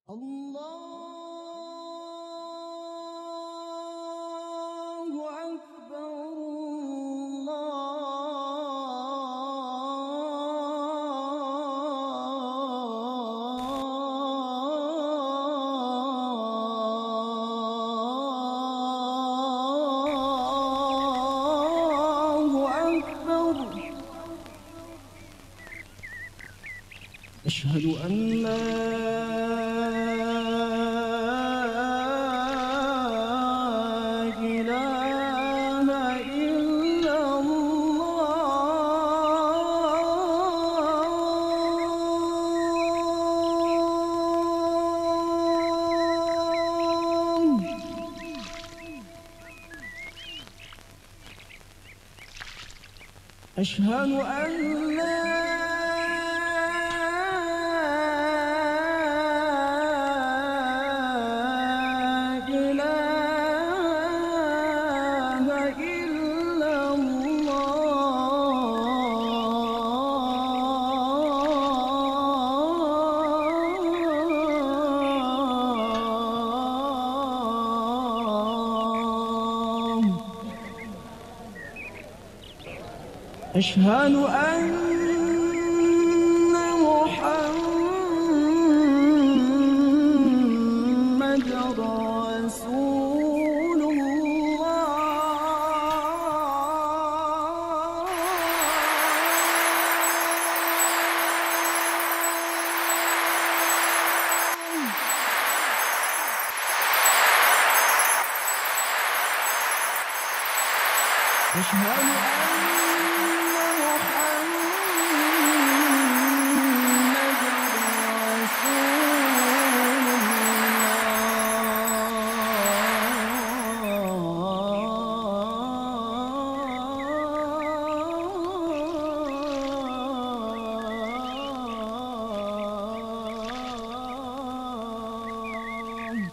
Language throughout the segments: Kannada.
الله أكبر الله أكبر أشهد أن لا إله إلا الله أشهد أن لا إله إلا الله أشهد أن محمد رسول الله أشهد أن محمد رسول الله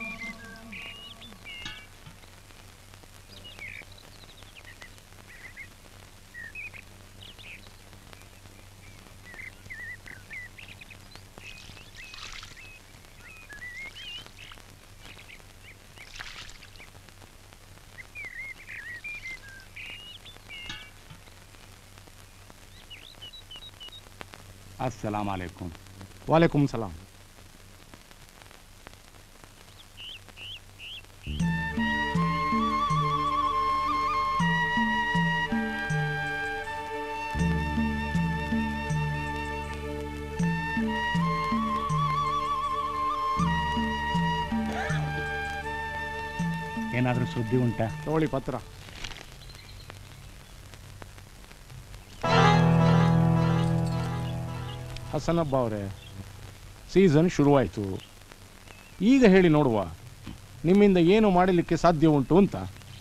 अस्सलाम वालेकुम वालेकुम सलाम ಏನಾದರೂ ಸುದ್ದಿ ಉಂಟಾ ತಗೊಳ್ಳಿ ಪತ್ರ ಹಸನಬ್ಬ ಅವರೇ ಸೀಸನ್ ಶುರುವಾಯಿತು ಈಗ ಹೇಳಿ ನೋಡುವ ನಿಮ್ಮಿಂದ ಏನು ಮಾಡಲಿಕ್ಕೆ ಸಾಧ್ಯ ಉಂಟು ಅಂತ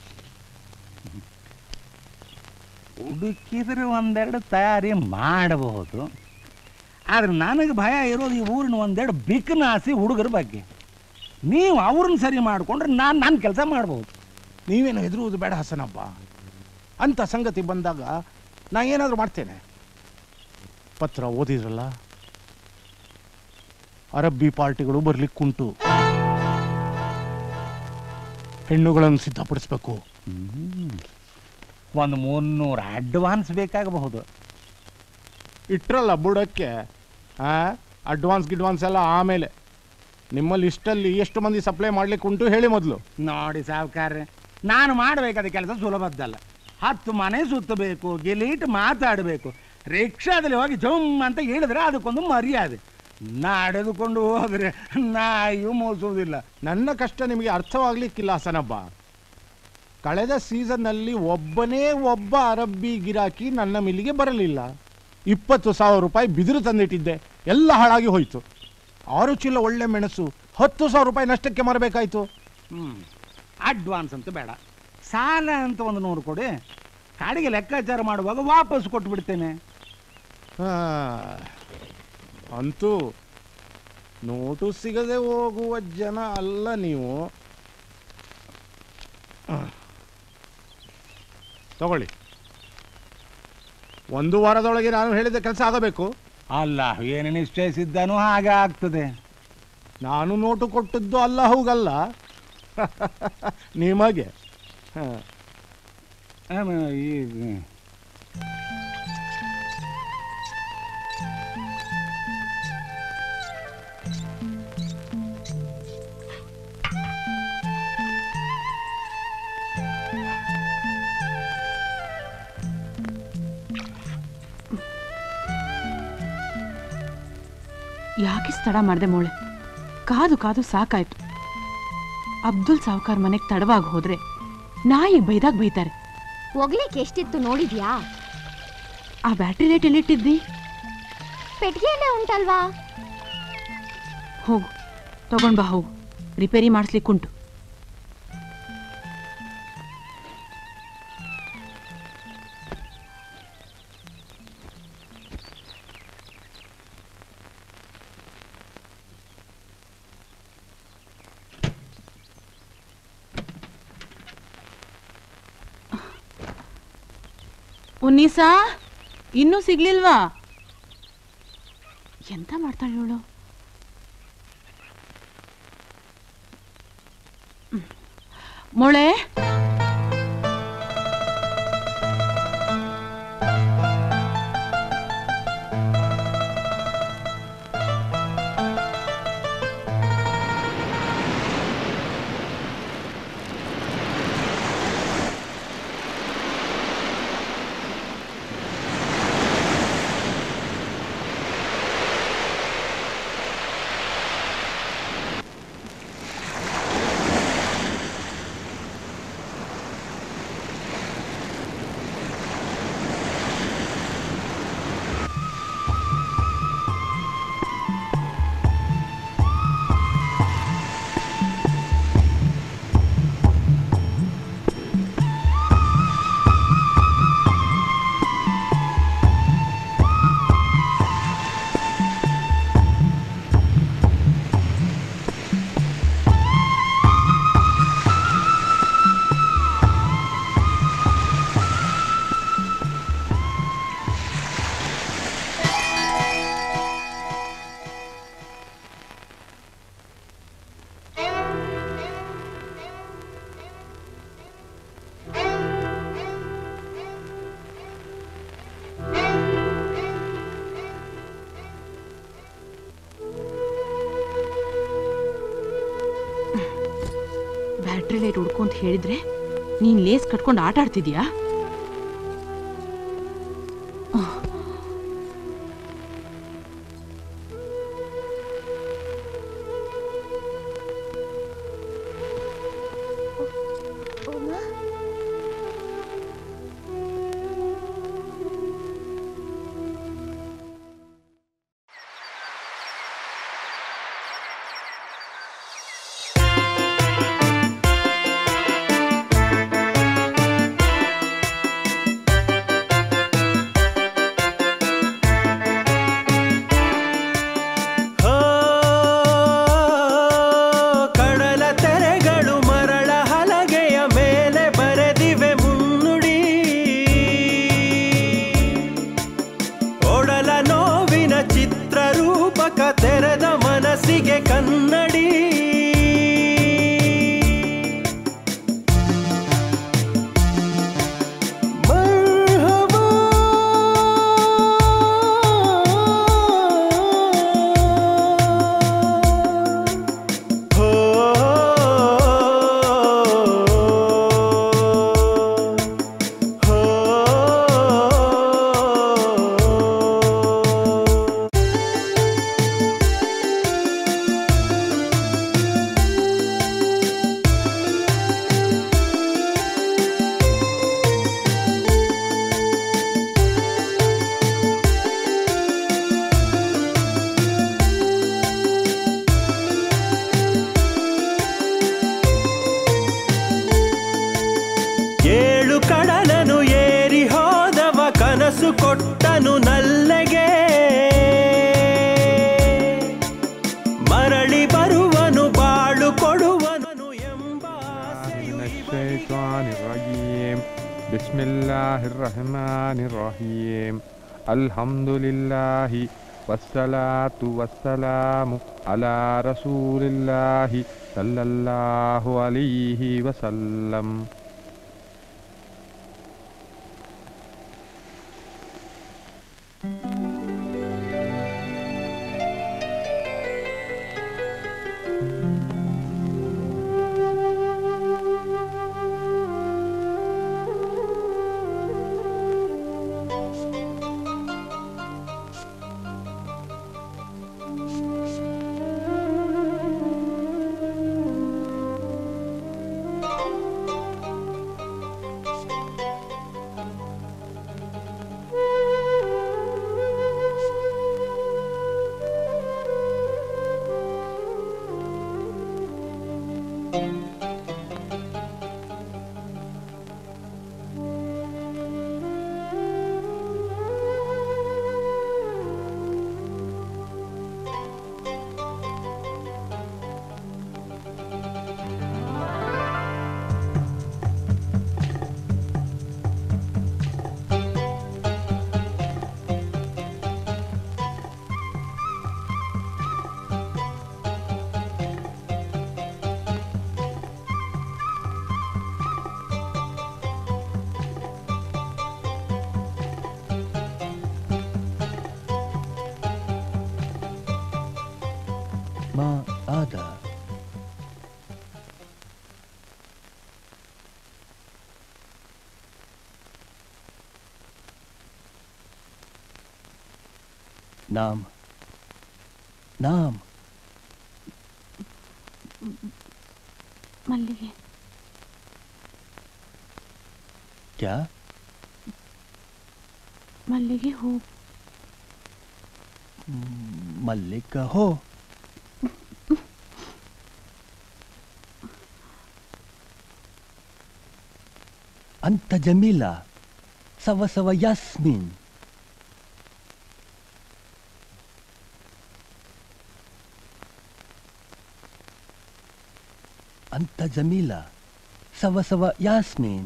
ಹುಡುಕಿದ್ರೆ ಒಂದೆರಡು ತಯಾರಿ ಮಾಡಬಹುದು ಆದ್ರೆ ನನಗೆ ಭಯ ಇರೋದು ಈ ಊರಿನ ಒಂದೆರಡು ಬಿಕ್ನಾಸಿ ಹುಡುಗರ ಬಗ್ಗೆ ನೀವು ಅವ್ರನ್ನ ಸರಿ ಮಾಡಿಕೊಂಡ್ರೆ ನಾನು ನನ್ನ ಕೆಲಸ ಮಾಡ್ಬೋದು ನೀವೇನು ಹೆದರುವುದು ಬೇಡ ಹಸನಬ್ಬ ಅಂತ ಸಂಗತಿ ಬಂದಾಗ ನಾ ಏನಾದರೂ ಮಾಡ್ತೇನೆ ಪತ್ರ ಓದಿದ್ರಲ್ಲ ಅರಬ್ಬಿ ಪಾರ್ಟಿಗಳು ಬರ್ಲಿಕ್ಕುಂಟು ಹೆಣ್ಣುಗಳನ್ನು ಸಿದ್ಧಪಡಿಸ್ಬೇಕು ಒಂದು ಮುನ್ನೂರು ಅಡ್ವಾನ್ಸ್ ಬೇಕಾಗಬಹುದು ಇಟ್ರಲ್ಲ ಬುಡಕ್ಕೆ ಆ ಅಡ್ವಾನ್ಸ್ ಗಿಡ್ವಾನ್ಸ್ ಎಲ್ಲ ಆಮೇಲೆ ನಿಮ್ಮ ಲಿಸ್ಟಲ್ಲಿ ಎಷ್ಟು ಮಂದಿ ಸಪ್ಲೈ ಮಾಡ್ಲಿಕ್ಕೆ ಉಂಟು ಹೇಳಿ ಮೊದಲು ನೋಡಿ ಸಾವುಕಾರ್ರೆ ನಾನು ಮಾಡಬೇಕಾದ ಕೆಲಸ ಸುಲಭದ್ದಲ್ಲ ಹತ್ತು ಮನೆ ಸುತ್ತಬೇಕು ಗಿಲೀಟ್ ಮಾತಾಡಬೇಕು ರಿಕ್ಷಾದಲ್ಲಿ ಹೋಗಿ ಜಮ್ ಅಂತ ಹೇಳಿದ್ರೆ ಅದಕ್ಕೊಂದು ಮರ್ಯಾದೆ ನಡೆದುಕೊಂಡು ಹೋದ್ರೆ ನಾಯಿಯು ಮೋಸುವುದಿಲ್ಲ ನನ್ನ ಕಷ್ಟ ನಿಮಗೆ ಅರ್ಥವಾಗ್ಲಿಕ್ಕಿಲ್ಲ ಹಸನಬ್ಬ ಕಳೆದ ಸೀಸನ್ನಲ್ಲಿ ಒಬ್ಬನೇ ಒಬ್ಬ ಅರಬ್ಬಿ ಗಿರಾಕಿ ನನ್ನ ಮಿಲ್ಲಿಗೆ ಬರಲಿಲ್ಲ ಇಪ್ಪತ್ತು ಸಾವಿರ ರೂಪಾಯಿ ಬಿದಿರು ತಂದಿಟ್ಟಿದ್ದೆ ಎಲ್ಲ ಹಾಳಾಗಿ ಹೋಯಿತು ಆರು ಚೀಲ ಒಳ್ಳೆ ಮೆಣಸು ಹತ್ತು ಸಾವಿರ ರೂಪಾಯಿ ನಷ್ಟಕ್ಕೆ ಮಾರಬೇಕಾಯ್ತು ಹ್ಞೂ ಅಡ್ವಾನ್ಸ್ ಅಂತ ಬೇಡ ಸಾಲ ಅಂತ ಒಂದು ನೂರು ಕೊಡಿ ಕಾಡಿಗೆ ಲೆಕ್ಕಾಚಾರ ಮಾಡುವಾಗ ವಾಪಸ್ ಕೊಟ್ಟು ಬಿಡ್ತೇನೆ ಆ, ಅಂತೂ ನೋಟು ಸಿಗದೆ ಹೋಗುವ ಜನ ಅಲ್ಲ ನೀವು ಆ. ತಗೊಳ್ಳಿ ಒಂದು ವಾರದೊಳಗೆ ನಾನು ಹೇಳಿದ ಕೆಲಸ ಆಗಬೇಕು ಅಲ್ಲ ಏನು ನಿಶ್ಚಯಿಸಿದ್ದಾನೋ ಹಾಗೆ ಆಗ್ತದೆ ನಾನು ನೋಟು ಕೊಟ್ಟದ್ದು ಅಲ್ಲ ಹೋಗಲ್ಲ ನಿಮಗೆ ಹ. ಆಮ, ಈ ಯಾಕೆ ತಡ ಮಾಡಿದೆ ಮೋಳೆ ಕಾದು ಕಾದು ಸಾಕಾಯ್ತು ಅಬ್ದುಲ್ ಸಾವ್ಕಾರ್ ಮನೆಗೆ ತಡವಾಗಿ ಹೋದ್ರೆ ನಾಯಿ ಬೈದಾಗ ಬೈತಾರೆ ಒಗ್ಲಿಕ್ಕೆ ಎಷ್ಟಿತ್ತು ನೋಡಿದ್ಯಾ ಆ ಬ್ಯಾಟ್ರಿ ರೇಟ್ ಎಲ್ಲಿಟ್ಟಿದ್ದಿ ಪೆಟ್ಟಿಗೆಯಲ್ಲೇ ಉಂಟಲ್ವಾ ಹೋಗು ತಗೊಂಡ್ ಬಾ ಹೋಗು ರಿಪೇರಿ ಮಾಡಿಸ್ಲಿಕ್ಕುಂಟು ಉನ್ನೀಸಾ ಇನ್ನೂ ಸಿಗ್ಲಿಲ್ವಾ ಎಂತ ಮಾಡ್ತಾಳೆ ಇವಳು ಮೊಳೆ ಬ್ಯಾಟ್ರಿ ಲೈಟ್ ಹುಡ್ಕು ಅಂತ ಹೇಳಿದ್ರೆ ನೀನ್ ಲೇಸ್ ಕಟ್ಕೊಂಡು ಆಟ ಆಡ್ತಿದ್ಯಾ ಹೋ, ಕಡಲ ತೆರೆಗಳು ಮರಳ ಹಲಗೆಯ ಮೇಲೆ ಬರೆದಿವೆ ಮುನ್ನುಡಿ ಒಡಲ ನೋವಿನ ಚಿತ್ರರೂಪಕ ತೆರೆದ ಮನಸ್ಸಿಗೆ ಕನ್ನಡಿ ಮರ್ಹಬಾ ಹೋ ಹೋ ಏಳು ಕಡಲನು ಏರಿ ಹೋದವ ಕನಸು ಕೊಟ್ಟನು ನಲ್ಲೆಗೆ ಮರಳಿ ಬರುವನು ಬಾಳು ಕೊಡುವನು ಎಂಬ ಆಸೆಯು من ಇವನಿಗೆ. الشيطان الرجيم بسم الله الرحمن الرحيم الحمد لله والصلاة والسلام على رسول الله صلى الله عليه وسلم ما عاد نعم نعم ಮಲ್ಲಿಗೆ क्या ಮಲ್ಲಿಗೆ ಹೂ मल्लिक हो أنت جميلة سوا سوا ياسمين أنت جميلة سوا سوا ياسمين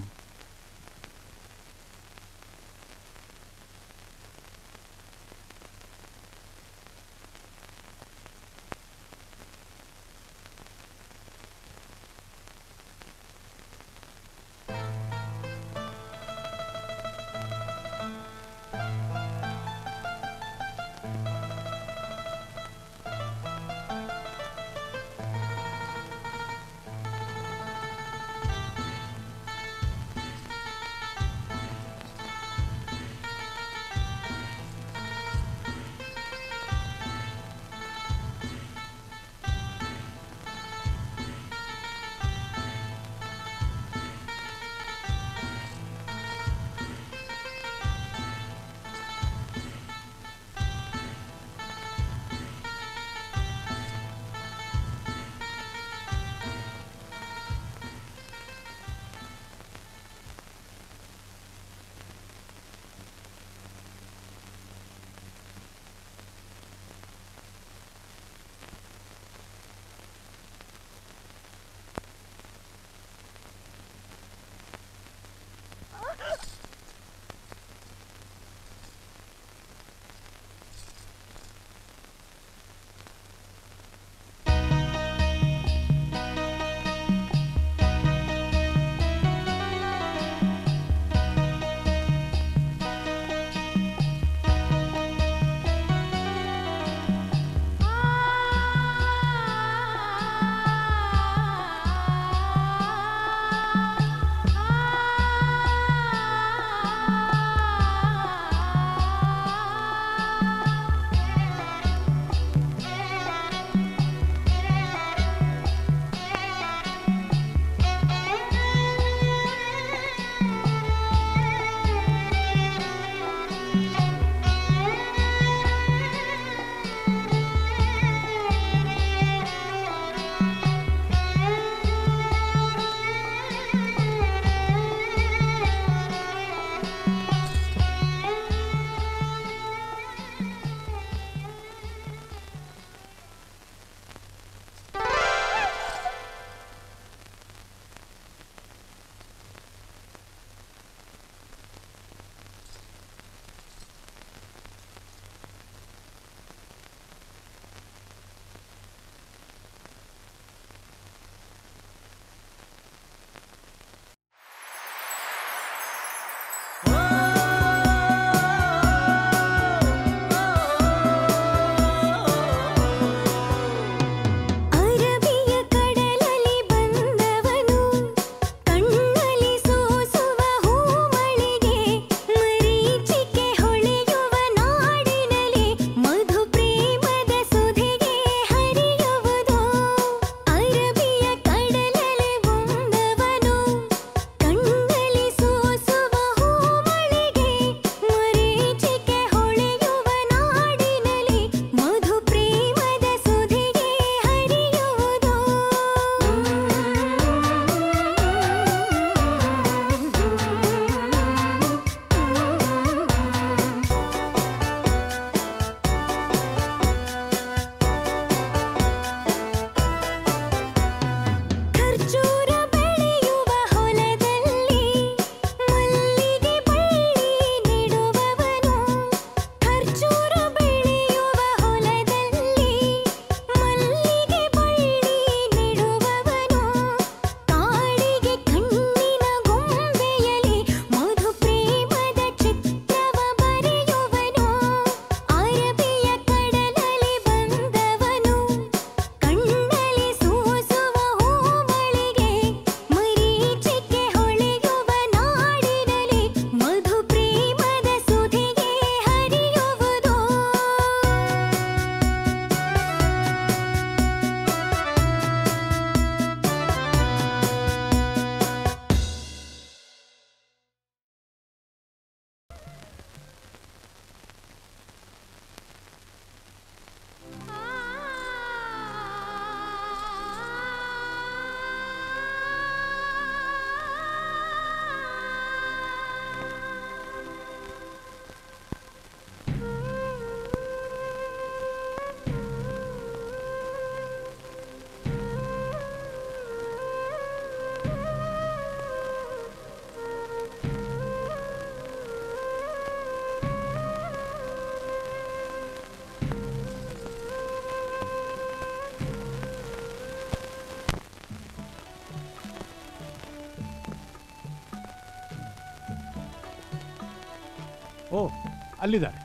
ಓ ಅಲ್ಲಿದ್ದಾರೆ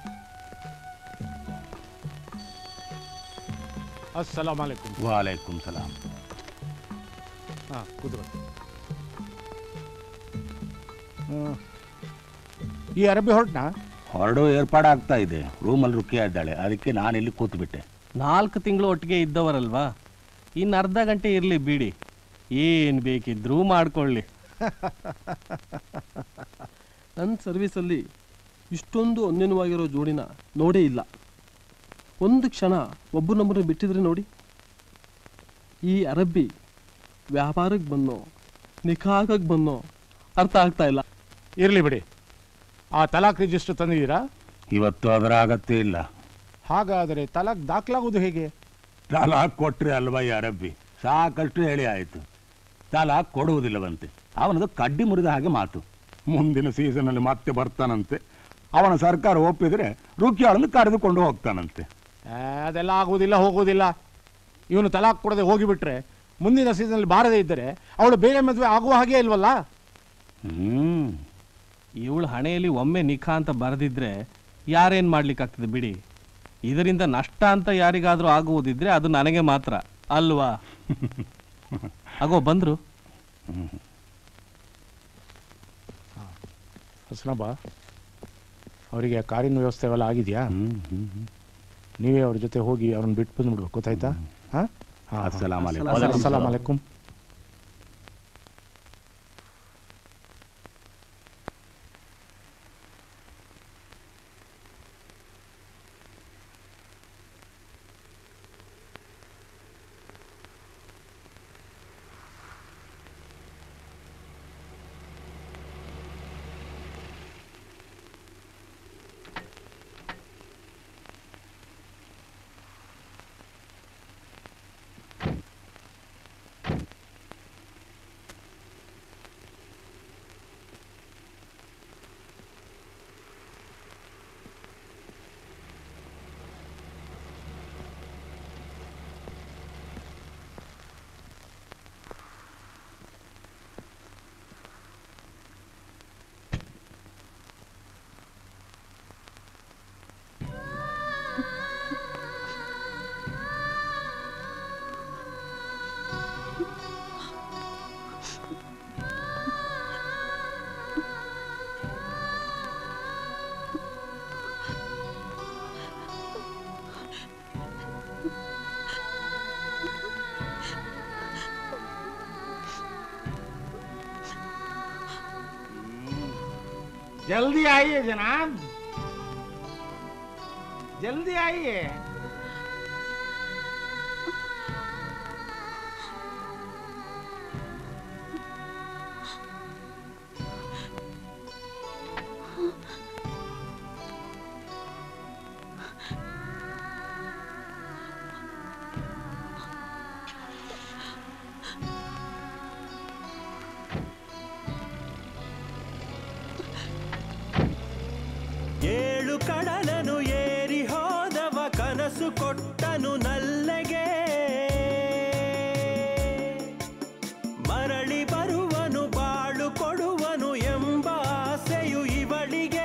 ಅಸ್ಸಲಾಮ್ ಅಲೈಕುಮ್ ವಾಲೈಕುಂ ಸಲಾಂ ಹಾಂ ಕುದುರೆ ಈ ಅರಬ್ಬಿ ಹೊರಟ್ನಾ ಹೊರಡು ಏರ್ಪಾಡಾಗ್ತಾ ಇದೆ ರೂಮಲ್ಲಿ ರುಕ್ಕಿಯ ಇದ್ದಾಳೆ ಅದಕ್ಕೆ ನಾನು ಇಲ್ಲಿ ಕೂತ್ಬಿಟ್ಟೆ ನಾಲ್ಕು ತಿಂಗಳು ಒಟ್ಟಿಗೆ ಇದ್ದವರಲ್ವಾ ಇನ್ನು ಅರ್ಧ ಗಂಟೆ ಇರಲಿ ಬಿಡಿ ಏನು ಬೇಕಿದ್ರೂ ಮಾಡ್ಕೊಳ್ಳಿ ನನ್ನ ಸರ್ವಿಸಲ್ಲಿ ಇಷ್ಟೊಂದು ಅನ್ಯನವಾಗಿರೋ ಜೋಡಿನ ನೋಡೇ ಇಲ್ಲ ಒಂದು ಕ್ಷಣ ಒಬ್ಬರನ್ನೊಬ್ಬರನ್ನ ಬಿಟ್ಟಿದ್ರೆ ನೋಡಿ ಈ ಅರಬ್ಬಿ ವ್ಯಾಪಾರಕ್ಕೆ ಬನ್ನೋ ನಿಖಾಗಕ್ಕೆ ಬನ್ನೋ ಅರ್ಥ ಆಗ್ತಾ ಇಲ್ಲ ಇರಲಿ ಬಿಡಿ ಆ ತಲಾಕ್ ರಿಜಿಸ್ಟರ್ ತಂದಿದ್ದೀರಾ ಇವತ್ತು ಅದರ ಅಗತ್ಯ ಇಲ್ಲ ಹಾಗಾದರೆ ತಲಾಕ್ ದಾಖಲಾಗೋದು ಹೇಗೆ ತಲಾಕ್ ಕೊಟ್ರೆ ಅಲ್ವಾ ಈ ಅರಬ್ಬಿ ಸಾಕಷ್ಟು ಹೇಳಿ ಆಯಿತು ತಲಾಕ್ ಕೊಡುವುದಿಲ್ಲವಂತೆ ಅವನದು ಕಡ್ಡಿ ಮುರಿದ ಹಾಗೆ ಮಾತು ಮುಂದಿನ ಸೀಸನಲ್ಲಿ ಮತ್ತೆ ಬರ್ತಾನಂತೆ ಅವನ ಸರ್ಕಾರ ಒಪ್ಪಿದ್ರೆ ರುಕ್ಕಿಯಾಳನ್ನು ಕರೆದುಕೊಂಡು ಹೋಗ್ತಾನಂತೆ ಆ, ಅದೆಲ್ಲ ಆಗುವುದಿಲ್ಲ ಹೋಗುವುದಿಲ್ಲ ಇವನು ತಲಾಕ್ ಕೊಡದೆ ಹೋಗಿಬಿಟ್ರೆ ಮುಂದಿನ ಸೀಸನಲ್ಲಿ ಬಾರದೇ ಇದ್ದರೆ ಅವಳು ಬೇರೆ ಮದುವೆ ಆಗುವ ಹಾಗೆ ಇಲ್ವಲ್ಲ ಹ್ಮ್ ಇವಳ ಹಣೆಯಲ್ಲಿ ಒಮ್ಮೆ ನಿಖಾ ಅಂತ ಬರೆದಿದ್ರೆ ಯಾರೇನು ಮಾಡ್ಲಿಕ್ಕಾಗ್ತದೆ ಬಿಡಿ ಇದರಿಂದ ನಷ್ಟ ಅಂತ ಯಾರಿಗಾದ್ರೂ ಆಗುವುದಿದ್ರೆ ಅದು ನನಗೆ ಮಾತ್ರ ಅಲ್ವಾ ಆಗೋ ಬಂದ್ರು ಹಸ್ನಬ್ಬ ಅವರಿಗೆ ಕಾರಿನ ವ್ಯವಸ್ಥೆ ಎಲ್ಲ ಆಗಿದೆಯಾ ಹ್ಮ್ ಹ್ಮ್ ಹ್ಮ್. ನೀವೇ ಅವ್ರ ಜೊತೆ ಹೋಗಿ ಅವ್ರನ್ನ ಬಿಟ್ಟು ಬಂದ್ಬಿಡ್ಬೇಕು ಗೊತ್ತಾಯ್ತಾ ಹಾಂ ಅಸ್ಸಲಾಮ್ ಅಲೈಕುಂ. ಅಸ್ಸಲಾಮ್ ಅಲೈಕುಂ जल्दी आइए जनाब जल्दी आइए ಏಳು ಕಡಲನು ಏರಿ ಹೋದವ ಕನಸು ಕೊಟ್ಟನು ನಲ್ಲೆಗೆ ಮರಳಿ ಬರುವನು ಬಾಳು ಕೊಡುವನು ಎಂಬ ಆಸೆಯು ಇವಳಿಗೆ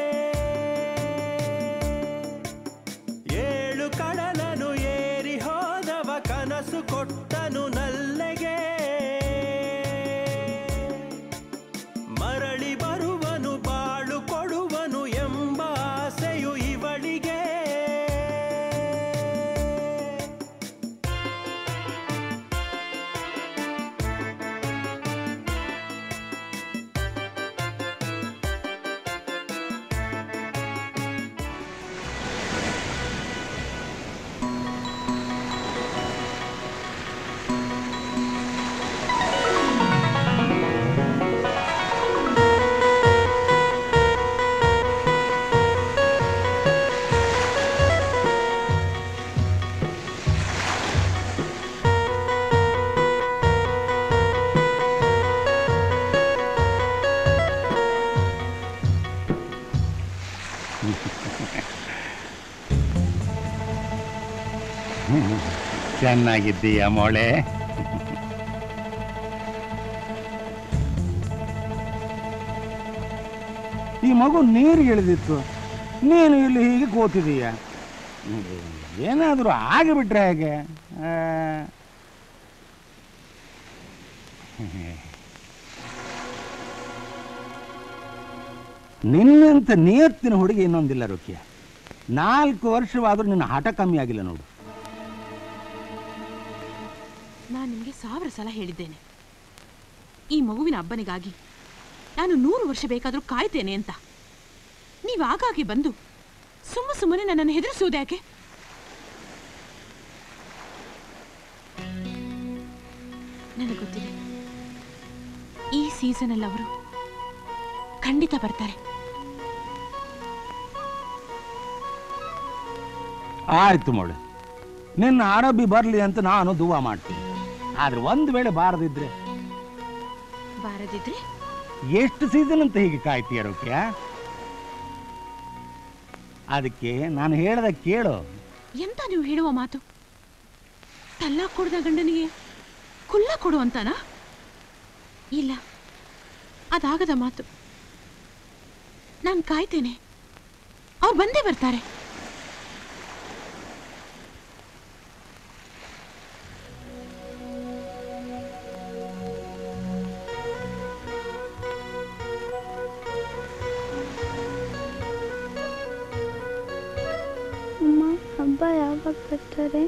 ಏಳು ಕಡಲನು ಏರಿ ಹೋದವ ಕನಸು ಕೊಟ್ಟನು ನಲ್ಲೆಗೆ ಮರಳಿ ಬರುವನು ಬಾಳು ಕೊಡುವನು ಎಂಬ ಆಸೆಯು ಇವಳಿಗೆ ಚೆನ್ನಾಗಿದ್ದೀಯ ಮೊಳೆ ಈ ಮಗು ನೀರು ಇಳಿದಿತ್ತು ನೀನು ಇಲ್ಲಿ ಹೀಗೆ ಕೂತಿದೀಯ ಏನಾದರೂ ಆಗಿಬಿಟ್ರೆ ಹೇಗೆ ಆ, ನಿನ್ನಂತ ನಿಯತ್ತಿನ ಹುಡುಗಿ ಇನ್ನೊಂದಿಲ್ಲ ರುಕಿಯ ನಾಲ್ಕು ವರ್ಷವಾದರೂ ನಿನ್ನ ಹಠ ಕಮ್ಮಿ ಆಗಿಲ್ಲ ನೋಡು ನಾನು ನಿಮಗೆ ಸಾವಿರ ಸಲ ಹೇಳಿದ್ದೇನೆ ಈ ಮಗುವಿನ ಅಬ್ಬನಿಗಾಗಿ ನಾನು ನೂರು ವರ್ಷ ಬೇಕಾದರೂ ಕಾಯ್ತೇನೆ ಅಂತ ನೀವು ಆಗಾಗ್ಗೆ ಬಂದು ಸುಮ್ಮ ಸುಮ್ಮನೆ ನನ್ನನ್ನು ಹೆದರಿಸುವುದು ಯಾಕೆ ನನಗೆ ಗೊತ್ತಿದೆ ಈ ಸೀಸನಲ್ಲಿ ಅವರು ಖಂಡಿತ ಬರ್ತಾರೆ ಆಯ್ತು ಮೋಳೆ ನಿನ್ನ ಅರಬ್ಬಿ ಬರಲಿ ಅಂತ ನಾನು ದುವಾ ಮಾಡ್ತೀನಿ ಆದ್ರೆ ಒಂದು ವೇಳೆ ಬಾರದಿದ್ರೆ ಬಾರದಿದ್ರೆ ಎಷ್ಟು ಸೀಸನ್ ಅಂತ ಹೀಗೆ ಕಾಯ್ತೀಯ ರುಕ್ಯ ಅದಕ್ಕೆ ನಾನು ಹೇಳ್ದ ಕೇಳು ಎಂತ ನೀವು ಹೇಳುವ ಮಾತು ತಲ್ಲ ಕೊಡದ ಗಂಡನಿಗೆ ಕುಲ್ಲ ಕೊಡು ಅಂತಾನಾ ಇಲ್ಲ ಅದಾಗದ ಮಾತು ನಾನು ಕಾಯ್ತೇನೆ ಅವ್ರು ಬಂದೇ ಬರ್ತಾರೆ ಅಮ್ಮ ಹಬ್ಬ ಯಾವಾಗ ಬರ್ತಾರೆ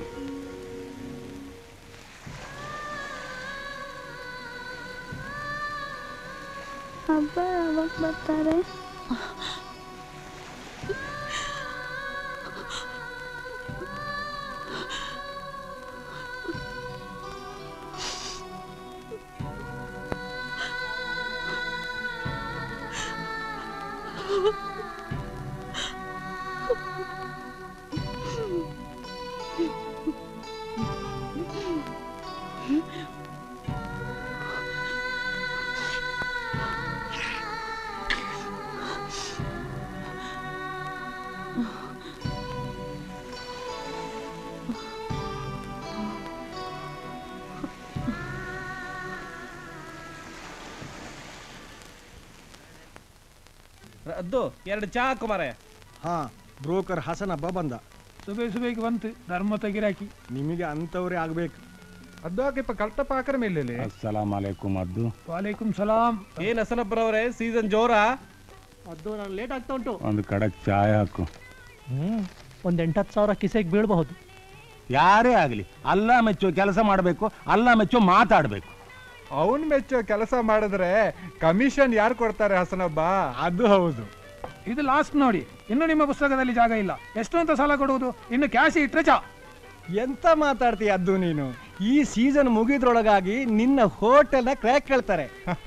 ಹಬ್ಬ ಯಾವಾಗ ಬರ್ತಾರೆ ಅದ್ದು ಎರಡು ಚಾ ಕುಮಾರೆ ಹಾ ಬ್ರೋಕರ್ ಹಸನ್ ಹಬ್ಬ ಬಂದ ಸುಬೇ ಸುಬೇಗೆ ಬಂತು ಧರ್ಮ ತೆಗಿರಾಕಿ ನಿಮಗೆ ಅಂಥವ್ರೇ ಆಗ್ಬೇಕು ಅದ್ದಾಕಿಪ್ಪ ಕಳ್ತ ಪಾಕರ ಮೇಲೆ ಅಸ್ಸಲಾಂ ಅಲೈಕುಮ್ ಅದ್ದು ವಾಲೇಕುಂ ಸಲಾಂ ಏನ್ ಹಸನಪ್ಪರವ್ರೆ ಸೀಸನ್ ಜೋರಾ ಅದು ನಾನು ಲೇಟ್ ಆಗ್ತಾ ಉಂಟು ಒಂದು ಕಡಕ್ ಚಾಯ್ ಹಾಕು ಹ್ಮ್ ಒಂದ್ ಎಂಟತ್ತು ಸಾವಿರ ಕಿಸೆಗೆ ಬೀಳಬಹುದು ಯಾರೇ ಆಗಲಿ ಅಲ್ಲ ಮೆಚ್ಚೋ ಕೆಲಸ ಮಾಡಬೇಕು ಅಲ್ಲ ಮೆಚ್ಚೋ ಮಾತಾಡಬೇಕು ಅವನ್ ಮೆಚ್ಚೋ ಕೆಲಸ ಮಾಡಿದ್ರೆ ಕಮಿಷನ್ ಯಾರು ಕೊಡ್ತಾರೆ ಹಸನಬ್ಬ ಅದು ಹೌದು ಇದು ಲಾಸ್ಟ್ ನೋಡಿ ಇನ್ನು ನಿಮ್ಮ ಪುಸ್ತಕದಲ್ಲಿ ಜಾಗ ಇಲ್ಲ ಎಷ್ಟು ಅಂತ ಸಾಲ ಕೊಡುವುದು ಇನ್ನು ಕ್ಯಾಶ್ ಇಟ್ರೆ ಚಾ ಎಂತ ಮಾತಾಡ್ತೀಯ ಅದ್ದು ನೀನು ಈ ಸೀಸನ್ ಮುಗಿದ್ರೊಳಗಾಗಿ ನಿನ್ನ ಹೋಟೆಲ್ನ ಕ್ರ್ಯಾಕ್ ಕೇಳ್ತಾರೆ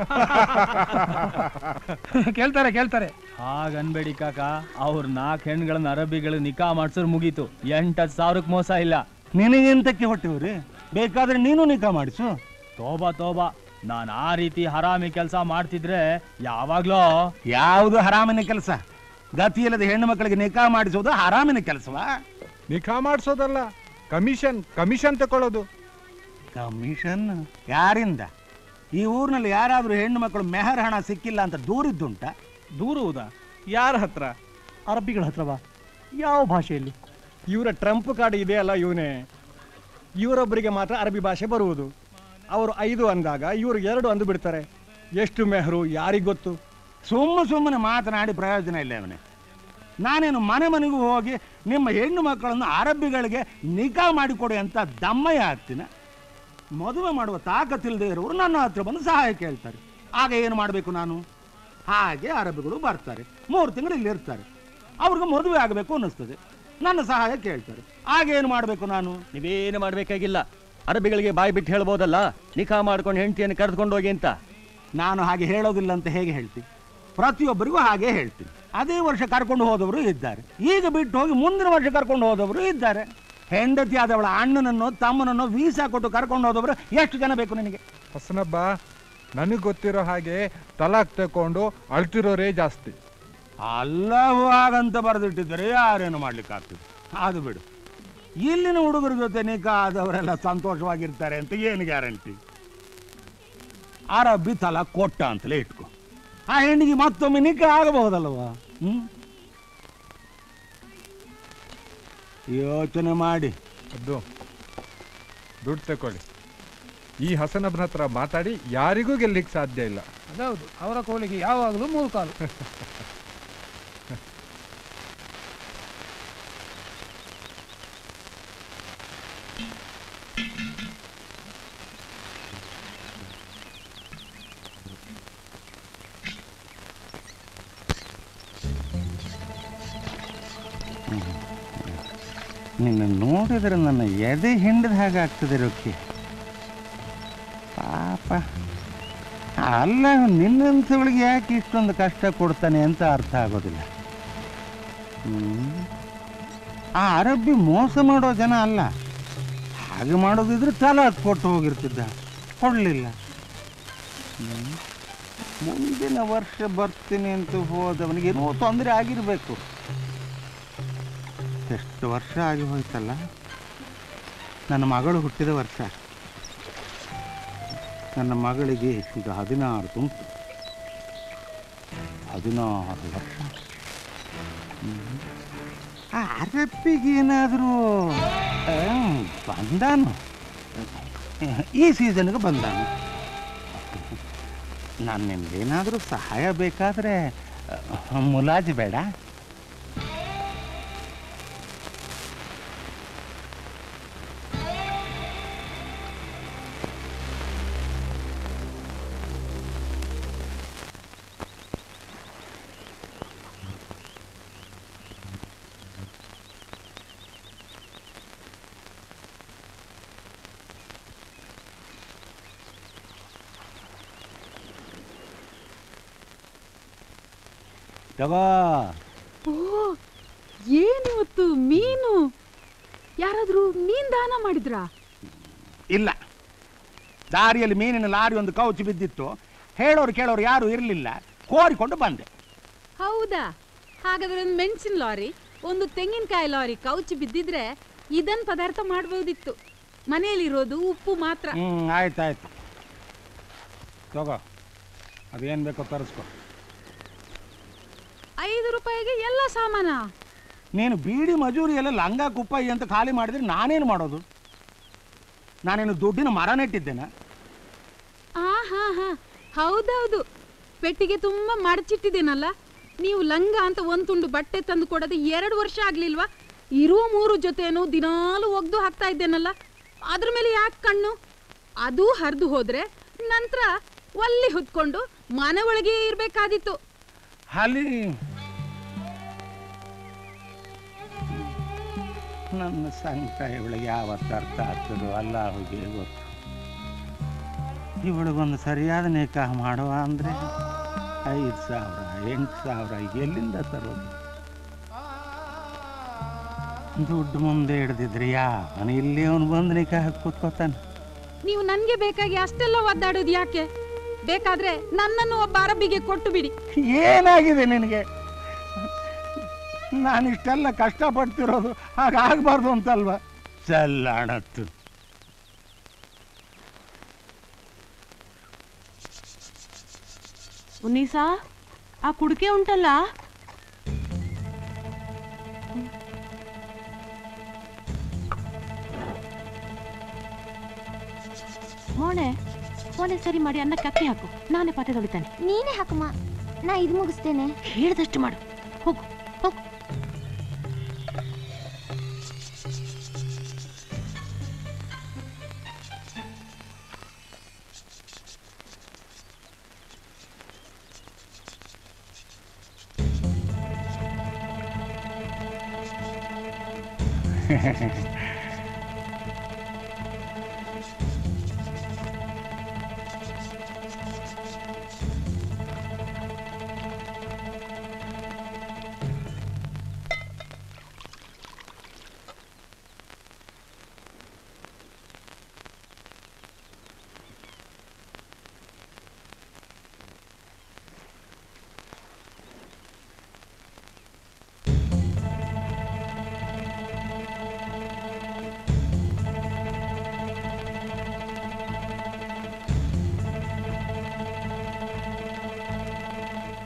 ಕೇಳ್ತಾರೆ ಕೇಳ್ತಾರೆ ಹಾಗನ್ಬೇಡಿ ಕಾಕ ಅವ್ರ ನಾಲ್ಕು ಹೆಣ್ಗಳನ್ನ ಅರಬಿಗಳು ನಿಕಾ ಮಾಡ್ಸೋರ್ ಮುಗೀತು ಎಂಟತ್ತು ಸಾವಿರಕ್ಕೆ ಮೋಸ ಇಲ್ಲ ನಿನಗೆಂತಕ್ಕೆ ಹೊಟ್ಟೆವ್ರಿ ಬೇಕಾದ್ರೆ ನೀನು ನಿಕಾ ಮಾಡಿಸು ತೋಬಾ ತೋಬಾ ನಾನು ಆ ರೀತಿ ಹರಾಮಿ ಕೆಲಸ ಮಾಡ್ತಿದ್ರೆ ಯಾವಾಗ್ಲೋ ಯಾವುದು ಹರಾಮಿನ ಕೆಲಸ ಗತಿ ಇಲ್ಲದ ಹೆಣ್ಣು ಮಕ್ಕಳಿಗೆ ನಿಕಾ ಮಾಡಿಸೋದು ಹರಾಮಿನ ಕೆಲಸವಾ ನಿಖಾ ಮಾಡಿಸೋದಲ್ಲ ಕಮಿಷನ್ ಕಮಿಷನ್ ತಗೊಳ್ಳೋದು ಕಮಿಷನ್ ಯಾರಿಂದ ಈ ಊರಿನಲ್ಲಿ ಯಾರಾದರೂ ಹೆಣ್ಣು ಮಕ್ಕಳು ಮೆಹರ್ ಹಣ ಸಿಕ್ಕಿಲ್ಲ ಅಂತ ದೂರಿದ್ದುಂಟ ದೂರುವುದಾ ಯಾರ ಹತ್ರ ಅರಬ್ಬಿಗಳ ಹತ್ರವಾ ಯಾವ ಭಾಷೆಯಲ್ಲಿ ಇವರ ಟ್ರಂಪ್ ಕಾರ್ಡ್ ಇದೆಯಲ್ಲ ಇವನೇ ಇವರೊಬ್ಬರಿಗೆ ಮಾತ್ರ ಅರಬಿ ಭಾಷೆ ಬರುವುದು ಅವರು ಐದು ಅಂದಾಗ ಇವರು ಎರಡು ಅಂದು ಬಿಡ್ತಾರೆ ಎಷ್ಟು ಮೆಹರು ಯಾರಿಗೆ ಗೊತ್ತು ಸುಮ್ಮ ಸುಮ್ಮನೆ ಮಾತನಾಡಿ ಪ್ರಯೋಜನ ಇಲ್ಲ ಅವನೇ ನಾನೇನು ಮನೆ ಮನೆಗೂ ಹೋಗಿ ನಿಮ್ಮ ಹೆಣ್ಣು ಮಕ್ಕಳನ್ನು ಅರಬ್ಬಿಗಳಿಗೆ ನಿಗಾ ಮಾಡಿಕೊಡಿ ಅಂತ ದಮ್ಮಯ್ಯ ಆಗ್ತೀನ ಮದುವೆ ಮಾಡುವ ತಾಕತ್ತಿಲ್ಲದೆ ಇರೋರು ನನ್ನ ಹತ್ರ ಬಂದು ಸಹಾಯ ಕೇಳ್ತಾರೆ ಆಗ ಏನು ಮಾಡಬೇಕು ನಾನು ಹಾಗೆ ಅರಬ್ಬಿಗಳು ಬರ್ತಾರೆ ಮೂರು ತಿಂಗಳು ಇಲ್ಲಿ ಇರ್ತಾರೆ ಅವ್ರಿಗೆ ಮದುವೆ ಆಗಬೇಕು ಅನ್ನಿಸ್ತದೆ ನನ್ನ ಸಹಾಯ ಕೇಳ್ತಾರೆ ಆಗ ಏನು ಮಾಡಬೇಕು ನಾನು ನೀವೇನು ಮಾಡಬೇಕಾಗಿಲ್ಲ ಅರಬಿಗಳಿಗೆ ಬಾಯಿ ಬಿಟ್ಟು ಹೇಳ್ಬೋದಲ್ಲ ನಿಖಾ ಮಾಡ್ಕೊಂಡು ಹೆಂಡತಿಯನ್ನು ಕರೆದುಕೊಂಡು ಹೋಗಿ ಅಂತ ನಾನು ಹಾಗೆ ಹೇಳೋದಿಲ್ಲ ಅಂತ ಹೇಗೆ ಹೇಳ್ತೀನಿ ಪ್ರತಿಯೊಬ್ಬರಿಗೂ ಹಾಗೆ ಹೇಳ್ತೀನಿ ಅದೇ ವರ್ಷ ಕರ್ಕೊಂಡು ಹೋದವರು ಇದ್ದಾರೆ ಈಗ ಬಿಟ್ಟು ಹೋಗಿ ಮುಂದಿನ ವರ್ಷ ಕರ್ಕೊಂಡು ಹೋದವರು ಇದ್ದಾರೆ ಹೆಂಡತಿ ಆದವಳ ಅಣ್ಣನನ್ನು ತಮ್ಮನನ್ನು ವೀಸಾ ಕೊಟ್ಟು ಕರ್ಕೊಂಡು ಹೋದವರು ಎಷ್ಟು ಜನ ಬೇಕು ನಿನಗೆ ಹಸನಬ್ಬ ನನಗೆ ಗೊತ್ತಿರೋ ಹಾಗೆ ತಲಾಕ್ ತಕೊಂಡು ಅಳ್ತಿರೋರೇ ಜಾಸ್ತಿ ಅಲ್ಲವೂ ಹಾಗಂತ ಬರೆದಿಟ್ಟಿದ್ದಾರೆ ಯಾರೇನು ಮಾಡ್ಲಿಕ್ಕಾಗ್ತದೆ ಅದು ಬಿಡು ಇಲ್ಲಿನ ಹುಡುಗರ ಜೊತೆ ನಿಕಾ ಆದವರೆಲ್ಲ ಸಂತೋಷವಾಗಿರ್ತಾರೆ ಅಂತ ಏನು ಗ್ಯಾರಂಟಿ ಅರಬ್ಬಿ ತಲ ಕೊಟ್ಟ ಅಂತಲೇ ಇಟ್ಕೊ ಆ ಹೆಣ್ಣಿಗೆ ಮತ್ತೊಮ್ಮೆ ನಿಕಾ ಆಗಬಹುದಲ್ವಾ ಹ್ಮ್ ಯೋಚನೆ ಮಾಡಿ ಅದು ದುಡ್ಡು ತಗೊಳ್ಳಿ ಈ ಹಸನಬ್ಬನ ಹತ್ರ ಮಾತಾಡಿ ಯಾರಿಗೂ ಗೆಲ್ಲಿಕ್ಕೆ ಸಾಧ್ಯ ಇಲ್ಲ ಅದೌದು ಅವರ ಕೋಳಿಗೆ ಯಾವಾಗಲೂ ಮೂರು ಕಾಲು ನಿನ್ನ ನೋಡಿದ್ರೆ ನನ್ನ ಎದೆ ಹಿಂಡಿದ ಹಾಗೆ ಆಗ್ತದೆ ರೊಕ್ಕಿ ಪಾಪ ಅಲ್ಲ ನಿನ್ನಂಥವಳಿಗೆ ಯಾಕೆ ಇಷ್ಟೊಂದು ಕಷ್ಟ ಕೊಡ್ತಾನೆ ಅಂತ ಅರ್ಥ ಆಗೋದಿಲ್ಲ ಹ್ಮ್. ಆ ಅರಬ್ಬಿ ಮೋಸ ಮಾಡೋ ಜನ ಅಲ್ಲ ಹಾಗೆ ಮಾಡೋದಿದ್ರೆ ತಲಾಕ್ ಕೊಟ್ಟು ಹೋಗಿರ್ತಿದ್ದ ಕೊಡಲಿಲ್ಲ ಮುಂದಿನ ವರ್ಷ ಬರ್ತೀನಿ ಅಂತ ಹೋದವನಿಗೆ ಏನೋ ತೊಂದರೆ ಆಗಿರಬೇಕು ಎಷ್ಟು ವರ್ಷ ಆಗಿ ಹೋಯ್ತಲ್ಲ ನನ್ನ ಮಗಳು ಹುಟ್ಟಿದ ವರ್ಷ ನನ್ನ ಮಗಳಿಗೆ ಈಗ ಹದಿನಾರು ತುಂಟು ಹದಿನಾರು ವರ್ಷ ಹ್ಮ್. ಆ ಅರಬ್ಬಿಗೇನಾದರೂ ಬಂದಾನು ಈ ಸೀಸನ್ಗೆ ಬಂದಾನು ನಾನು ನಿಮ್ಗೇನಾದರೂ ಸಹಾಯ ಬೇಕಾದರೆ ಮುಲಾಜು ಬೇಡ ತಗೋ ಓ ಏನಿವತ್ತು ಮೀನು ಯಾರಾದ್ರೂ ಮೀನ್ ದಾನ ಮಾಡಿದ್ರಾ ಇಲ್ಲ ದಾರಿಯಲ್ಲಿ ಮೀನಿನ ಲಾರಿ ಒಂದು ಕೌಚಿ ಬಿದ್ದಿತ್ತು ಹೇಳೋರು ಕೇಳೋರು ಯಾರು ಇರಲಿಲ್ಲ ಕೋರಿಕೊಂಡು ಬಂದೆ ಹೌದಾ ಹಾಗಾದ್ರೆ ಒಂದು ಮೆಣಸಿನ ಲಾರಿ ಒಂದು ತೆಂಗಿನಕಾಯಿ ಲಾರಿ ಕೌಚಿ ಬಿದ್ದಿದ್ರೆ ಇದನ್ ಪದಾರ್ಥ ಮಾಡ್ಬೋದಿತ್ತು ಮನೆಯಲ್ಲಿರೋದು ಉಪ್ಪು ಮಾತ್ರ ಹ್ಞೂ ಆಯ್ತಾಯ್ತು ತಗೋ ಅದೇನು ಬೇಕೋ ತರಿಸ್ಕೊ ಐದು ರೂಪಾಯಿಗೆ ಎಲ್ಲ ಸಾಮಾನ ನೀನು ಬೀಡಿ ಮಜೂರಿ ಎಲ್ಲ ಲಂಗ ಕುಪ್ಪಾಯಿ ಅಂತ ಖಾಲಿ ಮಾಡಿದ್ರೆ ನಾನೇನು ಮಾಡೋದು ನಾನೇನು ದುಡ್ಡಿನ ಮರ ನೆಟ್ಟಿದ್ದೇನೆ ಆ ಹಾ ಹಾ ಹೌದೌದು ಪೆಟ್ಟಿಗೆ ತುಂಬಾ ಮಡಚಿಟ್ಟಿದ್ದೇನಲ್ಲ ನೀವು ಲಂಗ ಅಂತ ಒಂದ್ ತುಂಡು ಬಟ್ಟೆ ತಂದು ಕೊಡದೆ ಎರಡು ವರ್ಷ ಆಗ್ಲಿಲ್ವಾ ಇರುವ ಮೂರು ಜೊತೆನೂ ದಿನಾಲು ಒಗ್ದು ಹಾಕ್ತಾ ಇದ್ದೇನಲ್ಲ ಅದ್ರ ಮೇಲೆ ಯಾಕೆ ಕಣ್ಣು ಅದು ಹರಿದು ಹೋದ್ರೆ ನಂತರ ಒಲ್ಲಿ ಹೊತ್ಕೊಂಡು ಮನೆ ಒಳಗೆ ಇರ್ಬೇಕಾದಿತ್ತು ಅಲ್ಲಿ ನನ್ನ ಸಂಕಟ ಇವಳಿಗೆ ಯಾವತ್ತು ಅರ್ಥ ಆಗ್ತದೋ ಅಲ್ಲಾಹುಗೆ ಗೊತ್ತು ಇವಳಿಗೊಂದು ಸರಿಯಾದ ನೇಕಾಹ ಮಾಡುವ ಅಂದರೆ ಐದು ಸಾವಿರ ಎಂಟು ಸಾವಿರ ಎಲ್ಲಿಂದ ತರೋದು ದುಡ್ಡು ಮುಂದೆ ಹಿಡ್ದಿದ್ರೆ ಯಾವನ ಇಲ್ಲಿ ಅವನು ಬಂದು ನಿಕಾಹ ಕೂತ್ಕೋತಾನೆ ನೀವು ನನ್ಗೆ ಬೇಕಾಗಿ ಅಷ್ಟೆಲ್ಲ ಒದ್ದಾಡೋದು ಯಾಕೆ ಬೇಕಾದ್ರೆ ನನ್ನನ್ನು ಒಬ್ಬ ಅರಬಿಗೆ ಕೊಟ್ಟು ಬಿಡಿ ಏನಾಗಿದೆ ನಿನಗೆ ನಾನು ಇಷ್ಟೆಲ್ಲ ಕಷ್ಟಪಡ್ತಿರೋದು ಹಾಗಾಗಬಾರ್ದು ಅಂತಲ್ವಾ ಚಲ್ಲಾಣತ್ತು ಉನ್ನೀಸಾ ಆ ಕುಡಿಕೆ ಉಂಟಲ್ಲ ಮೋಣೆ ಮೋಣೆ ಸರಿ ಮಾಡಿ ಅನ್ನಕ್ಕೆ ಅಕ್ಕಿ ಹಾಕು ನಾನೇ ಪಾತ್ರೆ ತೊಳಿತಾನೆ ನೀನೇ ಹಾಕಮ್ಮ ನಾ ಇದು ಮುಗಿಸ್ತೇನೆ ಹೇಳ್ದಷ್ಟು ಮಾಡು ಹೋಗು ಹೋಗು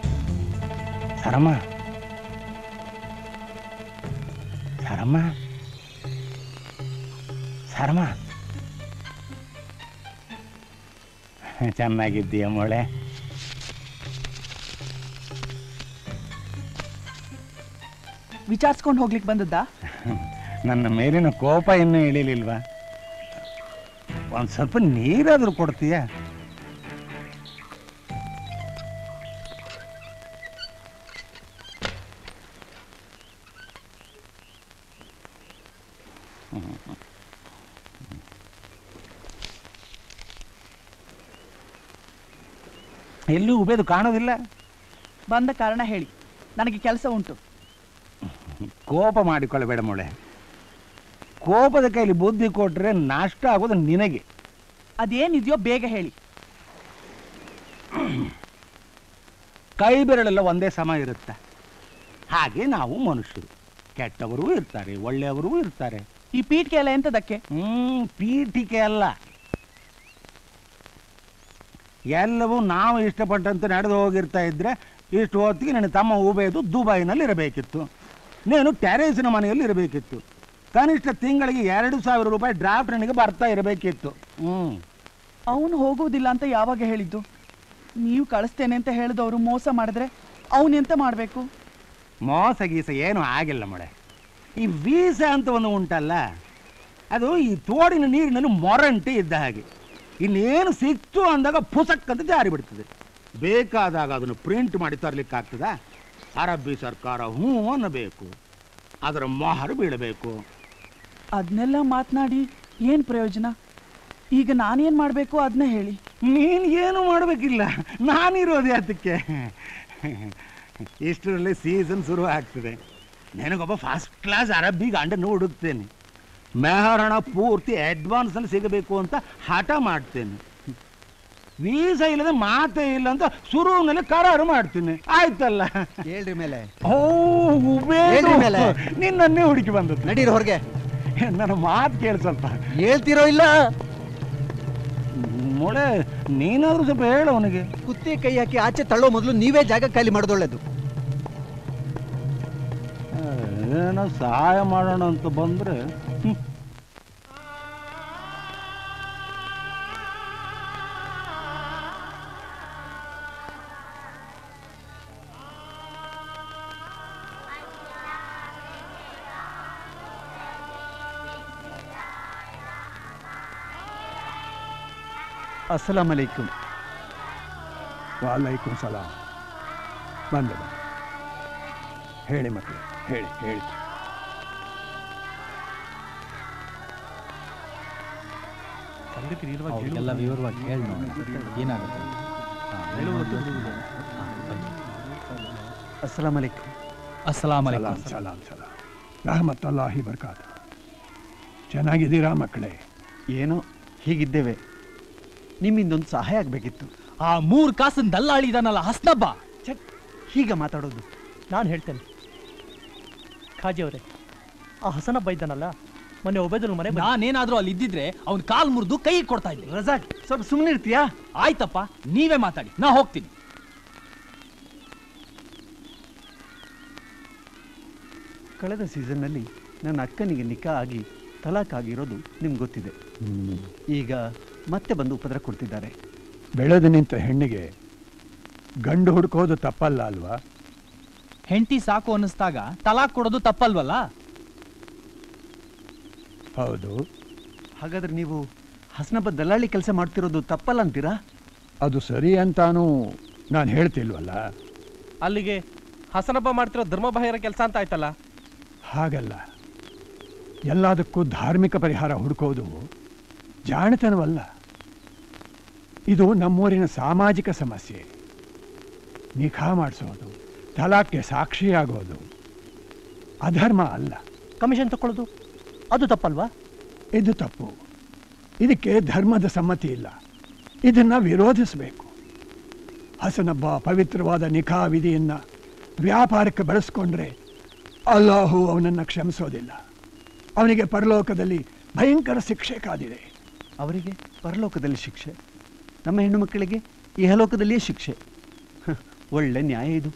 ಸರಮ್ಮ ಸರಮ್ಮ ಧರ್ಮ ಚೆನ್ನಾಗಿದ್ದೀಯ ಮೊಳೆ ವಿಚಾರಿಸ್ಕೊಂಡು ಹೋಗ್ಲಿಕ್ಕೆ ಬಂದದ್ದಾ ನನ್ನ ಮೇಲಿನ ಕೋಪ ಇನ್ನೂ ಇಳಿಲಿಲ್ವಾ ಒಂದು ಸ್ವಲ್ಪ ನೀರಾದರೂ ಕೊಡ್ತೀಯ ಎಲ್ಲೂ ಉಬೇದು ಕಾಣೋದಿಲ್ಲ ಬಂದ ಕಾರಣ ಹೇಳಿ ನನಗೆ ಕೆಲಸ ಉಂಟು ಕೋಪ ಮಾಡಿಕೊಳ್ಳಬೇಡ ಮೊಳೆ ಕೋಪದ ಕೈಲಿ ಬುದ್ಧಿ ಕೊಟ್ರೆ ನಷ್ಟ ಆಗೋದು ನಿನಗೆ ಅದೇನಿದೆಯೋ ಬೇಗ ಹೇಳಿ ಕೈ ಬೆರಳೆಲ್ಲ ಒಂದೇ ಸಮ ಇರುತ್ತೆ ಹಾಗೆ ನಾವು ಮನುಷ್ಯರು ಕೆಟ್ಟವರು ಇರ್ತಾರೆ ಒಳ್ಳೆಯವರು ಇರ್ತಾರೆ ಈ ಪೀಠಿಕೆ ಎಲ್ಲ ಎಂತದಕ್ಕೆ ಹ್ಮ್ ಪೀಠಿಕೆ ಅಲ್ಲ ಎಲ್ಲವೂ ನಾವು ಇಷ್ಟಪಟ್ಟಂತೆ ನಡೆದು ಹೋಗಿರ್ತಾ ಇದ್ರೆ ಇಷ್ಟು ಹೊತ್ತಿಗೆ ನನ್ನ ತಮ್ಮ ಉಬೇದು ದುಬೈನಲ್ಲಿ ಇರಬೇಕಿತ್ತು ನೀನು ಟ್ಯಾರೇಸಿನ ಮನೆಯಲ್ಲಿ ಇರಬೇಕಿತ್ತು ಕನಿಷ್ಠ ತಿಂಗಳಿಗೆ ಎರಡು ಸಾವಿರ ರೂಪಾಯಿ ಡ್ರಾಫ್ಟ್ ನನಗೆ ಬರ್ತಾ ಇರಬೇಕಿತ್ತು ಹ್ಮ್ ಅವನು ಹೋಗುವುದಿಲ್ಲ ಅಂತ ಯಾವಾಗ ಹೇಳಿದ್ದು ನೀವು ಕಳಿಸ್ತೇನೆ ಅಂತ ಹೇಳಿದವರು ಮೋಸ ಮಾಡಿದ್ರೆ ಅವನೆಂತ ಮಾಡಬೇಕು ಮೋಸ ಗೀಸ ಏನು ಆಗಿಲ್ಲ ಮಳೆ ಈ ವೀಸ ಅಂತ ಒಂದು ಉಂಟಲ್ಲ ಅದು ಈ ತೋಡಿನ ನೀರಿನಲ್ಲಿ ಮೊರಂಟೆ ಇದ್ದ ಹಾಗೆ ಇನ್ನೇನು ಸಿಕ್ತು ಅಂದಾಗ ಪುಸಕ್ಕಂತ ಜಾರಿ ಬಿಡ್ತದೆ ಬೇಕಾದಾಗ ಅದನ್ನು ಪ್ರಿಂಟ್ ಮಾಡಿ ತರಲಿಕ್ಕೆ ಆಗ್ತದ ಅರಬ್ಬಿ ಸರ್ಕಾರ ಹ್ಞೂ ಅನ್ನಬೇಕು ಅದರ ಮೊಹರು ಬೀಳಬೇಕು ಅದನ್ನೆಲ್ಲ ಮಾತನಾಡಿ ಏನು ಪ್ರಯೋಜನ ಈಗ ನಾನೇನು ಮಾಡಬೇಕು ಅದನ್ನ ಹೇಳಿ ನೀನು ಏನು ಮಾಡಬೇಕಿಲ್ಲ ನಾನಿರೋದೇ ಅದಕ್ಕೆ ಇಷ್ಟರಲ್ಲಿ ಸೀಸನ್ ಶುರು ಆಗ್ತದೆ ನನಗೊಬ್ಬ ಫಸ್ಟ್ ಕ್ಲಾಸ್ ಅರಬ್ಬಿ ಗಂಡನ್ನು ಹುಡುಕ್ತೇನೆ ಮೆಹರಣ ಪೂರ್ತಿ ಅಡ್ವಾನ್ಸಲ್ಲಿ ಸಿಗಬೇಕು ಅಂತ ಹಠ ಮಾಡ್ತೇನೆ ವೀಸಾ ಇಲ್ಲದೆ ಮಾತೇ ಇಲ್ಲ ಅಂತ ಶುರುವಿನಲ್ಲಿ ಕರಾರು ಮಾಡ್ತೀನಿ ಆಯ್ತಲ್ಲ ಹೇಳ್ರಿ ಮೇಲೆ ಓ ಉಬೇದು. ಹೇಳ್ರಿ ಮೇಲೆ. ನಿನ್ನನ್ನೇ ಹುಡುಕಿ ಬಂದದ್ದು ನಡೀರಿ ಹೊರಗೆ ನನ್ನ ಮಾತು ಕೇಳಿ ಸ್ವಲ್ಪ ಹೇಳ್ತಿರೋ ಇಲ್ಲ ಮೊಳೆ ನೀನಾದ್ರೂ ಸ್ವಲ್ಪ ಹೇಳು ಅವನಿಗೆ ಕುತ್ತಿ ಕೈ ಹಾಕಿ ಆಚೆ ತಳ್ಳೋ ಮೊದಲು ನೀವೇ ಜಾಗ ಖಾಲಿ ಮಾಡೋದೊಳ್ಳೇದು ಏನೋ ಸಹಾಯ ಮಾಡೋಣ ಅಂತ ಬಂದ್ರೆ ಹ್ಮ್. ಅಸ್ಸಲಾಂ ಅಲೈಕುಂ ವಾಲೈಕುಂ ಸಲಾಂ ಬಂದೆ ಬಂದೆ. ಹೇಳಿ ಮಕ್ಕಳು ಹೇಳಿ ಹೇಳಿ ಎಲ್ಲ ವಿವರವಾಗಿ ಹೇಳಿ ನೋಡಿ ಏನಾಗುತ್ತೆ ಅಸ್ಸಲಾಂ ಅಲೈಕುಂ ಅಸ್ಸಲಾಂ ಸಲಾಂ ಸಲಾಂ ಸಲಾಂ ರಹಮತ್ತಲ್ಲಾಹಿ ಬರ್ಕಾತ ಚೆನ್ನಾಗಿದ್ದೀರಾ ಮಕ್ಕಳೇ ಏನೋ ಹೀಗಿದ್ದೇವೆ ನಿಮ್ಮಿಂದೊಂದು ಸಹಾಯ ಆಗಬೇಕಿತ್ತು ಆ ಮೂರ್ ಕಾಸನ್ ದಲ್ಲಾಳಿ ಇದಾನಲ್ಲ ಹಸ್ನಬ್ಬ ಹೀಗ ಮಾತಾಡೋದು ನಾನು ಹೇಳ್ತೇನೆ ಖಾಜಿ ಅವರೇ ಆ ಹಸನಬ್ಬ ಇದ್ದಾನಲ್ಲ ಮೊನ್ನೆ ಒಬೇದಲ್ ಮನೆ ನಾನೇನಾದ್ರೂ ಅಲ್ಲಿ ಇದ್ದಿದ್ರೆ ಅವ್ನ್ ಕಾಲ್ ಮುರಿದು ಕೈ ಕೊಡ್ತಾ ಇದ್ದೆ ರಜಾಕ್ ಸ್ವಲ್ಪ ಸುಮ್ಮನೆ ಇರ್ತೀಯಾ ಆಯ್ತಪ್ಪ ನೀವೇ ಮಾತಾಡಿ ನಾ ಹೋಗ್ತೀನಿ ಕಳೆದ ಸೀಸನ್ನಲ್ಲಿ ನನ್ನ ಅಕ್ಕನಿಗೆ ನಿಕಾ ಆಗಿ ತಲಾಕ್ ಆಗಿರೋದು ನಿಮ್ಗೆ ಗೊತ್ತಿದೆ ಈಗ ಮತ್ತೆ ಬಂದು ಉಪದ್ರ ಕೊಡ್ತಿದ್ದಾರೆ ಬೆಳೆದು ನಿಂತ ಹೆಣ್ಣಿಗೆ ಗಂಡು ಹುಡುಕೋದು ತಪ್ಪಲ್ಲ ಅಲ್ವಾ ಹೆಂಡತಿ ಸಾಕು ಅನ್ನಿಸ್ದಾಗ ತಲಾಕ್ ಕೊಡೋದು ತಪ್ಪಲ್ವಲ್ಲ ಹೌದು ಹಾಗಾದ್ರೆ ನೀವು ಹಸನಬ್ಬ ದಲ್ಲಾಳಿ ಕೆಲಸ ಮಾಡ್ತಿರೋದು ತಪ್ಪಲ್ಲ ಅಂತೀರಾ ಅದು ಸರಿ ಅಂತಾನೂ ನಾನು ಹೇಳ್ತಿಲ್ವಲ್ಲ ಅಲ್ಲಿಗೆ ಹಸನಬ್ಬ ಮಾಡ್ತಿರೋ ಧರ್ಮಬಾಹಿರ ಕೆಲಸ ಅಂತ ಆಯ್ತಲ್ಲ ಹಾಗಲ್ಲ ಎಲ್ಲದಕ್ಕೂ ಧಾರ್ಮಿಕ ಪರಿಹಾರ ಹುಡುಕೋದು ಜಾಣತನವಲ್ಲ ಇದು ನಮ್ಮೂರಿನ ಸಾಮಾಜಿಕ ಸಮಸ್ಯೆ ನಿಖಾ ಮಾಡಿಸೋದು ತಲಾಕ್ಗೆ ಸಾಕ್ಷಿಯಾಗೋದು ಅಧರ್ಮ ಅಲ್ಲ ಕಮಿಷನ್ ತಗೊಳ್ಳೋದು ಅದು ತಪ್ಪಲ್ವಾ ಇದು ತಪ್ಪು ಇದಕ್ಕೆ ಧರ್ಮದ ಸಮ್ಮತಿ ಇಲ್ಲ ಇದನ್ನ ವಿರೋಧಿಸಬೇಕು ಹಸನಬ್ಬ ಪವಿತ್ರವಾದ ನಿಖಾ ವಿಧಿಯನ್ನ ವ್ಯಾಪಾರಕ್ಕೆ ಬಳಸ್ಕೊಂಡ್ರೆ ಅಲ್ಲಾಹು ಅವನನ್ನು ಕ್ಷಮಿಸೋದಿಲ್ಲ ಅವನಿಗೆ ಪರಲೋಕದಲ್ಲಿ ಭಯಂಕರ ಶಿಕ್ಷೆ ಕಾದಿದೆ ಅವರಿಗೆ ಪರಲೋಕದಲ್ಲಿ ಶಿಕ್ಷೆ ನಮ್ಮ ಹೆಣ್ಣು ಮಕ್ಕಳಿಗೆ ಇಹಲೋಕದಲ್ಲಿಯೇ ಶಿಕ್ಷೆ ಹ, ಒಳ್ಳೆ ನ್ಯಾಯ ಇದು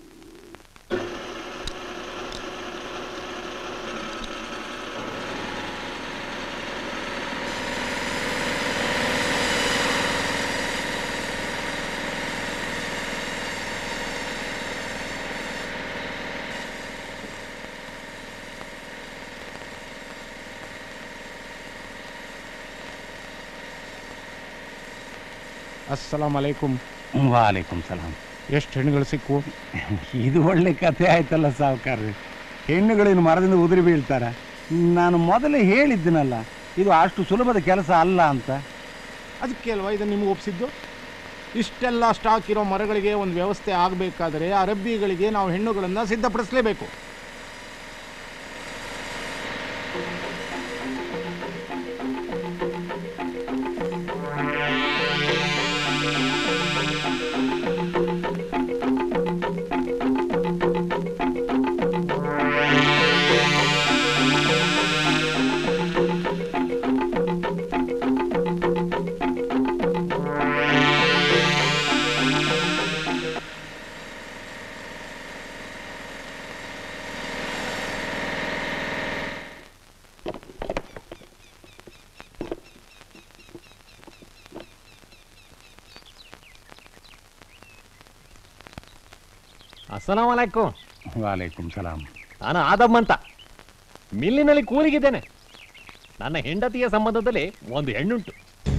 ಅಸ್ಸಲಾಂ ಅಲೈಕುಂ ವಾಲೇಕುಂ ಸಲಾಂ ಎಷ್ಟು ಹೆಣ್ಣುಗಳು ಸಿಕ್ಕು ಇದು ಒಳ್ಳೆ ಕಥೆ ಆಯ್ತಲ್ಲ ಸಾವುಕಾರ್ರಿ ಹೆಣ್ಣುಗಳಿನ್ನು ಮರದಿಂದ ಉದುರಿ ಬೀಳ್ತಾರ ನಾನು ಮೊದಲೇ ಹೇಳಿದ್ದೀನಲ್ಲ ಇದು ಅಷ್ಟು ಸುಲಭದ ಕೆಲಸ ಅಲ್ಲ ಅಂತ ಅದಕ್ಕೆ ಅಲ್ವಾ ಇದನ್ನು ನಿಮ್ಗೆ ಒಪ್ಪಿಸಿದ್ದು ಇಷ್ಟೆಲ್ಲ ಸ್ಟಾಕ್ ಇರೋ ಮರಗಳಿಗೆ ಒಂದು ವ್ಯವಸ್ಥೆ ಆಗಬೇಕಾದರೆ ಅರಬ್ಬಿಗಳಿಗೆ ನಾವು ಹೆಣ್ಣುಗಳನ್ನು ಸಿದ್ಧಪಡಿಸಲೇಬೇಕು ಅಸ್ಸಲಾಂ ಅಲೈಕುಂ ವಾಲೇಕುಂ ಸಲಾಂ ನಾನು ಆದಮ್ ಅಂತ ಮಿಲ್ಲಿನಲ್ಲಿ ಕೂಲಿಗಿದ್ದೇನೆ ನನ್ನ ಹೆಂಡತಿಯ ಸಂಬಂಧದಲ್ಲಿ ಒಂದು ಹೆಣ್ಣುಂಟು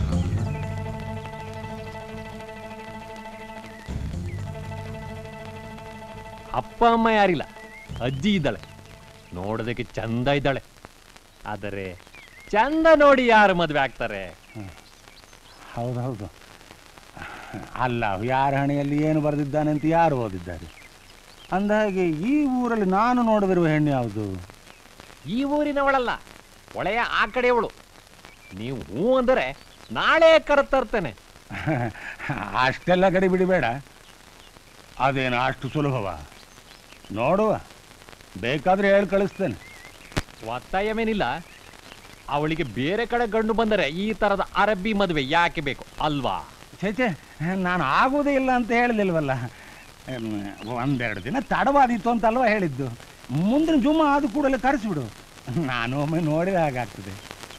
ಅಪ್ಪ ಅಮ್ಮ ಯಾರಿಲ್ಲ ಅಜ್ಜಿ ಇದ್ದಾಳೆ ನೋಡೋದಕ್ಕೆ ಚಂದ ಇದ್ದಾಳೆ ಆದರೆ ಚಂದ ನೋಡಿ ಯಾರು ಮದುವೆ ಆಗ್ತಾರೆ ಹೌದೌದು ಅಲ್ಲ ಯಾರ ಹಣೆಯಲ್ಲಿ ಏನು ಬರೆದಿದ್ದಾನೆ ಅಂತ ಯಾರು ಓದಿದ್ದಾರೆ ಅಂದಹಾಗೆ ಈ ಊರಲ್ಲಿ ನಾನು ನೋಡದಿರುವ ಹೆಣ್ಣು ಯಾವುದು ಈ ಊರಿನವಳಲ್ಲ ಒಳೆಯ ಆ ಕಡೆಯವಳು ನೀವು ಹೂ ಅಂದರೆ ನಾಳೆ ಕರೆತರ್ತೇನೆ ಅಷ್ಟೆಲ್ಲ ಗಡಿ ಬಿಡಬೇಡ ಅದೇನು ಅಷ್ಟು ಸುಲಭವ ನೋಡುವ ಬೇಕಾದ್ರೆ ಹೇಳಿ ಕಳಿಸ್ತೇನೆ ಒತ್ತಾಯವೇನಿಲ್ಲ ಅವಳಿಗೆ ಬೇರೆ ಕಡೆ ಗಂಡು ಬಂದರೆ ಈ ತರದ ಅರಬ್ಬಿ ಮದುವೆ ಯಾಕೆ ಬೇಕು ಅಲ್ವಾ ಛೇ ನಾನು ಆಗೋದೇ ಇಲ್ಲ ಅಂತ ಹೇಳಿಲ್ವಲ್ಲ ಒಂದೆರಡು ದಿನ ತಡವಾದೀತು ಅಂತಲ್ವ ಹೇಳಿದ್ದು ಮುಂದಿನ ಜುಮ್ಮ ಆದ ಕೂಡಲೇ ಕರೆಸಿಬಿಡು ನಾನು ಒಮ್ಮೆ ನೋಡಿದ ಹಾಗಾಗ್ತದೆ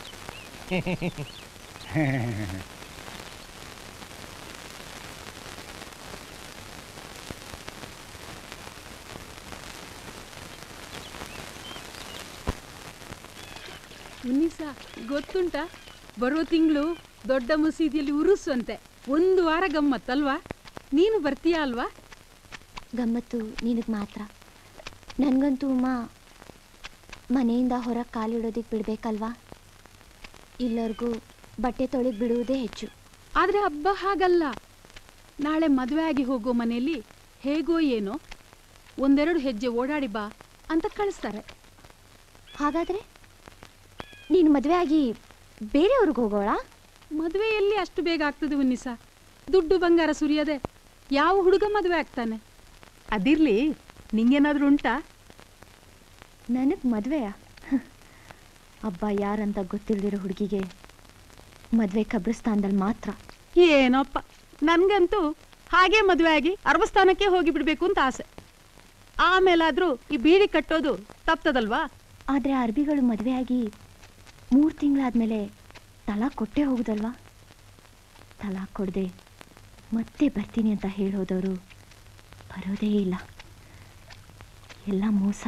ಮುನಿಸ ಗೊತ್ತುಂಟಾ ಬರೋ ತಿಂಗಳು ದೊಡ್ಡ ಮಸೀದಿಯಲ್ಲಿ ಉರುಸಂತೆ ಒಂದು ವಾರ ಗಮ್ಮತ್ತಲ್ವಾ ನೀನು ಬರ್ತೀಯಾ ಅಲ್ವಾ ಗಮ್ಮತ್ತು ನಿನಗೆ ಮಾತ್ರ ನನಗಂತೂ ಉಮ್ಮ ಮನೆಯಿಂದ ಹೊರಗೆ ಕಾಲಿಡೋದಕ್ಕೆ ಬಿಡಬೇಕಲ್ವಾ ಇಲ್ಲರಿಗೂ ಬಟ್ಟೆ ತೊಳೆದು ಬಿಡುವುದೇ ಹೆಚ್ಚು ಆದ್ರೆ ಹಬ್ಬ ಹಾಗಲ್ಲ ನಾಳೆ ಮದುವೆ ಆಗಿ ಹೋಗೋ ಮನೆಯಲ್ಲಿ ಹೇಗೋ ಏನೋ ಒಂದೆರಡು ಹೆಜ್ಜೆ ಓಡಾಡಿ ಬಾ ಅಂತ ಕಳಿಸ್ತಾರೆ ಹಾಗಾದ್ರೆ ನೀನು ಮದುವೆ ಆಗಿ ಬೇರೆಯವ್ರಿಗೆ ಹೋಗೋಳಾ ಮದುವೆ ಎಲ್ಲಿ ಅಷ್ಟು ಬೇಗ ಆಗ್ತದೆ ಉನ್ನಿಸ ದುಡ್ಡು ಬಂಗಾರ ಸುರಿಯದೆ ಯಾವ ಹುಡುಗ ಮದುವೆ ಆಗ್ತಾನೆ ಅದಿರ್ಲಿ ನಿಂಗೇನಾದ್ರೂ ಉಂಟಾ ನನಗೆ ಮದುವೆಯಾ ಅಬ್ಬ ಯಾರಂತ ಗೊತ್ತಿಲ್ದಿರೋ ಹುಡುಗಿಗೆ ಮದುವೆ ಕಬ್ರಿಸ್ತಾನದಲ್ಲಿ ಮಾತ್ರ ಏನೋಪ್ಪ ನನ್ಗಂತೂ ಹಾಗೆ ಮದುವೆ ಆಗಿ ಅರ್ವಸ್ಥಾನಕ್ಕೆ ಹೋಗಿ ಬಿಡ್ಬೇಕು ಅಂತ ಆಸೆ ಆಮೇಲಾದ್ರೂ ಈ ಬೀಡಿ ಕಟ್ಟೋದು ತಪ್ತದಲ್ವಾ ಆದರೆ ಅರ್ಬಿಗಳು ಮದುವೆಯಾಗಿ ಮೂರು ತಿಂಗಳಾದ್ಮೇಲೆ ತಲಾಕ್ ಕೊಟ್ಟೇ ಹೋಗುದಲ್ವಾ ತಲಾಕ್ ಕೊಡದೆ ಮತ್ತೆ ಬರ್ತೀನಿ ಅಂತ ಹೇಳೋದವರು ಬರೋದೇ ಇಲ್ಲ ಎಲ್ಲ ಮೋಸ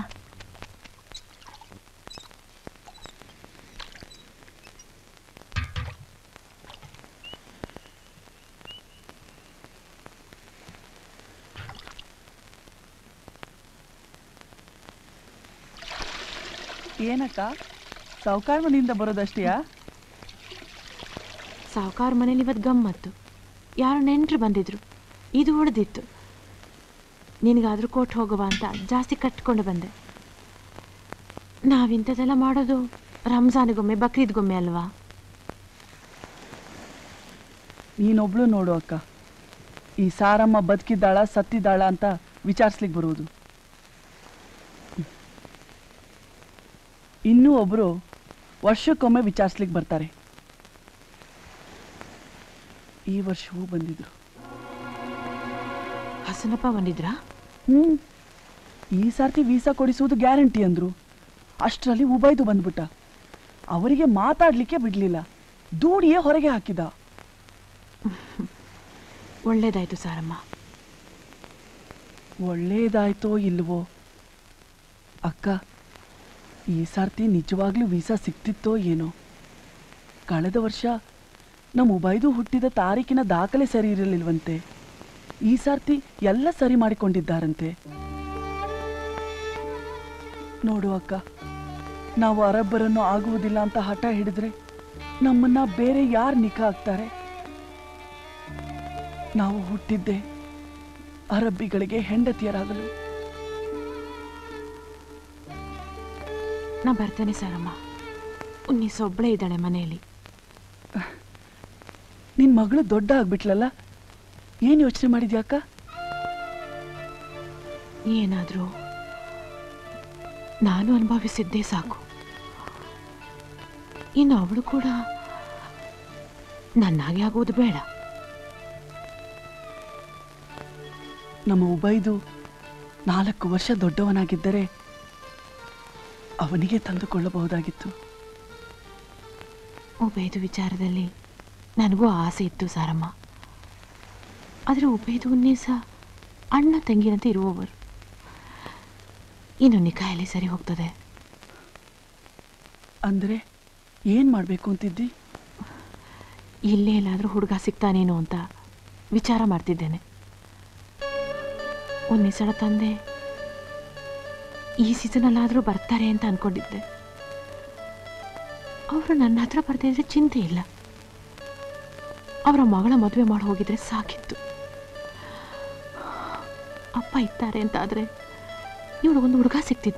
ಏನಕ್ಕ ಸಾವುಕಾರ ಮನೆಯಿಂದ ಬರೋದಷ್ಟೇಯಾ ಸಾವುಕಾರ ಮನೇಲಿ ಇವತ್ತು ಗಮ್ಮತ್ತು ಯಾರು ನೆಂಟರು ಬಂದಿದ್ರು ಇದು ಉಳಿದಿತ್ತು ನಿನಗಾದ್ರೂ ಕೊಟ್ಟು ಹೋಗುವ ಅಂತ ಜಾಸ್ತಿ ಕಟ್ಕೊಂಡು ಬಂದೆ ನಾವಿಂಥದ್ದೆಲ್ಲ ಮಾಡೋದು ರಂಜಾನಿಗೊಮ್ಮೆ ಬಕ್ರೀದ್ಗೊಮ್ಮೆ ಅಲ್ವಾ ನೀನೊಬ್ಳು ನೋಡು ಅಕ್ಕ ಈ ಸಾರಮ್ಮ ಬದುಕಿದ್ದಾಳ ಸತ್ತಿದ್ದಾಳ ಅಂತ ವಿಚಾರಿಸ್ಲಿಕ್ಕೆ ಬರುವುದು ಇನ್ನೂ ಒಬ್ರು ವರ್ಷಕ್ಕೊಮ್ಮೆ ವಿಚಾರಿಸ್ಲಿಕ್ಕೆ ಬರ್ತಾರೆ ಈ ವರ್ಷವೂ ಬಂದಿದ್ರು ಹಸನಪ್ಪ ಬಂದಿದ್ರಾ ಹ್ಞೂ ಈ ಸರ್ತಿ ವೀಸಾ ಕೊಡಿಸುವುದು ಗ್ಯಾರಂಟಿ ಅಂದ್ರು ಅಷ್ಟರಲ್ಲಿ ಉಬೈದು ಬಂದ್ಬಿಟ್ಟ ಅವರಿಗೆ ಮಾತಾಡ್ಲಿಕ್ಕೆ ಬಿಡ್ಲಿಲ್ಲ ದೂಡಿಯೇ ಹೊರಗೆ ಹಾಕಿದ ಒಳ್ಳೇದಾಯ್ತು ಸಾರಮ್ಮ ಒಳ್ಳೇದಾಯ್ತೋ ಇಲ್ವೋ ಅಕ್ಕ ಈ ಸರ್ತಿ ನಿಜವಾಗ್ಲೂ ವೀಸಾ ಸಿಕ್ತಿತ್ತೋ ಏನೋ ಕಳೆದ ವರ್ಷ ನಮ್ಮ ಉಬೈದು ಹುಟ್ಟಿದ ತಾರೀಕಿನ ದಾಖಲೆ ಸರಿ ಇರಲಿಲ್ವಂತೆ ಈ ಸರ್ತಿ ಎಲ್ಲ ಸರಿ ಮಾಡಿಕೊಂಡಿದ್ದಾರಂತೆ ನೋಡು ಅಕ್ಕ ನಾವು ಅರಬ್ಬರನ್ನು ಆಗುವುದಿಲ್ಲ ಅಂತ ಹಠ ಹಿಡಿದ್ರೆ ನಮ್ಮನ್ನ ಬೇರೆ ಯಾರು ನಿಖಾ ಆಗ್ತಾರೆ ನಾವು ಹುಟ್ಟಿದ್ದೆ ಅರಬ್ಬಿಗಳಿಗೆ ಹೆಂಡತಿಯರಾಗಲು ನಾ ಬರ್ತೇನೆ ಸಾರಮ್ಮ ಉನ್ನಿಸ್ ಒಬ್ಬಳೇ ಇದ್ದಾಳೆ ಮನೆಯಲ್ಲಿ ನಿನ್ ಮಗಳು ದೊಡ್ಡ ಆಗ್ಬಿಟ್ಲಲ್ಲ ಏನ್ ಯೋಚನೆ ಮಾಡಿದ್ಯಾಕ ಏನಾದರೂ ನಾನು ಅನುಭವಿಸಿದ್ದೇ ಸಾಕು ಇನ್ನು ಅವಳು ಕೂಡ ನನ್ನಾಗೆ ಆಗುವುದು ಬೇಡ ನಮ್ಮ ಉಬೈದು ನಾಲ್ಕು ವರ್ಷ ದೊಡ್ಡವನಾಗಿದ್ದರೆ ಅವನಿಗೆ ತಂದುಕೊಳ್ಳಬಹುದಾಗಿತ್ತು ಉಪೇದು ವಿಚಾರದಲ್ಲಿ ನನಗೂ ಆಸೆ ಇತ್ತು ಸಾರಮ್ಮ ಆದರೆ ಉಪೇದು ಉನ್ನೇಸ ಅಣ್ಣ ತಂಗಿರಂತೆ ಇರುವವರು ಇನ್ನು ನಿಕಾಯಲ್ಲಿ ಸರಿ ಹೋಗ್ತದೆ ಅಂದ್ರೆ ಏನ್ ಮಾಡ್ಬೇಕು ಅಂತಿದ್ದಿ ಇಲ್ಲೇ ಎಲ್ಲಾದರೂ ಹುಡುಗ ಸಿಗ್ತಾನೇನೋ ಅಂತ ವಿಚಾರ ಮಾಡ್ತಿದ್ದೇನೆ ಉನ್ನಿಸಳ ತಂದೆ ಈ ಸೀಸನಲ್ಲಾದರೂ ಬರ್ತಾರೆ ಅಂತ ಅನ್ಕೊಂಡಿದ್ದೆ ಅವರು ನನ್ನ ಹತ್ರ ಬರ್ತಿದ್ರೆ ಚಿಂತೆ ಇಲ್ಲ ಅವರ ಮಗಳ ಮದುವೆ ಮಾಡಿ ಹೋಗಿದ್ರೆ ಸಾಕಿತ್ತು ಅಪ್ಪ ಇದ್ದಾರೆ ಅಂತ ಆದ್ರೆ ಇವಳು ಒಂದು ಹುಡುಗ ಸಿಗ್ತಿದ್ದ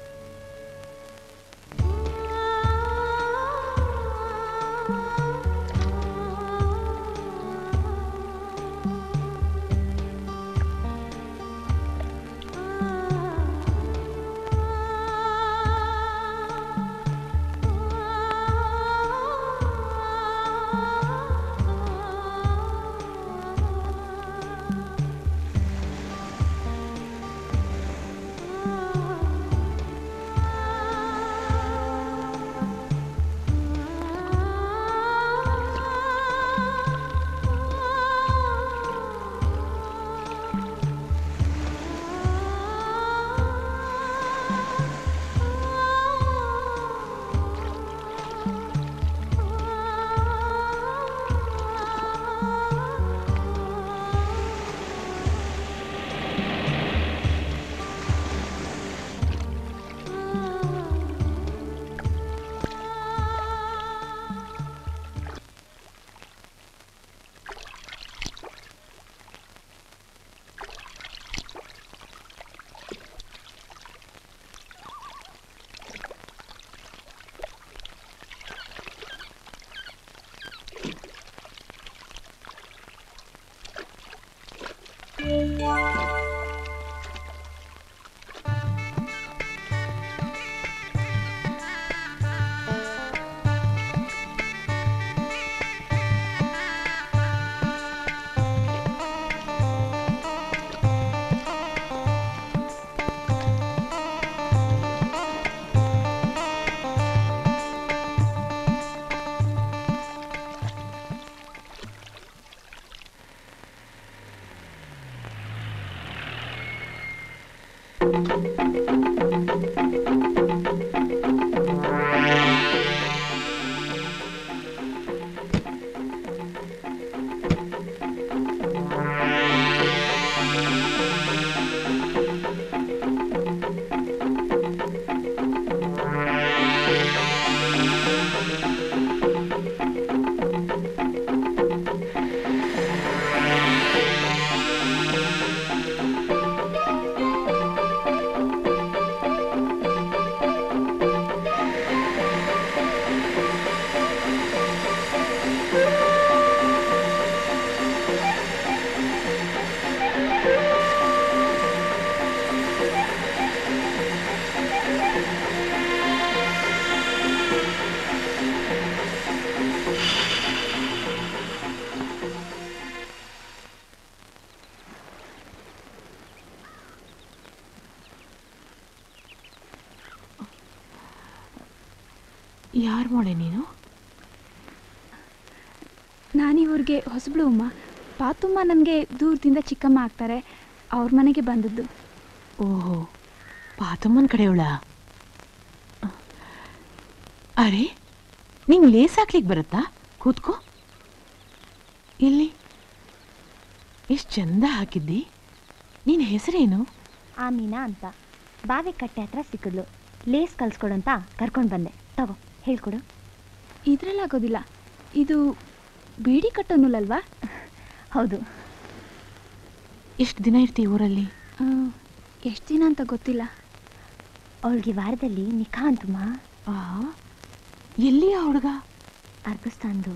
ಯಾರ ಮೋಳೆ ನೀನು ನಾನಿವ್ರಿಗೆ ಹೊಸಬ್ಳು ಉಮ್ಮ ಪಾತುಮ್ಮ ನನಗೆ ದೂರದಿಂದ ಚಿಕ್ಕಮ್ಮ ಆಗ್ತಾರೆ ಅವ್ರ ಮನೆಗೆ ಬಂದದ್ದು ಓಹೋ ಪಾತಮ್ಮನ ಕಡೆಯವಳ ಅರೆ ನಿಂಗೆ ಲೇಸ್ ಹಾಕ್ಲಿಕ್ಕೆ ಬರುತ್ತಾ ಕೂತ್ಕೋ ಎಲ್ಲಿ ಎಷ್ಟು ಚಂದ ಹಾಕಿದ್ದಿ ನಿನ್ನ ಹೆಸರೇನು ಆಮೀನಾ ಅಂತ ಬಾವಿ ಕಟ್ಟೆ ಹತ್ರ ಸಿಕ್ಕಿದ್ಲು ಲೇಸ್ ಕಲ್ಸ್ಕೊಡು ಅಂತ ಕರ್ಕೊಂಡು ಬಂದೆ ತಗೋ ಹೇಳ್ಕೊಡು ಇದ್ರಲ್ಲಾಗೋದಿಲ್ಲ ಇದು ಬೀಡಿ ಕಟ್ಟೋನಲ್ವಾ ಹೌದು ಎಷ್ಟು ದಿನ ಇರ್ತೀವಿ ಊರಲ್ಲಿ ಎಷ್ಟು ದಿನ ಅಂತ ಗೊತ್ತಿಲ್ಲ ಅವಳಿಗೆ ವಾರದಲ್ಲಿ ನಿಖಾ ಅಂತಮ್ಮ ಎಲ್ಲಿ ಆ ಹುಡುಗ ಅರ್ಗಸ್ತಾನ್ದು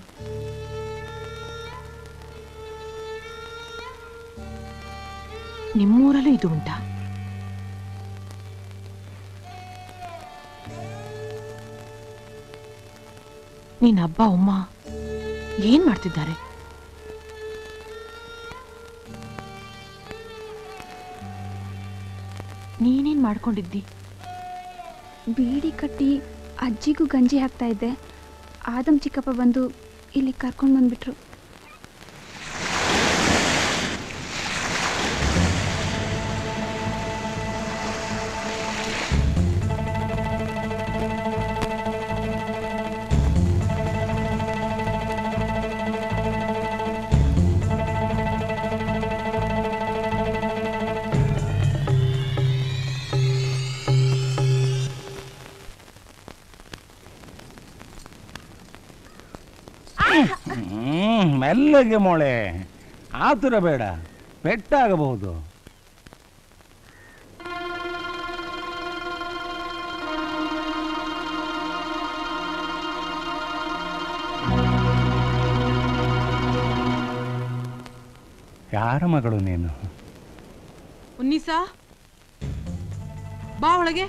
ನಿಮ್ಮೂರಲ್ಲೂ ಇದು ಉಂಟಾ ನೀನ್ ಅಬ್ಬ ಅಮ್ಮ ಏನ್ ಮಾಡ್ತಿದ್ದಾರೆ ನೀನೇನ್ ಮಾಡ್ಕೊಂಡಿದ್ದಿ ಬೀಡಿ ಕಟ್ಟಿ ಅಜ್ಜಿಗೂ ಗಂಜಿ ಹಾಕ್ತಾ ಇದ್ದೆ ಆದಮ್ ಚಿಕ್ಕಪ್ಪ ಬಂದು ಇಲ್ಲಿ ಕರ್ಕೊಂಡು ಬಂದ್ಬಿಟ್ರು ಹ್ಮ್ ಮೆಲ್ಲಗೆ ಮೊಳೆ ಆತುರ ಬೇಡ ಪೆಟ್ಟಾಗಬಹುದು ಯಾರ ಮಗಳು ನೀನು ಉನ್ನೀಸಾ ಬಾ ಒಳಗೆ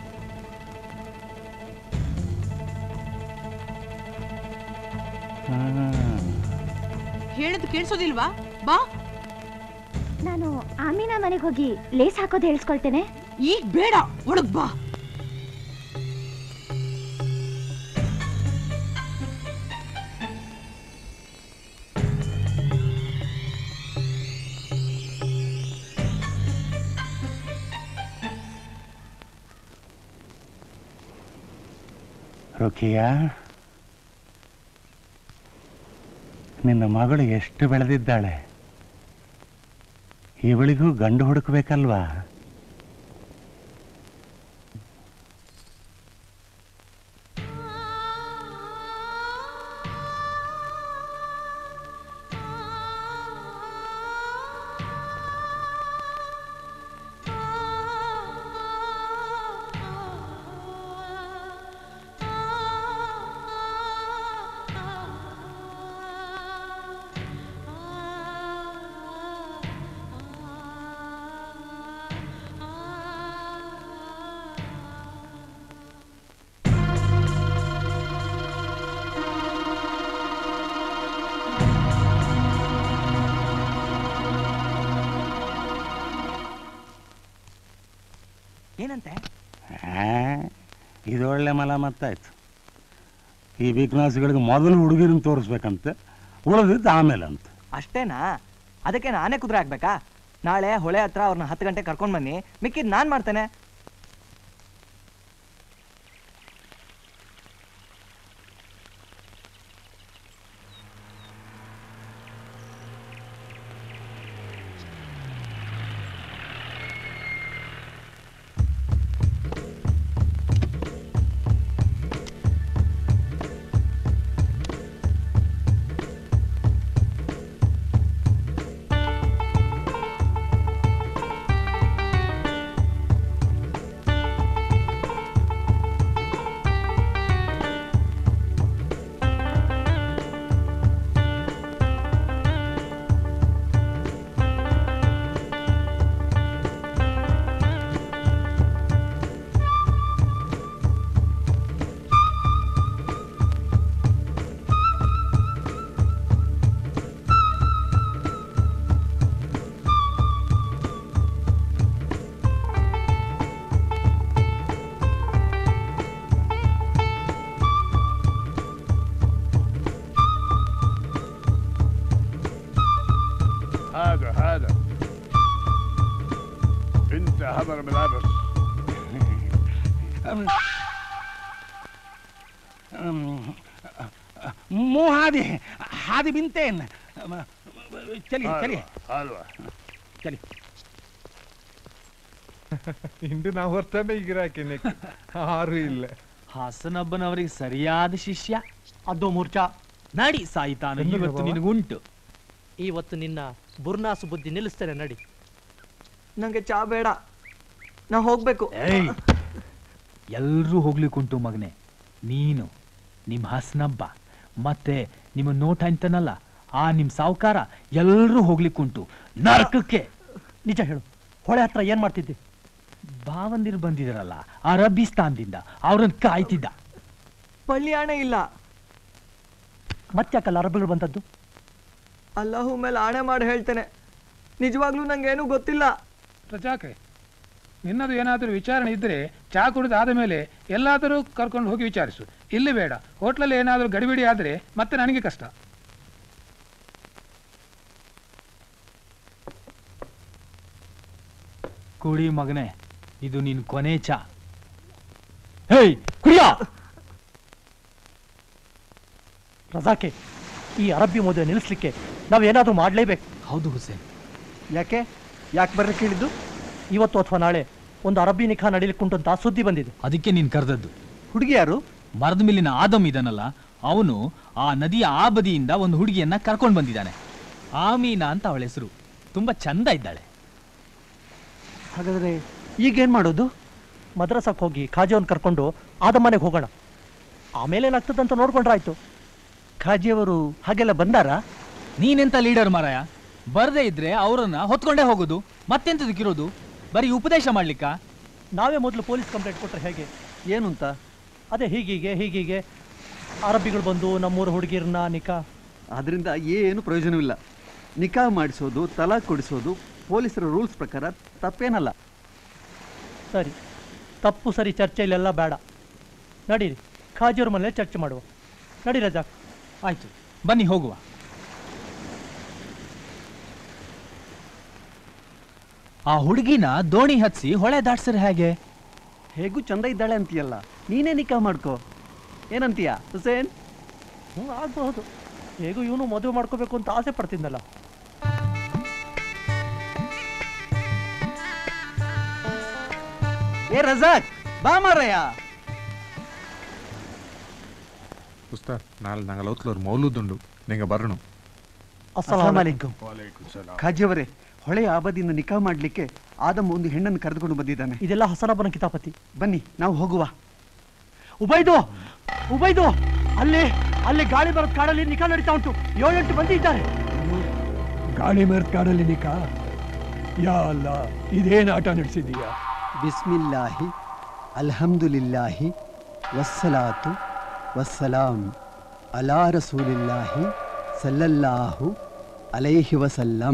ಹೇಳದು ಕೇಳಿಸೋದಿಲ್ವಾ ಬಾ ನಾನು ಆಮೀನಾ ಮನೆಗೆ ಹೋಗಿ ಲೇಸ್ ಹಾಕೋದು ಹೇಳ್ಸ್ಕೊಳ್ತೇನೆ ಈಗ ಬೇಡ ಒಳಗ್ ಬಾ ರುಖಿಯಾ ನಿನ್ನ ಮಗಳು ಎಷ್ಟು ಬೆಳೆದಿದ್ದಾಳೆ ಇವಳಿಗೂ ಗಂಡು ಹುಡುಕ್ಬೇಕಲ್ವಾ ಏನಂತೆ ಆ, ಇದು ಒಳ್ಳೆ ಮಲ ಮತ್ತಾಯ್ತು ಈ ಬಿಗ್ನಾಸ್ಗಳಿಗೆ ಮೊದಲು ಹುಡುಗಿರನ್ನ ತೋರಿಸ್ಬೇಕಂತ ಉಳಿದಿದ್ದು ಆಮೇಲೆ ಅಂತ ಅಷ್ಟೇನಾ ಅದಕ್ಕೆ ನಾನೇ ಕುದುರೆ ಹಾಕ್ಬೇಕಾ ನಾಳೆ ಹೊಳೆ ಹತ್ರ ಅವ್ರನ್ನ ಹತ್ತು ಗಂಟೆ ಕರ್ಕೊಂಡು ಬನ್ನಿ ಮಿಕ್ಕಿದ್ ನಾನು ಮಾಡ್ತೇನೆ هذا هذا انت هذا الملابس مو هذه هذه بنتين ಚಲಿ ಚಲಿ ಹಲ್ವಾ ಚಲಿ ಇಂದು ನಾವು ಹೊರ್ತಮೆ ಗಿರಾಕಿನೆ ಆರು ಇಲ್ಲ ಹಾಸನಬ್ಬನವರಿಗೆ ಸರಿಯಾದ ಶಿಷ್ಯ ಅದು ಮೂರ್ಛಾ ನಡಿ ಸಾಯಿತಾನು ಎಂತ ಇವತ್ತು ಬಾವ? ನಿನಗುಂಟು ಇವತ್ತು ನಿನ್ನ ಬುರ್ನಾಸು ಬುದ್ಧಿ ನಿಲ್ಲಿಸ್ತೇನೆ ನಡಿ ನಂಗೆ ಚಾ ಬೇಡ ನಾ ಹೋಗ್ಬೇಕು ಏಯ್ ಎಲ್ರೂ ಹೋಗ್ಲಿಕ್ಕುಂಟು ಮಗನೆ ನೀನು ನಿಮ್ಮ ಹಸ್ನಬ್ಬ ಮತ್ತೆ ನಿಮ್ಮ ನೋಟ ಅಂತನಲ್ಲ ಆ ನಿಮ್ಮ ಸಾವುಕಾರ ಎಲ್ರೂ ಹೋಗ್ಲಿಕ್ಕುಂಟು ನರಕಕ್ಕೆ ನಿಜ ಹೇಳು ಹೊಳೆ ಹತ್ರ ಏನ್ ಮಾಡ್ತಿದ್ದೆ ಭಾವಂದಿರು ಬಂದಿದಾರಲ್ಲ ಅರಬಿಸ್ತಾನ್ದಿಂದ ಅವ್ರನ್ನ ಕಾಯ್ತಿದ್ದ ಪಳ್ಳಿ ಇಲ್ಲ ಮತ್ತ್ಯಾಕಲ್ಲ ಅರಬಿಗಳು ಬಂದದ್ದು ಅಲ್ಲಾಹು ಮೇಲೆ ಆಣೆ ಮಾಡಿ ಹೇಳ್ತೇನೆ ನಿಜವಾಗ್ಲೂ ನಂಗೇನು ಗೊತ್ತಿಲ್ಲ ರಜಾಕೆ ನಿನ್ನದು ಏನಾದರೂ ವಿಚಾರಣೆ ಇದ್ದರೆ ಚಾ ಕುಡಿದಾದ ಮೇಲೆ ಎಲ್ಲಾದರೂ ಕರ್ಕೊಂಡು ಹೋಗಿ ವಿಚಾರಿಸು ಇಲ್ಲಿ ಬೇಡ ಹೋಟ್ಲಲ್ಲಿ ಏನಾದರೂ ಗಡಿಬಿಡಿ ಆದರೆ ಮತ್ತೆ ನನಗೆ ಕಷ್ಟ ಕುಡಿ ಮಗನೆ ಇದು ನಿನ್ ಕೊನೆ ಚಾ ಹೇಯ್ ಕುಡಿಯ ರಜಾಕೆ ಈ ಅರಬ್ಬಿ ಮದುವೆ ನಿಲ್ಲಿಸ್ಲಿಕ್ಕೆ ನಾವೇನಾದ್ರೂ ಮಾಡಲೇಬೇಕು ಹೌದು ಹುಸೇನ್ ಯಾಕೆ ಯಾಕೆ ಬರ್ಲಿಕ್ಕೆ ಹೇಳಿದ್ದು ಇವತ್ತು ಅಥವಾ ನಾಳೆ ಒಂದು ಅರಬ್ಬಿ ನಿಖಾ ನಡೀಲಿಕ್ಕುಂಟು ಅಂತ ಸುದ್ದಿ ಬಂದಿದೆ ಅದಕ್ಕೆ ನೀನ್ ಕರೆದದ್ದು ಹುಡುಗಿ ಯಾರು ಮರದ ಮೇಲಿನ ಆದಮ್ ಇದನಲ್ಲ ಅವನು ಆ ನದಿಯ ಆ ಬದಿಯಿಂದ ಒಂದು ಹುಡುಗಿಯನ್ನ ಕರ್ಕೊಂಡು ಬಂದಿದ್ದಾನೆ ಆಮೀನಾ ಅಂತ ಅವಳ ಹೆಸರು ತುಂಬಾ ಚಂದ ಇದ್ದಾಳೆ ಹಾಗಾದ್ರೆ ಈಗೇನ್ ಮಾಡೋದು ಮದ್ರಸಕ್ಕೆ ಹೋಗಿ ಖಾಜಿಯವನ್ ಕರ್ಕೊಂಡು ಆದ ಮನೆಗೆ ಹೋಗೋಣ ಆಮೇಲೆ ಏನಾಗ್ತದಂತ ನೋಡ್ಕೊಂಡ್ರಾಯ್ತು ಖಾಜಿಯವರು ಹಾಗೆಲ್ಲ ಬಂದಾರಾ ನೀನೆಂತ ಲೀಡರ್ ಮಾರಾಯ ಬರದೇ ಇದ್ರೆ ಅವರನ್ನ ಹೊತ್ಕೊಂಡೇ ಹೋಗೋದು ಮತ್ತೆಂತದಕ್ಕಿರೋದು ಬರೀ ಉಪದೇಶ ಮಾಡ್ಲಿಕ್ಕ ನಾವೇ ಮೊದಲು ಪೊಲೀಸ್ ಕಂಪ್ಲೇಂಟ್ ಕೊಟ್ರೆ ಹೇಗೆ ಏನು ಅಂತ ಅದೇ ಹೀಗೀಗೆ ಹೀಗೀಗೆ ಅರಬ್ಬಿಗಳು ಬಂದು ನಮ್ಮೂರ ಹುಡುಗಿರನ್ನ ನಿಕಾ ಅದರಿಂದ ಏನು ಪ್ರಯೋಜನವಿಲ್ಲ ನಿಕಾ ಮಾಡಿಸೋದು ತಲಾಕ್ ಕೊಡಿಸೋದು ಪೊಲೀಸರ ರೂಲ್ಸ್ ಪ್ರಕಾರ ತಪ್ಪೇನಲ್ಲ ಸರಿ ತಪ್ಪು ಸರಿ ಚರ್ಚೆ ಇಲ್ಲೆಲ್ಲ ಬೇಡ ನಡೀರಿ ಖಾಜಿಯವ್ರ ಮನೇಲಿ ಚರ್ಚೆ ಮಾಡುವ ನಡಿ ರಜಾಕ್ ಆಯ್ತು ಬನ್ನಿ ಹೋಗುವ ಆ ಹುಡುಗಿನ ದೋಣಿ ಹತ್ಸಿ ಹೊಳೆ ದಾಟ್ಸಿದ್ರೆ ಹೇಗೆ ಹೇಗೂ ಚಂದ ಇದ್ದಾಳೆ ಅಂತೀಯಲ್ಲ ನೀನೇ ನಿಕಾ ಮಾಡ್ಕೋ ಏನಂತೀಯ ಹುಸೇನ್ ಹ್ಞೂ ಆಗಬಹುದು ಹೇಗೂ ಇವನು ಮದುವೆ ಮಾಡ್ಕೋಬೇಕು ಅಂತ ಆಸೆ ಪಡ್ತಿದ್ನಲ್ಲ ಏ ರಜಾಕ್ ಬಾ ಮಾರಯ್ಯ ಉಸ್ತಾದ್ ನಾಳೆ ഞങ്ങൾ ഔത്ലൊരു മൗലൂദുണ്ട് നിങ്ങൾ വരണം ಅಸ್ಸಲಾಂ ಅಲೈಕುಂ ಖಾಜಿಯವರೇ ಹೊಳೆಯ ಆಬದಿಯಿಂದ ನಿಕಾ ಮಾಡಲಿಕ್ಕೆ ಆದಮ್ ಒಂದು ಹೆಣ್ಣನ್ನು ಕರೆದುಕೊಂಡು ಬಂದಿದ್ದಾನೆ ಇದೆಲ್ಲ ಹಸನಬ್ಬನ ಕಿತಾಪತಿ ಬನ್ನಿ ನಾವು ಹೋಗುವ ಉಬೈದು ಉಬೈದು ಅಲ್ಲಿ ಅಲ್ಲಿ ಗಾಳಿ ಬರೋದ್ ಕಾಡಲ್ಲಿ ನಿಕಾ ನಡೀತಾ ಉಂಟು ಏಳೆಂಟು ಮಂದಿ ಇದ್ದಾರೆ ಗಾಳಿ ಮರದ ಕಾಡಲ್ಲಿ ನಿಕಾ ಯಾ ಅಲ್ಲ ಇದೇನು ಆಟ ನಡೆಸಿದೀಯಾ ಬಿಸ್ಮಿಲ್ಲಾಹಿ ಅಲ್ಹಮ್ದುಲಿಲ್ಲಾಹಿ ವಸ್ಸಲಾತು ವಸ್ಸಲಾಂ ಅಲಾ ರಸೂಲಿಲ್ಲಾಹಿ ಸಲ್ಲಲ್ಲಾಹು ಅಲೈಹಿ ವಸಲ್ಲಂ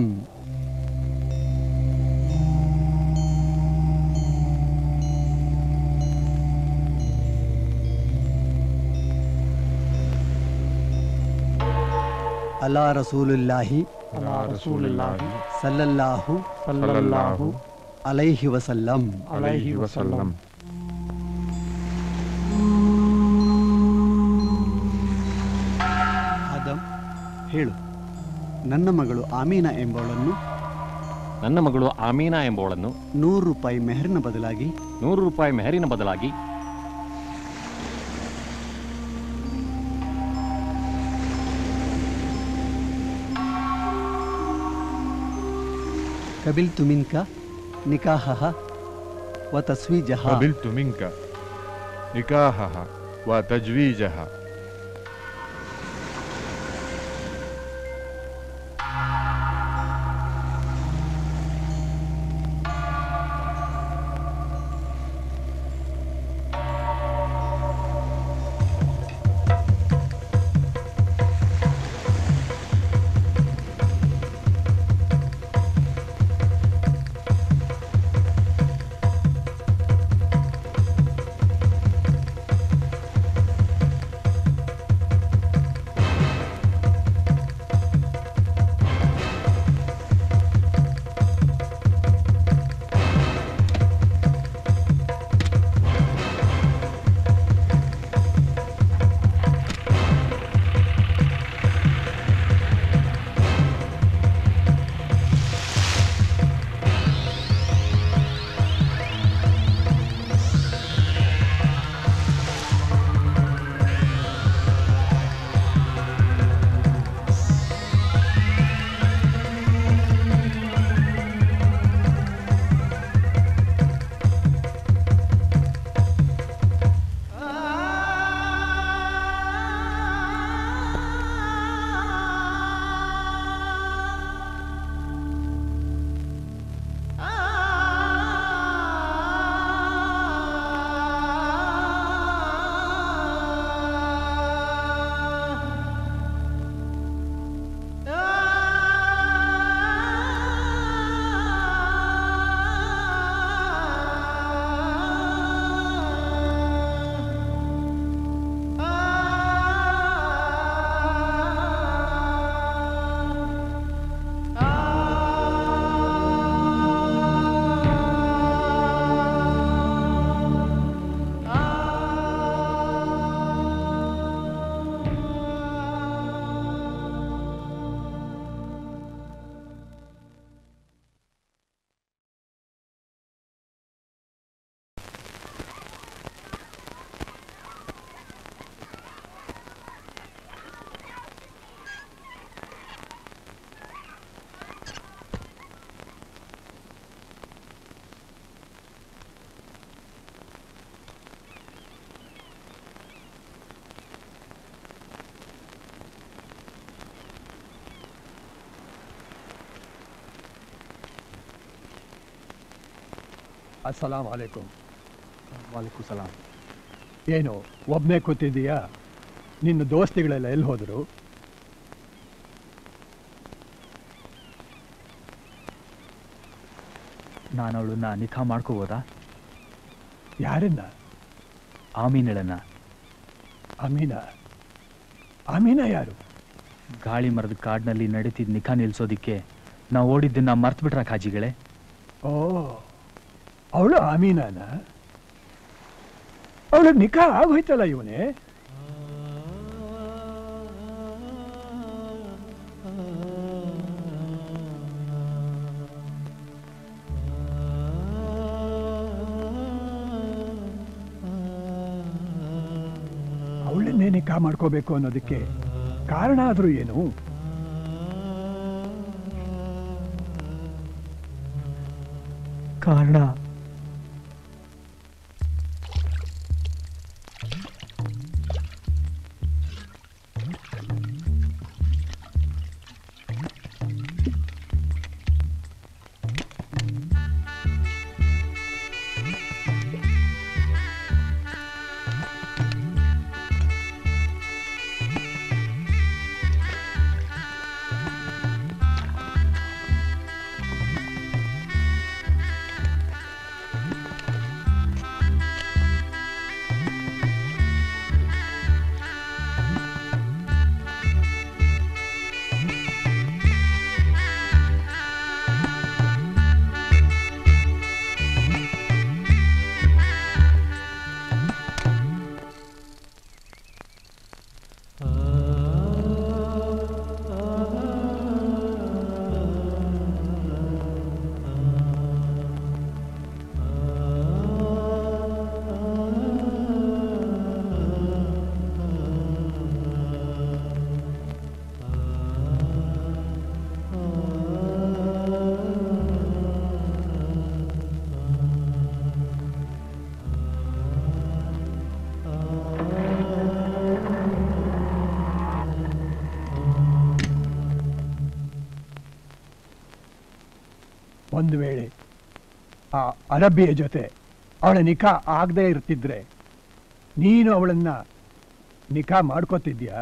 ಅಲಾ ರಸೂಲುಲ್ಲಾಹಿ ಅಲಾ ರಸೂಲುಲ್ಲಾಹಿ ಸಲ್ಲಲ್ಲಾಹು ಸಲ್ಲಲ್ಲಾಹು ಅಲೈಹಿ ವಸಲ್ಲಂ ಅಲೈಹಿ ವಸಲ್ಲಂ ಆದಮ್ ಹೇಳು ನನ್ನ ಮಗಳು ಆಮೀನಾ ಎಂಬವಳನ್ನು ನನ್ನ ಮಗಳು ಆಮೀನಾ ಎಂಬವಳನ್ನು ನೂರು ರೂಪಾಯಿ ಮೆಹರ್ನ ಬದಲಾಗಿ ನೂರು ರೂಪಾಯಿ ಮೆಹರಿನ ಬದಲಾಗಿ ಕಬಿಲ್ ತುಮಿನ್ಕ ನಿಕಾಹ ವ ತಸ್ವೀಜಹ قبلت منك نكاحها وتجويزها ಅಸ್ಸಲಾಂ ವಾಲೇಕುಮ್ ವಾಲೇಕು ಸಲಾಂ ಏನು ಒಬ್ಬನೇ ಕೂತಿದ್ದೀಯಾ ನಿನ್ನ ದೋಸ್ತಿಗಳೆಲ್ಲ ಎಲ್ಲಿ ಹೋದರು ನಾನು ಅವಳನ್ನ ನಿಖಾ ಮಾಡ್ಕೋಬೋದಾ ಯಾರನ್ನ ಆಮೀನಳನ್ನ ಅಮೀನಾ ಅಮೀನಾ ಯಾರು ಗಾಳಿ ಮರದ ಕಾಡಿನಲ್ಲಿ ನಡೀತಿದ್ದ ನಿಖಾ ನಿಲ್ಸೋದಿಕ್ಕೆ ನಾವು ಓಡಿದ್ದನ್ನ ಮರ್ತ್ಬಿಟ್ರ ಕಾಜಿಗಳೇ ಓ ಅವಳು ಅಮೀನಾನ ಅವಳು ನಿಖಾ ಆಗೋಯ್ತಲ್ಲ ಇವನೇ ಅವಳನ್ನೇ ನಿಖಾ ಮಾಡ್ಕೋಬೇಕು ಅನ್ನೋದಕ್ಕೆ ಕಾರಣ ಆದ್ರೂ ಏನು ಕಾರಣ ಒಂದು ವೇಳೆ ಆ ಅರಬ್ಬಿಯ ಜೊತೆ ಅವಳ ನಿಖಾ ಆಗದೆ ಇರ್ತಿದ್ರೆ ನೀನು ಅವಳನ್ನ ನಿಖಾ ಮಾಡ್ಕೋತಿದ್ಯಾ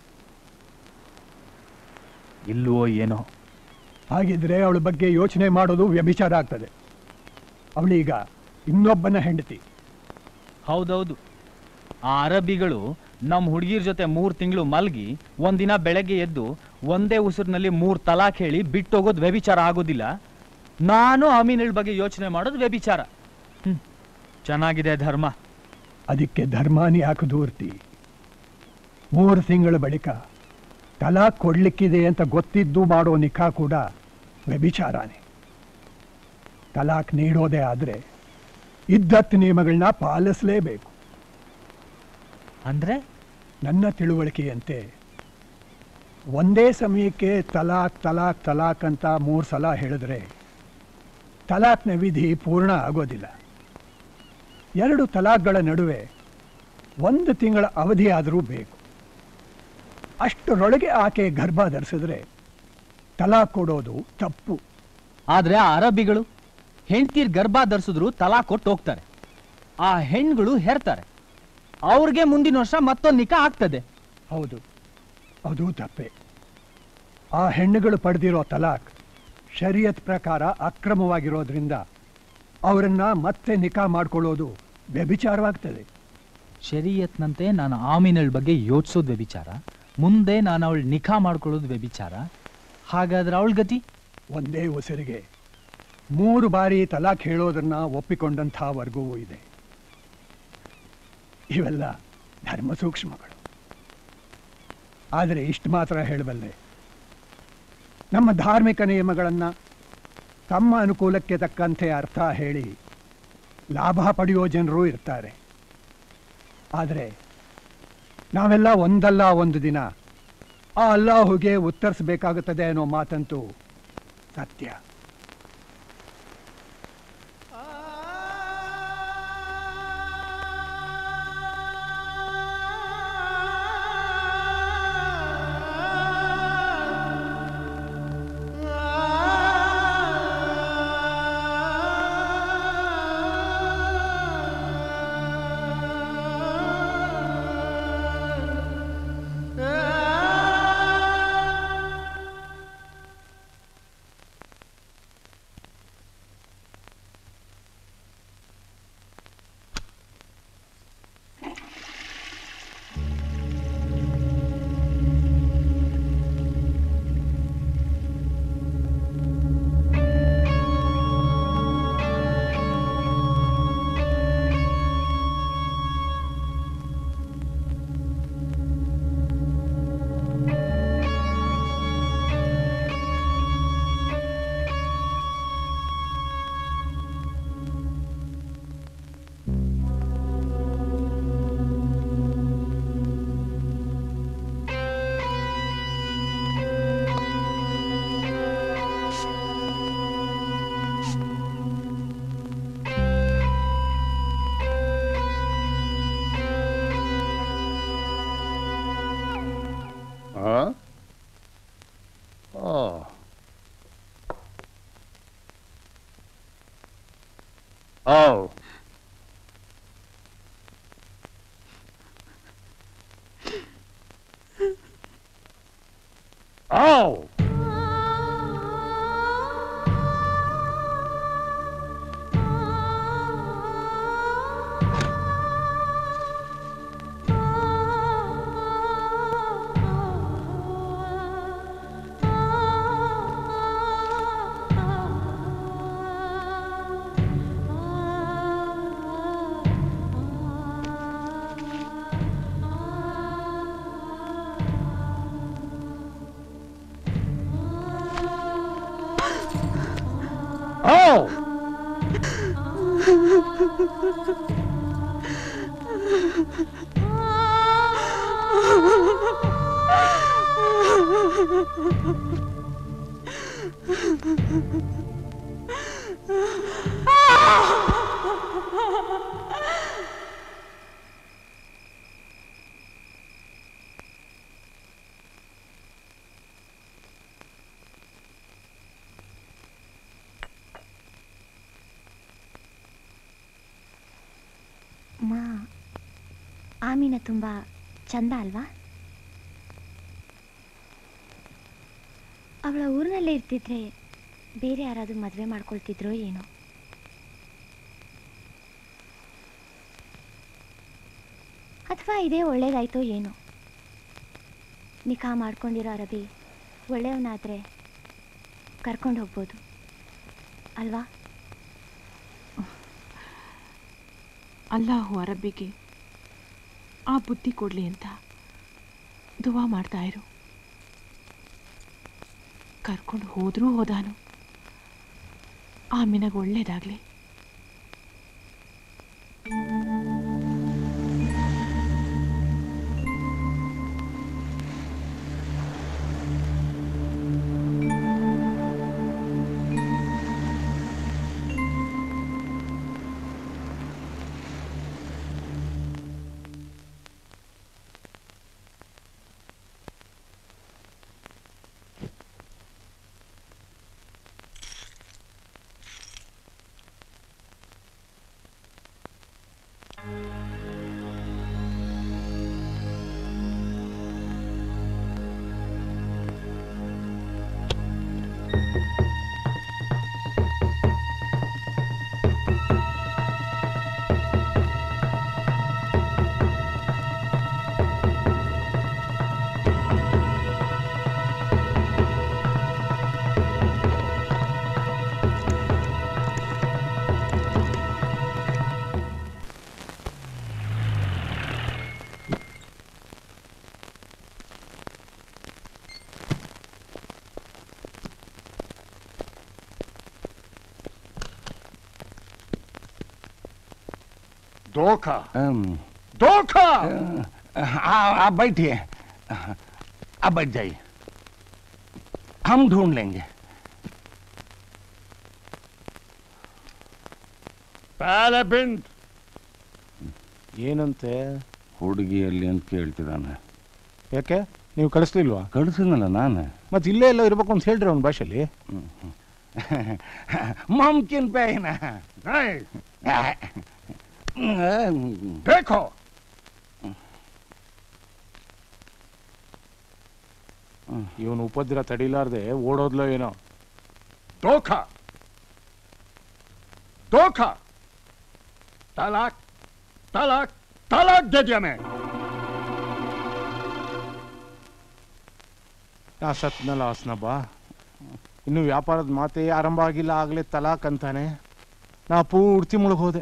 ಇಲ್ಲವೋ ಏನೋ ಹಾಗಿದ್ರೆ ಅವಳ ಬಗ್ಗೆ ಯೋಚನೆ ಮಾಡೋದು ವ್ಯಭಿಚಾರ ಆಗ್ತದೆ ಅವಳೀಗ ಇನ್ನೊಬ್ಬನ ಹೆಂಡತಿ ಹೌದೌದು ಆ ಅರಬಿಗಳು ನಮ್ಮ ಹುಡುಗಿರ ಜೊತೆ ಮೂರು ತಿಂಗಳು ಮಲ್ಗಿ ಒಂದಿನ ಬೆಳಗ್ಗೆ ಎದ್ದು ಒಂದೇ ಉಸಿರಿನಲ್ಲಿ ಮೂರು ತಲಾಕ್ ಹೇಳಿ ಬಿಟ್ಟೋಗೋದು ವ್ಯಭಿಚಾರ ಆಗೋದಿಲ್ಲ ನಾನು ಅಮೀನಳ ಬಗ್ಗೆ ಯೋಚನೆ ಮಾಡೋದು ವ್ಯಭಿಚಾರ ಹ್ಮ್ ಚೆನ್ನಾಗಿದೆ ಧರ್ಮ ಅದಕ್ಕೆ ಧರ್ಮಾನಿ ಯಾಕೆ ದೂರ್ತಿ ಮೂರು ತಿಂಗಳ ಬಳಿಕ ತಲಾಕ್ ಕೊಡ್ಲಿಕ್ಕಿದೆ ಅಂತ ಗೊತ್ತಿದ್ದು ಮಾಡೋ ನಿಖಾ ಕೂಡ ವ್ಯಭಿಚಾರಾನೆ ತಲಾಕ್ ನೀಡೋದೇ ಆದರೆ ಇದ್ದತ್ತು ನಿಯಮಗಳನ್ನ ಪಾಲಿಸಲೇಬೇಕು ಅಂದ್ರೆ ನನ್ನ ತಿಳುವಳಿಕೆಯಂತೆ ಒಂದೇ ಸಮಯಕ್ಕೆ ತಲಾಕ್ ತಲಾಕ್ ತಲಾಕ್ ಅಂತ ಮೂರು ಸಲ ಹೇಳಿದ್ರೆ ತಲಾಕ್ನ ವಿಧಿ ಪೂರ್ಣ ಆಗೋದಿಲ್ಲ ಎರಡು ತಲಾಕ್ಗಳ ನಡುವೆ ಒಂದು ತಿಂಗಳ ಅವಧಿ ಆದರೂ ಬೇಕು ಅಷ್ಟರೊಳಗೆ ಆಕೆ ಗರ್ಭ ಧರಿಸಿದ್ರೆ ತಲಾಕ್ ಕೊಡೋದು ತಪ್ಪು ಆದ್ರೆ ಆ ಅರಬಿಗಳು ಹೆಂಡ್ತೀರ್ ಗರ್ಭ ಧರಿಸಿದ್ರು ತಲಾ ಕೊಟ್ಟು ಹೋಗ್ತಾರೆ ಆ ಹೆಣ್ಗಳು ಹೆರ್ತಾರೆ ಅವ್ರಿಗೆ ಮುಂದಿನ ವರ್ಷ ಮತ್ತೊಂದು ನಿಖಾ ಆಗ್ತದೆ ಹೌದು ಅದು ತಪ್ಪೆ ಆ ಹೆಣ್ಣುಗಳು ಪಡೆದಿರೋ ತಲಾಕ್ ಶರಿಯತ್ ಪ್ರಕಾರ ಅಕ್ರಮವಾಗಿರೋದ್ರಿಂದ ಅವರನ್ನ ಮತ್ತೆ ನಿಖಾ ಮಾಡ್ಕೊಳ್ಳೋದು ವ್ಯಭಿಚಾರವಾಗ್ತದೆ ಶರೀಯತ್ನಂತೆ ನಾನು ಆಮೀನಳ ಬಗ್ಗೆ ಯೋಚಿಸೋದು ವ್ಯಭಿಚಾರ ಮುಂದೆ ನಾನು ಅವಳು ನಿಖಾ ಮಾಡ್ಕೊಳ್ಳೋದು ವ್ಯಭಿಚಾರ ಹಾಗಾದ್ರೆ ಅವಳ ಗತಿ ಒಂದೇ ಉಸಿರಿಗೆ ಮೂರು ಬಾರಿ ತಲಾಕ್ ಹೇಳೋದನ್ನ ಒಪ್ಪಿಕೊಂಡಂಥ ವರ್ಗವೂ ಇದೆ ಇವೆಲ್ಲ ಧರ್ಮ ಸೂಕ್ಷ್ಮಗಳು ಆದರೆ ಇಷ್ಟು ಮಾತ್ರ ಹೇಳಬಲ್ಲೆ ನಮ್ಮ ಧಾರ್ಮಿಕ ನಿಯಮಗಳನ್ನು ತಮ್ಮ ಅನುಕೂಲಕ್ಕೆ ತಕ್ಕಂತೆ ಅರ್ಥ ಹೇಳಿ ಲಾಭ ಪಡೆಯೋ ಜನರು ಇರ್ತಾರೆ ಆದರೆ ನಾವೆಲ್ಲ ಒಂದಲ್ಲ ಒಂದು ದಿನ ಆ ಅಲ್ಲಾಹುಗೆ ಉತ್ತರಿಸಬೇಕಾಗುತ್ತದೆ ಅನ್ನೋ ಮಾತಂತೂ ಸತ್ಯ ಆ ಓ ಓ ಓ ಮಾ ಆಮೀನ ತುಂಬ ಚಂದ ಅಲ್ವಾ ಅವಳ ಊರಿನಲ್ಲೇ ಇರ್ತಿದ್ರೆ ಬೇರೆ ಯಾರಾದರೂ ಮದುವೆ ಮಾಡ್ಕೊಳ್ತಿದ್ರೋ ಏನೋ ಅಥವಾ ಇದೇ ಒಳ್ಳೇದಾಯ್ತೋ ಏನೋ ನಿಖಾ ಮಾಡ್ಕೊಂಡಿರೋ ಅರಬಿ ಒಳ್ಳೆಯವನಾದರೆ ಕರ್ಕೊಂಡು ಹೋಗ್ಬೋದು ಅಲ್ವಾ ಅಲ್ಲಾಹು ಅರಬ್ಬಿಗೆ ಆ ಬುದ್ಧಿ ಕೊಡಲಿ ಅಂತ ದುವಾ ಮಾಡ್ತಾ ಇರು ಕರ್ಕೊಂಡು ಹೋದ್ರೂ ಹೋದಾನು ಆಮಿನಗೆ ಒಳ್ಳೇದಾಗ್ಲಿ धोखा हम्म, धोखा आ- आप बैठिए अब बैठ जाइए हम ढूंढ लेंगे पहले बिंद ಏನಂತೆ ಹುಡುಗಿಯಲ್ಲಿ ಅಂತ ಕೇಳ್ತಿದ್ದಾನೆ ಯಾಕೆ ನೀವು ಕಳಿಸ್ಲಿಲ್ವಾ ಕಳಿಸಿದ್ನಲ್ಲ ನಾನು ಮತ್ತೆ ಇಲ್ಲೇ ಎಲ್ಲ ಇರ್ಬೇಕು ಅಂತ ಹೇಳ್ರಿ ಅವ್ನ ಭಾಷೆಲಿ मुमकिन पे ही ना देखो ಇವನು ಉಪದ್ರ ತಡಿಲಾರ್ದೆ ಓಡೋದ್ಲೋ ಏನೋ धोखा धोखा तलाक तलाक तलाक दे दिया मैं ನಾ ಸತ್ನಲ್ಲ ಹಸ್ನಬ್ಬ ಇನ್ನು ವ್ಯಾಪಾರದ ಮಾತೇ ಆರಂಭ ಆಗಿಲ್ಲ ಆಗ್ಲೇ ತಲಾಕ್ ಅಂತಾನೆ ನಾ ಪೂರ್ತಿ ಮುಳುಗೋದೆ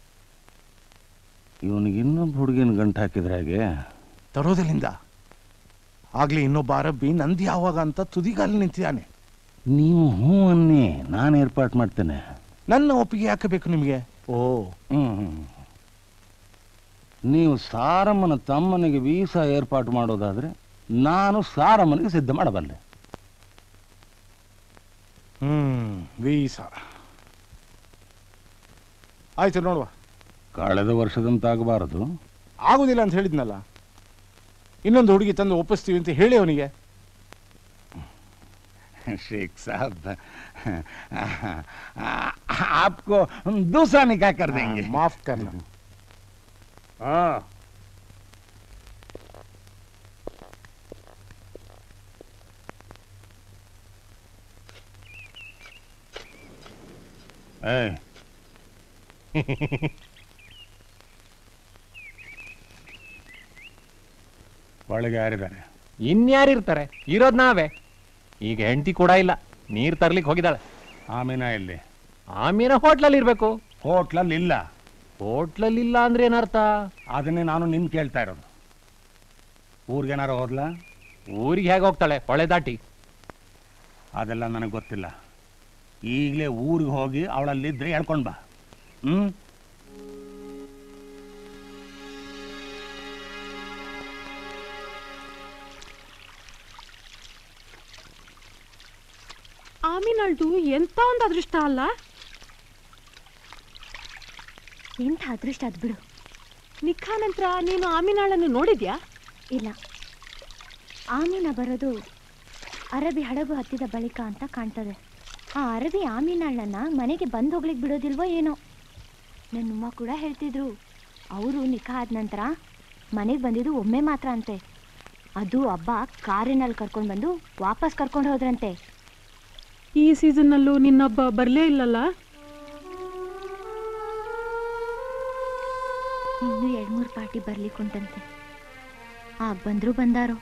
ಇವನಿಗೆ ಇನ್ನೊಬ್ಬ ಹುಡುಗಿನ ಗಂಟು ಹಾಕಿದ್ರೆ ಹಾಗೆ ತರೋದಲ್ಲಿಂದ ಆಗ್ಲಿ ಇನ್ನೊಬ್ಬ ಅರಬ್ಬಿ ನಂದು ಯಾವಾಗ ಅಂತ ತುದಿಗಾಲಿ ನಿಂತಿದ್ದಾನೆ ನೀವು ಹ್ಞೂ ಅನ್ನಿ ನಾನು ಏರ್ಪಾಟ್ ಮಾಡ್ತೇನೆ ನನ್ನ ಒಪ್ಪಿಗೆ ಯಾಕೆ ಬೇಕು ನಿಮಗೆ ಓ ಹ್ಮ್ ನೀವು ಸಾರಮ್ಮನ ತಮ್ಮನಿಗೆ ವೀಸಾ ಏರ್ಪಾಟು ಮಾಡೋದಾದ್ರೆ ನಾನು ಸಾರಮ್ಮನಿಗೆ ಸಿದ್ಧ ಮಾಡಬಲ್ಲೆ ಹ್ಮ್ ವೀಸಾ ಆಯ್ತು ನೋಡುವ ಕಳೆದ ವರ್ಷದಂತಾಗಬಾರದು ಆಗುದಿಲ್ಲ ಅಂತ ಹೇಳಿದ್ನಲ್ಲ ಇನ್ನೊಂದು ಹುಡುಗಿ ತಂದು ಒಪ್ಪಿಸ್ತೀವಿ ಅಂತ ಹೇಳಿ ಅವನಿಗೆ शेख साहब आपको दूसरा निकाह कर देंगे माफ करना हाँ ಏ ಒಳಗೆ ಯಾರಿದ್ದಾರೆ ಇನ್ಯಾರಿರ್ತಾರೆ ಇರೋದ್ ನಾವೇ ಈಗ ಹೆಂಡತಿ ಕೂಡ ಇಲ್ಲ ನೀರ್ ತರ್ಲಿಕ್ಕೆ ಹೋಗಿದ್ದಾಳೆ ಆಮೀನ ಎಲ್ಲಿ ಆಮೀನ ಹೋಟ್ಲಲ್ಲಿ ಇರ್ಬೇಕು ಹೋಟ್ಲಲ್ಲಿ ಇಲ್ಲ ಹೋಟ್ಲಲ್ಲಿ ಇಲ್ಲ ಅಂದ್ರೆ ಏನರ್ಥ ಅದನ್ನೇ ನಾನು ನಿನ್ ಕೇಳ್ತಾ ಇರೋದು ಊರಿಗೇನಾರು ಹೋದ್ಲಾ ಊರಿಗೆ ಹೇಗೆ ಹೋಗ್ತಾಳೆ ಹೊಳೆ ದಾಟಿ ಅದೆಲ್ಲ ನನಗೆ ಗೊತ್ತಿಲ್ಲ ಈಗಲೇ ಊರಿಗೆ ಹೋಗಿ ಅವಳಲ್ಲಿದ್ರೆ ಹೇಳ್ಕೊಂಡು ಬಾ ಹ್ಮ್ ಆಮಿನಳ್ದು ಎಂತ ಒಂದು ಅದೃಷ್ಟ ಅಲ್ಲ ಎಂಥ ಅದೃಷ್ಟ ಅದು ಬಿಡು ನಿಖಾ ನಂತರ ನೀನು ಆಮಿನಾಳನ್ನು ನೋಡಿದ್ಯಾ ಇಲ್ಲ ಆಮೀನ ಬರೋದು ಅರಬಿ ಹಡಗು ಹತ್ತಿದ ಬಳಿಕ ಅಂತ ಕಾಣ್ತದೆ ಆ ಅರಬಿ ಆಮೀನಣ್ಣನ ಮನೆಗೆ ಬಂದು ಹೋಗ್ಲಿಕ್ಕೆ ಬಿಡೋದಿಲ್ವೋ ಏನೋ ನನ್ನಮ್ಮ ಕೂಡ ಹೇಳ್ತಿದ್ರು ಅವರು ನಿಖಾ ಆದ ನಂತರ ಮನೆಗೆ ಬಂದಿದ್ದು ಒಮ್ಮೆ ಮಾತ್ರ ಅಂತೆ ಅದು ಹಬ್ಬ ಕಾರಿನಲ್ಲಿ ಕರ್ಕೊಂಡು ಬಂದು ವಾಪಸ್ ಕರ್ಕೊಂಡು ಹೋದ್ರಂತೆ ಈ ಸೀಸನ್ನಲ್ಲೂ ನಿನ್ನೊಬ್ಬ ಬರಲೇ ಇಲ್ಲಲ್ಲ ಇನ್ನೂ ಎರಡು ಮೂರು ಪಾರ್ಟಿ ಬರ್ಲಿಕ್ಕೆ ಉಂಟಂತೆ ಆಗ ಬಂದ್ರು ಬಂದಾರೋ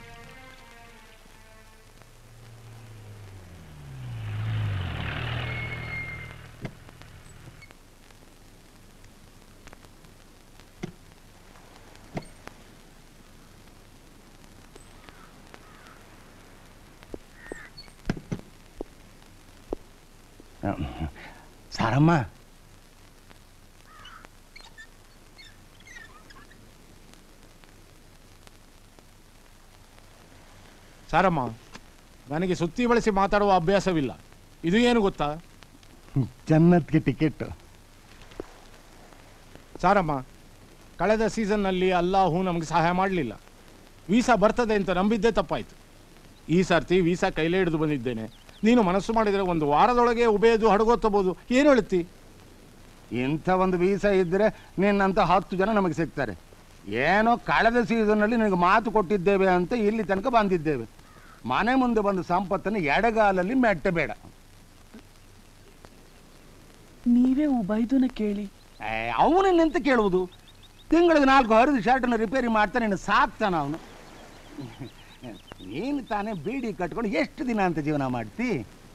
ಸಾರಮ್ಮ ಸಾರಮ್ಮ ನನಗೆ ಸುತ್ತಿ ಬಳಸಿ ಮಾತಾಡುವ ಅಭ್ಯಾಸವಿಲ್ಲ ಇದು ಏನು ಗೊತ್ತಾ ಜನ್ನತ್ಗೆ ಟಿಕೆಟ್ ಸಾರಮ್ಮ ಕಳೆದ ಸೀಸನ್ನಲ್ಲಿ ಅಲ್ಲಾಹು ನಮಗೆ ಸಹಾಯ ಮಾಡಲಿಲ್ಲ ವೀಸಾ ಬರ್ತದೆ ಅಂತ ನಂಬಿದ್ದೇ ತಪ್ಪಾಯಿತು ಈ ಸರ್ತಿ ವೀಸಾ ಕೈಲೇ ಹಿಡಿದು ಬಂದಿದ್ದೇನೆ ನೀನು ಮನಸ್ಸು ಮಾಡಿದರೆ ಒಂದು ವಾರದೊಳಗೆ ಉಬೇದು ಹಡಗೊತ್ತಬಹುದು ಏನು ಹೇಳುತ್ತಿ ಇಂಥ ಒಂದು ವೀಸಾ ಇದ್ದರೆ ನಿನ್ನಂತ ಹತ್ತು ಜನ ನಮಗೆ ಸಿಗ್ತಾರೆ ಏನೋ ಕಳೆದ ಸೀಸನ್ನಲ್ಲಿ ನಿನಗೆ ಮಾತು ಕೊಟ್ಟಿದ್ದೇವೆ ಅಂತ ಇಲ್ಲಿ ತನಕ ಬಂದಿದ್ದೇವೆ ಮನೆ ಮುಂದೆ ಬಂದು ಸಂಪತ್ತನ್ನು ಎಡಗಾಲಲ್ಲಿ ಮೆಟ್ಟಬೇಡ ನೀವೇ ಉಬೈದುನ ಕೇಳಿ ಅವನನ್ನೆಂತ ಕೇಳುವುದು ತಿಂಗಳಿಗೆ ನಾಲ್ಕು ಹರಿದು ಶರ್ಟನ್ನು ರಿಪೇರಿ ಮಾಡ್ತಾನೆ ನೀನು ಸಾಕ್ತಾನ ಅವನು ನೀನು ತಾನೇ ಬೀಡಿ ಕಟ್ಕೊಂಡು ಎಷ್ಟು ದಿನ ಅಂತ ಜೀವನ ಮಾಡ್ತಿ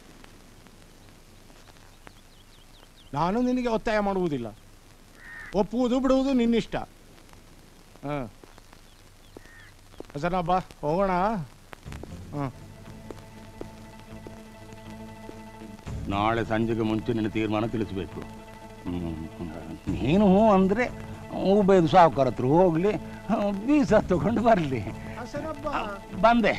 ನಾನು ನಿನಗೆ ಒತ್ತಾಯ ಮಾಡುವುದಿಲ್ಲ ಒಪ್ಪುವುದು ಬಿಡುವುದು ನಿನ್ನಿಷ್ಟ ಹಾಂ ಹಸನಬ್ಬ ಹೋಗೋಣ ಹಾಂ ನಾಳೆ ಸಂಜೆಗೆ ಮುಂಚೆ ನಿನ್ನ ತೀರ್ಮಾನ ತಿಳಿಸಬೇಕು ನೀನು ಹ್ಞೂ ಅಂದರೆ ಉಬೈದು ಸಾವುಕಾರ ಹತ್ರ ಹೋಗ್ಲಿ ಬೀಸ ತಗೊಂಡು ಬರಲಿ ಬಂದೆ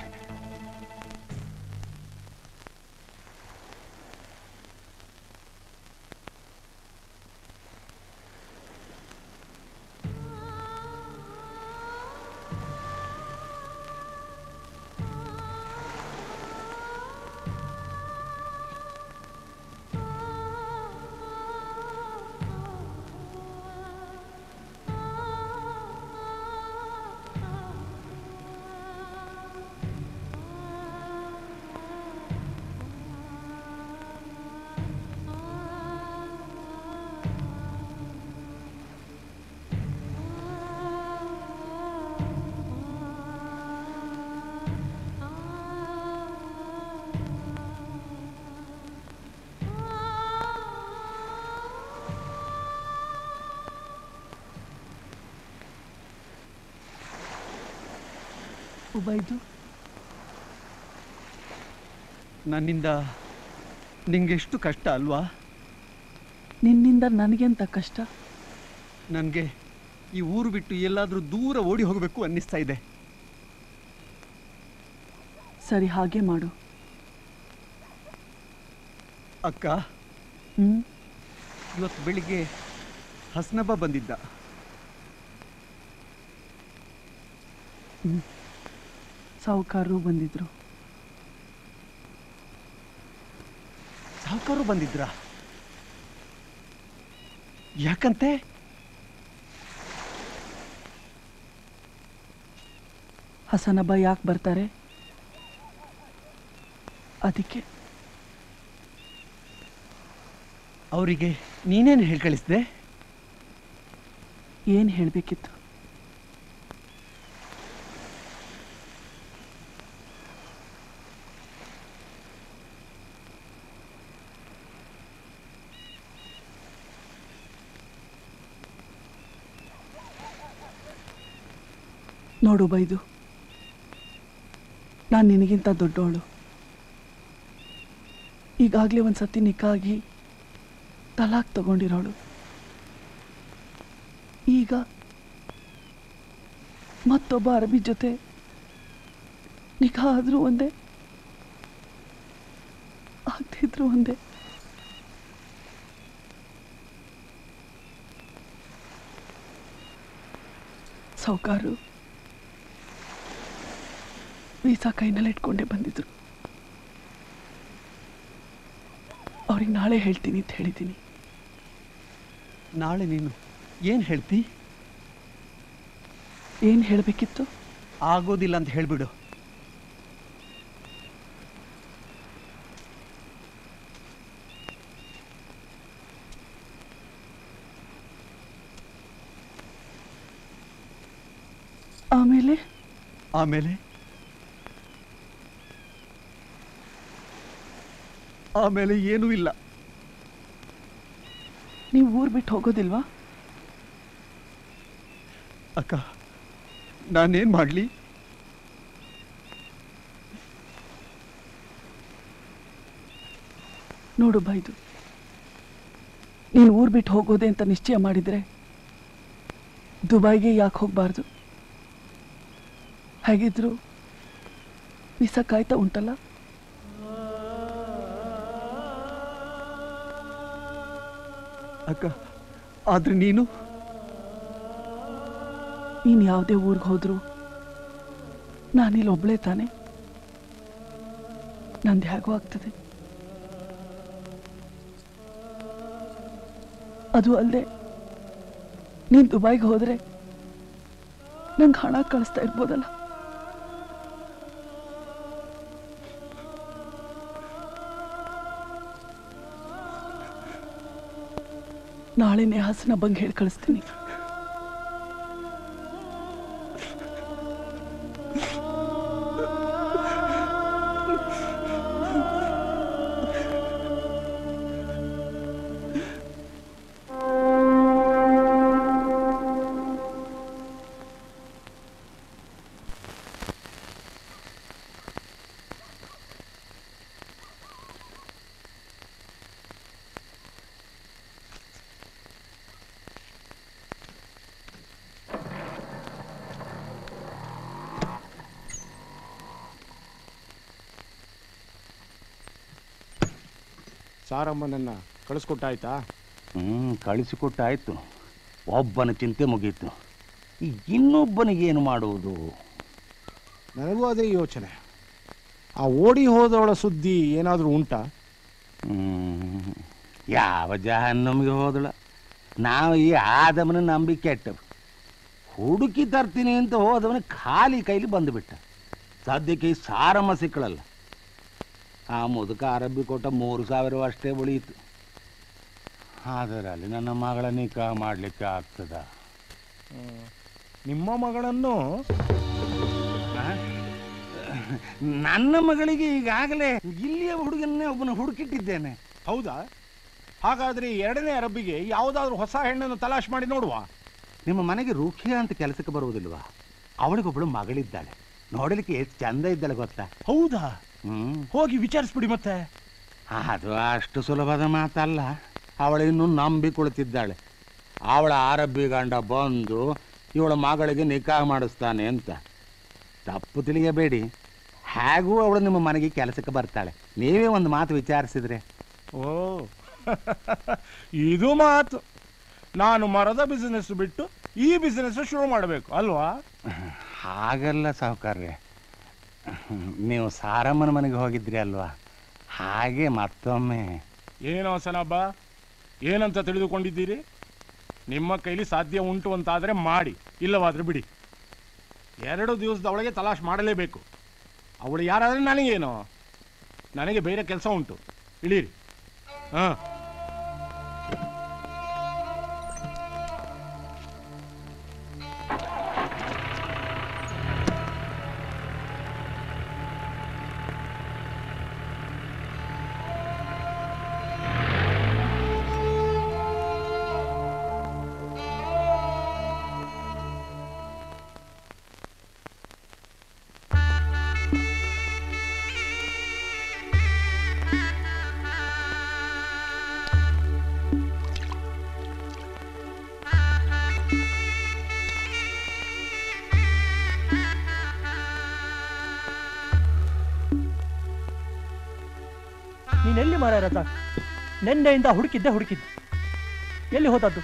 ಉಬೈದು ನನ್ನಿಂದ ನಿಂಗೆಷ್ಟು ಕಷ್ಟ ಅಲ್ವಾ ನಿನ್ನಿಂದ ನನಗೆಂತ ಕಷ್ಟ ನನಗೆ ಈ ಊರು ಬಿಟ್ಟು ಎಲ್ಲಾದರೂ ದೂರ ಓಡಿ ಹೋಗಬೇಕು ಅನ್ನಿಸ್ತಾ ಇದೆ ಸರಿ ಹಾಗೆ ಮಾಡು ಅಕ್ಕ ಹ್ಮ್ ಇವತ್ತು ಬೆಳಿಗ್ಗೆ ಹಸ್ನಬ್ಬ ಬಂದಿದ್ದ ಹ್ಮ್ ಸಾಹುಕಾರರು ಬಂದಿದ್ರು ಸಾವುಕಾರು ಬಂದಿದ್ರಾ ಯಾಕಂತೆ ಹಸನಬ್ಬ ಯಾಕೆ ಬರ್ತಾರೆ ಅದಕ್ಕೆ ಅವರಿಗೆ ನೀನೇನು ಹೇಳಿ ಕಳಿಸ್ದೆ ಏನು ಹೇಳಬೇಕಿತ್ತು ನೋಡು ಬೈದು ನಾನು ನಿನಗಿಂತ ದೊಡ್ಡವಳು ಈಗಾಗಲೇ ಒಂದು ಸತಿ ನಿಕ್ಕಾಗಿ ತಲಾಕ್ ತಗೊಂಡಿರೋಳು ಈಗ ಮತ್ತೊಬ್ಬ ಅರಬಿ ಜೊತೆ ನಿಖಾ ಆದರೂ ಒಂದೇ ಆಗ್ತಿದ್ರು ಒಂದೇ ಸೌಕಾರು ವೀಸಾ ಕೈನಲ್ಲಿ ಇಟ್ಕೊಂಡೇ ಬಂದಿದ್ರು ಅವ್ರಿಗೆ ನಾಳೆ ಹೇಳ್ತೀನಿ ಅಂತ ಹೇಳಿದ್ದೀನಿ ನಾಳೆ ನೀನು ಏನು ಹೇಳ್ತಿ ಏನು ಹೇಳಬೇಕಿತ್ತು ಆಗೋದಿಲ್ಲ ಅಂತ ಹೇಳ್ಬಿಡು ಆಮೇಲೆ ಆಮೇಲೆ ಆಮೇಲೆ ಏನೂ ಇಲ್ಲ ನೀವು ಊರು ಬಿಟ್ಟು ಹೋಗೋದಿಲ್ವಾ ಅಕ್ಕ ನಾನೇನು ಮಾಡಲಿ ನೋಡು ಬೈದು ನೀನು ಊರು ಬಿಟ್ಟು ಹೋಗೋದೆ ಅಂತ ನಿಶ್ಚಯ ಮಾಡಿದರೆ ದುಬೈಗೆ ಯಾಕೆ ಹೋಗಬಾರ್ದು ಹೇಗಿದ್ರು ವೀಸಾ ಕಾಯ್ತಾ ಉಂಟಲ್ಲ ಅಕ್ಕ ಆದ್ರೆ ನೀನು ನೀನು ಯಾವುದೇ ಊರಿಗೆ ಹೋದ್ರು ನಾನಿಲ್ಲಿ ಒಬ್ಳೇ ತಾನೆ ನಂದು ಹೇಗೋ ಆಗ್ತದೆ ಅದು ಅಲ್ಲದೆ ನೀನು ದುಬೈಗೆ ಹೋದರೆ ನಂಗೆ ಹಣ ಕಳಿಸ್ತಾ ಇರ್ಬೋದಲ್ಲ ನಾಳೆನೇ ಹಸನ ಬಂಗೆ ಹೇಳಿ ಕಳಿಸ್ತೀನಿ ಸಾರಮ್ಮನನ್ನ ಕಳಿಸ್ಕೊಟ್ಟಾಯ್ತಾ ಹ್ಞೂ ಕಳಿಸಿಕೊಟ್ಟಾಯ್ತು ಒಬ್ಬನ ಚಿಂತೆ ಮುಗೀತು ಈಗ ಇನ್ನೊಬ್ಬನಿಗೆ ಏನು ಮಾಡುವುದು ನನಗೂ ಅದೇ ಯೋಚನೆ ಆ ಓಡಿ ಹೋದವಳ ಸುದ್ದಿ ಏನಾದರೂ ಉಂಟಾ ಹ್ಮ್. ಯಾವ ಜಹನ್ನಮಿಗೆ ಹೋದಳ ನಾವು ಈ ಆದಮನ ನಂಬಿ ಕೆಟ್ಟವು ಹುಡುಕಿ ತರ್ತೀನಿ ಅಂತ ಹೋದವನ ಖಾಲಿ ಕೈಲಿ ಬಂದುಬಿಟ್ಟ ಸದ್ಯಕ್ಕೆ ಈ ಸಾರಮ್ಮ ಸಿಕ್ಕಳಲ್ಲ ಆ ಮುದುಕ ಅರಬ್ಬಿ ಕೊಟ್ಟ ಮೂರು ಸಾವಿರ ಅಷ್ಟೇ ಉಳಿಯಿತು ಅದರಲ್ಲಿ ನನ್ನ ಮಗಳ ನಿಖಾ ಮಾಡಲಿಕ್ಕೆ ಆಗ್ತದ ನಿಮ್ಮ ಮಗಳನ್ನು ನನ್ನ ಮಗಳಿಗೆ ಈಗಾಗಲೇ ಇಲ್ಲಿಯ ಹುಡುಗನ್ನೇ ಒಬ್ಬನ ಹುಡುಕಿಟ್ಟಿದ್ದೇನೆ ಹೌದಾ ಹಾಗಾದ್ರೆ ಈ ಎರಡನೇ ಅರಬ್ಬಿಗೆ ಯಾವುದಾದ್ರೂ ಹೊಸ ಹೆಣ್ಣನ್ನು ತಲಾಶ್ ಮಾಡಿ ನೋಡುವ ನಿಮ್ಮ ಮನೆಗೆ ರೂಖಿಯಾ ಅಂತ ಕೆಲಸಕ್ಕೆ ಬರುವುದಿಲ್ವಾ ಅವಳಿಗೊಬ್ಬಳು ಮಗಳಿದ್ದಾಳೆ ನೋಡಲಿಕ್ಕೆ ಎಷ್ಟು ಚಂದ ಇದ್ದಾಳೆ ಗೊತ್ತಾ ಹೌದಾ ಹ್ಮ್ ಹೋಗಿ ವಿಚಾರಿಸ್ಬಿಡಿ ಮತ್ತೆ ಅದು ಅಷ್ಟು ಸುಲಭದ ಮಾತಲ್ಲ ಅವಳು ಇನ್ನೂ ನಂಬಿ ಕುಳಿತಿದ್ದಾಳೆ ಅವಳ ಆರಬ್ಬಿ ಗಂಡ ಬಂದು ಇವಳ ಮಗಳಿಗೆ ನಿಖಾ ಮಾಡಿಸ್ತಾನೆ ಅಂತ ತಪ್ಪು ತಿಳಿಯಬೇಡಿ ಹೇಗೂ ಅವಳು ನಿಮ್ಮ ಮನೆಗೆ ಕೆಲಸಕ್ಕೆ ಬರ್ತಾಳೆ ನೀವೇ ಒಂದು ಮಾತು ವಿಚಾರಿಸಿದ್ರೆ ಓ ಇದು ಮಾತು ನಾನು ಮರದ ಬಿಸಿನೆಸ್ ಬಿಟ್ಟು ಈ ಬಿಸಿನೆಸ್ ಶುರು ಮಾಡಬೇಕು ಅಲ್ವಾ ಹಾಗಲ್ಲ ಸಾಹುಕಾರ್ರೆ ನೀವು ಸಾರಮ್ಮನ ಮನೆಗೆ ಹೋಗಿದ್ರಿ ಅಲ್ವಾ ಹಾಗೆ ಮತ್ತೊಮ್ಮೆ ಏನು ಹಸನಬ್ಬ ಏನಂತ ತಿಳಿದುಕೊಂಡಿದ್ದೀರಿ ನಿಮ್ಮ ಕೈಲಿ ಸಾಧ್ಯ ಉಂಟು ಅಂತಾದರೆ ಮಾಡಿ ಇಲ್ಲವಾದ್ರೆ ಬಿಡಿ ಎರಡು ದಿವಸದ ಒಳಗೆ ತಲಾಶ್ ಮಾಡಲೇಬೇಕು ಅವಳು ಯಾರಾದರೆ ನನಗೇನು ನನಗೆ ಬೇರೆ ಕೆಲಸ ಉಂಟು ಇಳೀರಿ ಹಾಂ ನೀನೆಲ್ಲಿ ಮಾರ ರಜಾಕ್ ನಿನ್ನೆಯಿಂದ ಹುಡುಕಿದ್ದೆ ಹುಡುಕಿದ್ದೆ ಎಲ್ಲಿ ಹೋದದ್ದು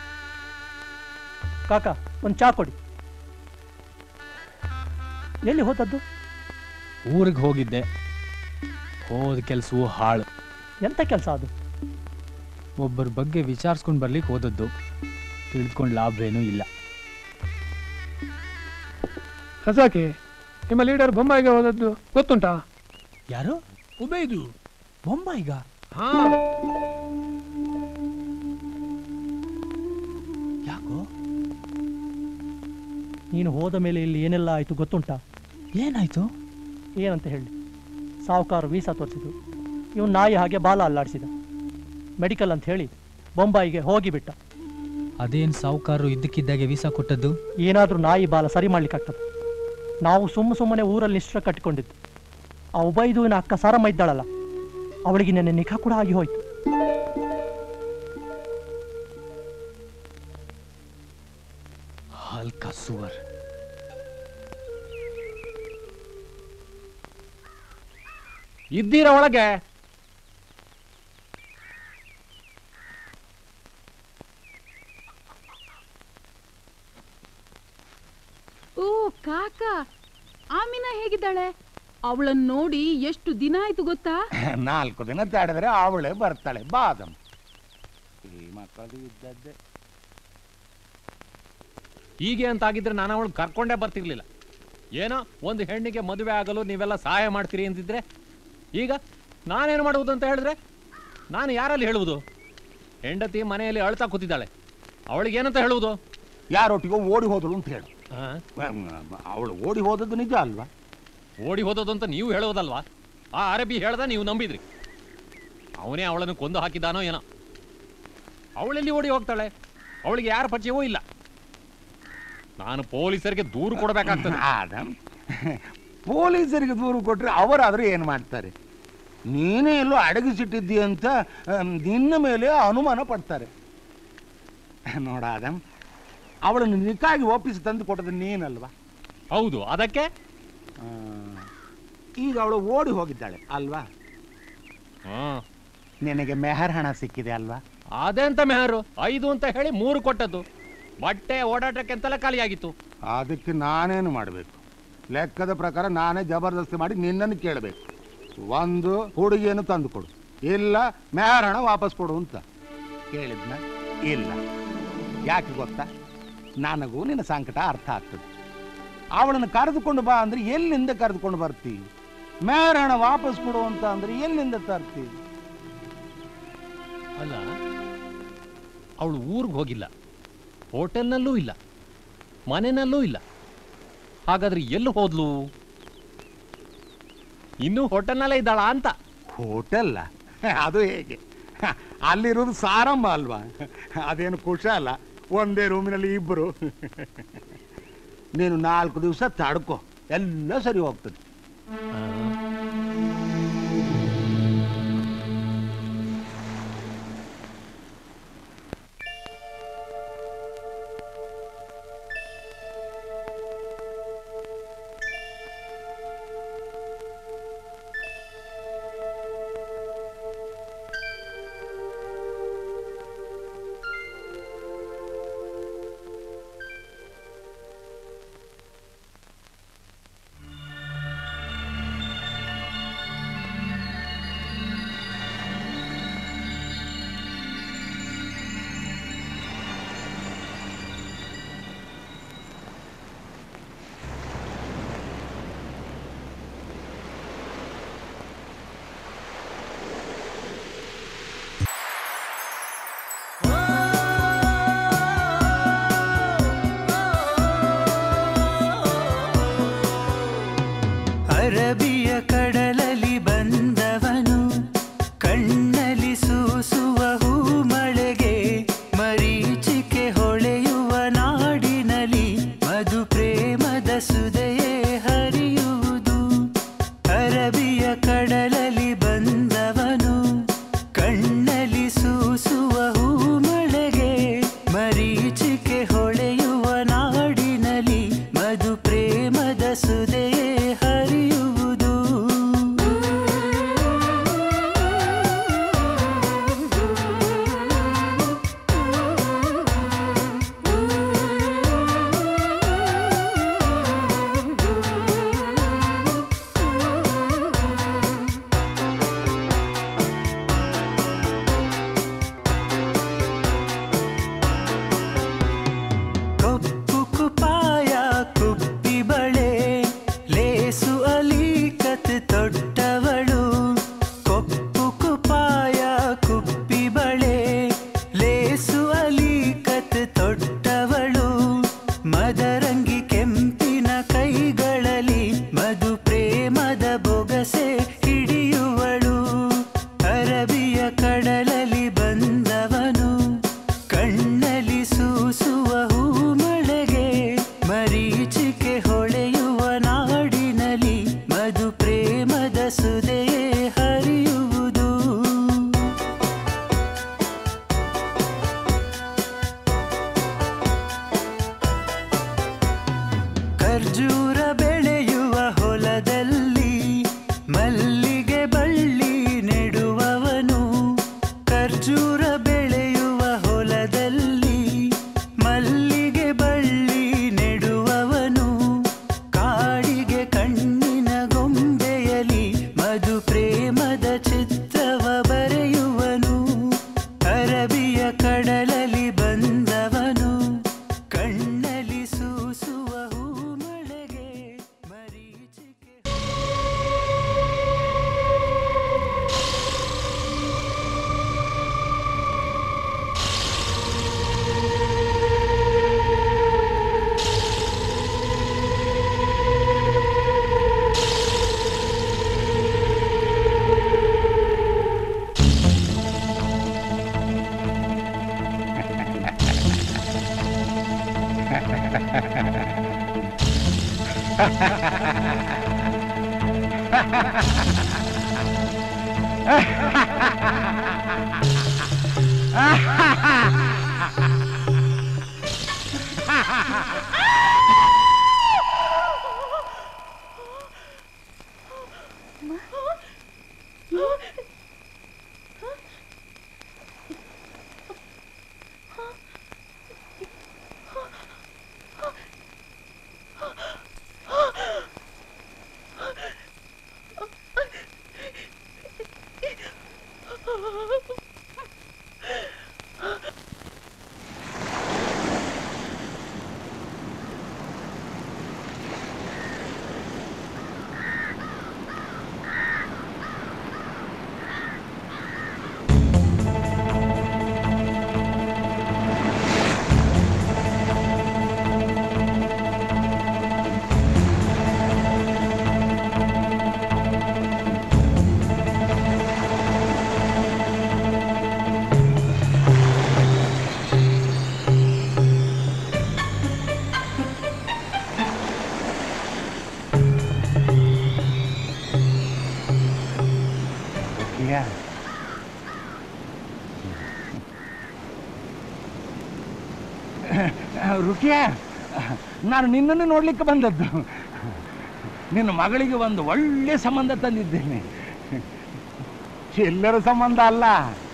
ಕಾಕ ಒಂದು ಚಾ ಕೊಡಿ ಎಲ್ಲಿ ಹೋದದ್ದು ಊರಿಗೆ ಹೋಗಿದ್ದೆ ಹೋದ ಕೆಲಸವು ಹಾಳು ಎಂತ ಕೆಲಸ ಅದು ಒಬ್ಬರ ಬಗ್ಗೆ ವಿಚಾರಿಸ್ಕೊಂಡು ಬರ್ಲಿಕ್ಕೆ ಹೋದದ್ದು ತಿಳ್ಕೊಂಡು ಲಾಭವೇನೂ ಇಲ್ಲ ರಜಾಕೆ ನಿಮ್ಮ ಲೀಡರ್ ಬೊಂಬಾಯಿಗೆ ಹೋದದ್ದು ಗೊತ್ತುಂಟಾ ಯಾರು ಉಬೈದು ಬೊಂಬಾಯಿಗ ಹಾ ಯಾಕೋ ನೀನು ಹೋದ ಮೇಲೆ ಇಲ್ಲಿ ಏನೆಲ್ಲ ಆಯಿತು ಗೊತ್ತುಂಟಾ ಏನಾಯ್ತು ಏನಂತ ಹೇಳಿ ಸಾಹುಕಾರ ವೀಸಾ ತೋರಿಸಿದ್ರು ಇವನು ನಾಯಿ ಹಾಗೆ ಬಾಲ ಅಲ್ಲಾಡಿಸಿದ ಮೆಡಿಕಲ್ ಅಂತ ಹೇಳಿ ಬೊಂಬಾಯಿಗೆ ಹೋಗಿಬಿಟ್ಟ ಅದೇನು ಸಾವುಕಾರರು ಇದ್ದಕ್ಕಿದ್ದಾಗೆ ವೀಸಾ ಕೊಟ್ಟದ್ದು ಏನಾದರೂ ನಾಯಿ ಬಾಲ ಸರಿ ಮಾಡ್ಲಿಕ್ಕಾಗ್ತದೆ ನಾವು ಸುಮ್ಮ ಸುಮ್ಮನೆ ಊರಲ್ಲಿ ನಿಷ್ಠ ಕಟ್ಟಿಕೊಂಡಿದ್ದು ಆ ಉಬೈದುವಿನ ಅಕ್ಕ ಸಾರಮ್ಮ ಇದ್ದಾಳಲ್ಲ ಅವಳಿಗೆ ನೆನ್ನೆ ನಿಖಾ ಕೂಡ ಆಗಿ ಹೋಯ್ತು ಹಲ್ಕ ಸುವರ್ ಇದ್ದೀರ ಒಳಗೆ ಓ ಕಾಕ ಆಮಿನಾ ಹೇಗಿದ್ದಾಳೆ ಅವಳನ್ನ ನೋಡಿ ಎಷ್ಟು ದಿನ ಆಯ್ತು ಗೊತ್ತಾ ನಾಲ್ಕು ದಿನ ತಾಡಿದ್ರೆ ಅವಳೇ ಬರ್ತಾಳೆ ಬಾದಮ್ ಈ ಮಕ್ಕಳು ಇದ್ದದ್ದೇ ಹೀಗೆ ಅಂತ ಆಗಿದ್ರೆ ನಾನು ಅವಳು ಕರ್ಕೊಂಡೇ ಬರ್ತಿರ್ಲಿಲ್ಲ ಏನೋ ಒಂದು ಹೆಣ್ಣಿಗೆ ಮದುವೆ ಆಗಲು ನೀವೆಲ್ಲ ಸಹಾಯ ಮಾಡ್ತೀರಿ ಅಂತಿದ್ರೆ ಈಗ ನಾನೇನು ಮಾಡುವುದು ಅಂತ ಹೇಳಿದ್ರೆ ನಾನು ಯಾರಲ್ಲಿ ಹೇಳುವುದು ಹೆಂಡತಿ ಮನೆಯಲ್ಲಿ ಅಳ್ತಾ ಕೂತಿದ್ದಾಳೆ ಅವಳಿಗೆ ಏನಂತ ಹೇಳುವುದು ಯಾರೊಟ್ಟಿಗೋ ಓಡಿ ಹೋದಳು ಅಂತ ಹೇಳು ಅವಳು ಓಡಿ ಹೋದದ್ದು ನಿಜ ಅಲ್ವಾ ಓಡಿ ಹೋದದ್ದು ಅಂತ ನೀವು ಹೇಳೋದಲ್ವಾ ಆ ಅರಬಿ ಹೇಳ್ದ ನೀವು ನಂಬಿದ್ರಿ ಅವನೇ ಅವಳನ್ನು ಕೊಂದು ಹಾಕಿದ್ದಾನೋ ಏನೋ ಅವಳೆಲ್ಲಿ ಓಡಿ ಹೋಗ್ತಾಳೆ ಅವಳಿಗೆ ಯಾರ ಪರಿಚಯವೂ ಇಲ್ಲ ನಾನು ಪೊಲೀಸರಿಗೆ ದೂರು ಕೊಡಬೇಕಾಗ್ತದೆ ಆದಮ್ ಪೊಲೀಸರಿಗೆ ದೂರು ಕೊಟ್ರೆ ಅವರಾದ್ರೂ ಏನು ಮಾಡ್ತಾರೆ ನೀನೇ ಎಲ್ಲೋ ಅಡಗಿಸಿಟ್ಟಿದ್ದಿ ಅಂತ ಆಮ್, ನಿನ್ನ ಮೇಲೆ ಅನುಮಾನ ಪಡ್ತಾರೆ ನೋಡ ಆದಮ್ ಅವಳನ್ನು ನಿಕ್ಕಾಗಿ ಒಪ್ಪಿಸಿ ತಂದು ಕೊಟ್ಟದ್ದು ನೀನಲ್ವಾ ಹೌದು ಅದಕ್ಕೆ ಆ, ಈಗ ಅವಳು ಓಡಿ ಹೋಗಿದ್ದಾಳೆ ಅಲ್ವಾ ನಿನಗೆ ಮೆಹರ್ ಹಣ ಸಿಕ್ಕಿದೆ ಅಲ್ವಾ ಅದೆಂತ ಮೆಹರು ಐದು ಅಂತ ಹೇಳಿ ಮೂರು ಕೊಟ್ಟದ್ದು ಬಟ್ಟೆ ಓಡಾಟಕ್ಕೆ ಅಂತೆಲ್ಲ ಖಾಲಿಯಾಗಿತ್ತು ಅದಕ್ಕೆ ನಾನೇನು ಮಾಡಬೇಕು ಲೆಕ್ಕದ ಪ್ರಕಾರ ನಾನೇ ಜಬರ್ದಸ್ತಿ ಮಾಡಿ ನಿನ್ನನ್ನು ಕೇಳಬೇಕು ಒಂದು ಹುಡುಗಿಯನ್ನು ತಂದು ಕೊಡು ಇಲ್ಲ ಮೆಹರ್ ಹಣ ವಾಪಸ್ ಕೊಡು ಅಂತ ಕೇಳಿದ್ನ ಇಲ್ಲ ಯಾಕೆ ಗೊತ್ತಾ ನನಗೂ ನಿನ್ನ ಸಂಕಟ ಅರ್ಥ ಆಗ್ತದೆ ಅವಳನ್ನು ಕರೆದುಕೊಂಡು ಬಾ ಅಂದ್ರೆ ಎಲ್ಲಿಂದ ಕರೆದುಕೊಂಡು ಬರ್ತಿ ಮೆಹರ್ ಹಣ ವಾಪಸ್ ಕೊಡು ಅಂತ ಅಂದ್ರೆ ಎಲ್ಲಿಂದ ತರ್ತಿ ಅಲ್ಲ ಅವಳು ಊರಿಗೆ ಹೋಗಿಲ್ಲ ಹೋಟೆಲ್ನಲ್ಲೂ ಇಲ್ಲ ಮನೆಯಲ್ಲೂ ಇಲ್ಲ ಹಾಗಾದ್ರೆ ಎಲ್ಲಿ ಹೋದ್ಲು ಇನ್ನೂ ಹೋಟೆಲ್ನಲ್ಲೇ ಇದ್ದಾಳಾ ಅಂತ ಹೋಟೆಲ್ಲ ಅದು ಹೇಗೆ ಅಲ್ಲಿರೋದು ಸಾರಮ್ಮ ಅಲ್ವಾ ಅದೇನು ಕುಶ ಅಲ್ಲ ಒಂದೇ ರೂಮಿನಲ್ಲಿ ಇಬ್ಬರು ನೀನು ನಾಲ್ಕು ದಿವಸ ತಡ್ಕೋ ಎಲ್ಲ ಸರಿ ಹೋಗ್ತದೆ Yeah. ರುಕಿಯ ನಾನು ನಿನ್ನನ್ನು ನೋಡ್ಲಿಕ್ಕೆ ಬಂದದ್ದು ನಿನ್ನ ಮಗಳಿಗೆ ಒಂದು ಒಳ್ಳೆ ಸಂಬಂಧ ತಂದಿದ್ದೇನೆ ಎಲ್ಲರ ಸಂಬಂಧ ಅಲ್ಲ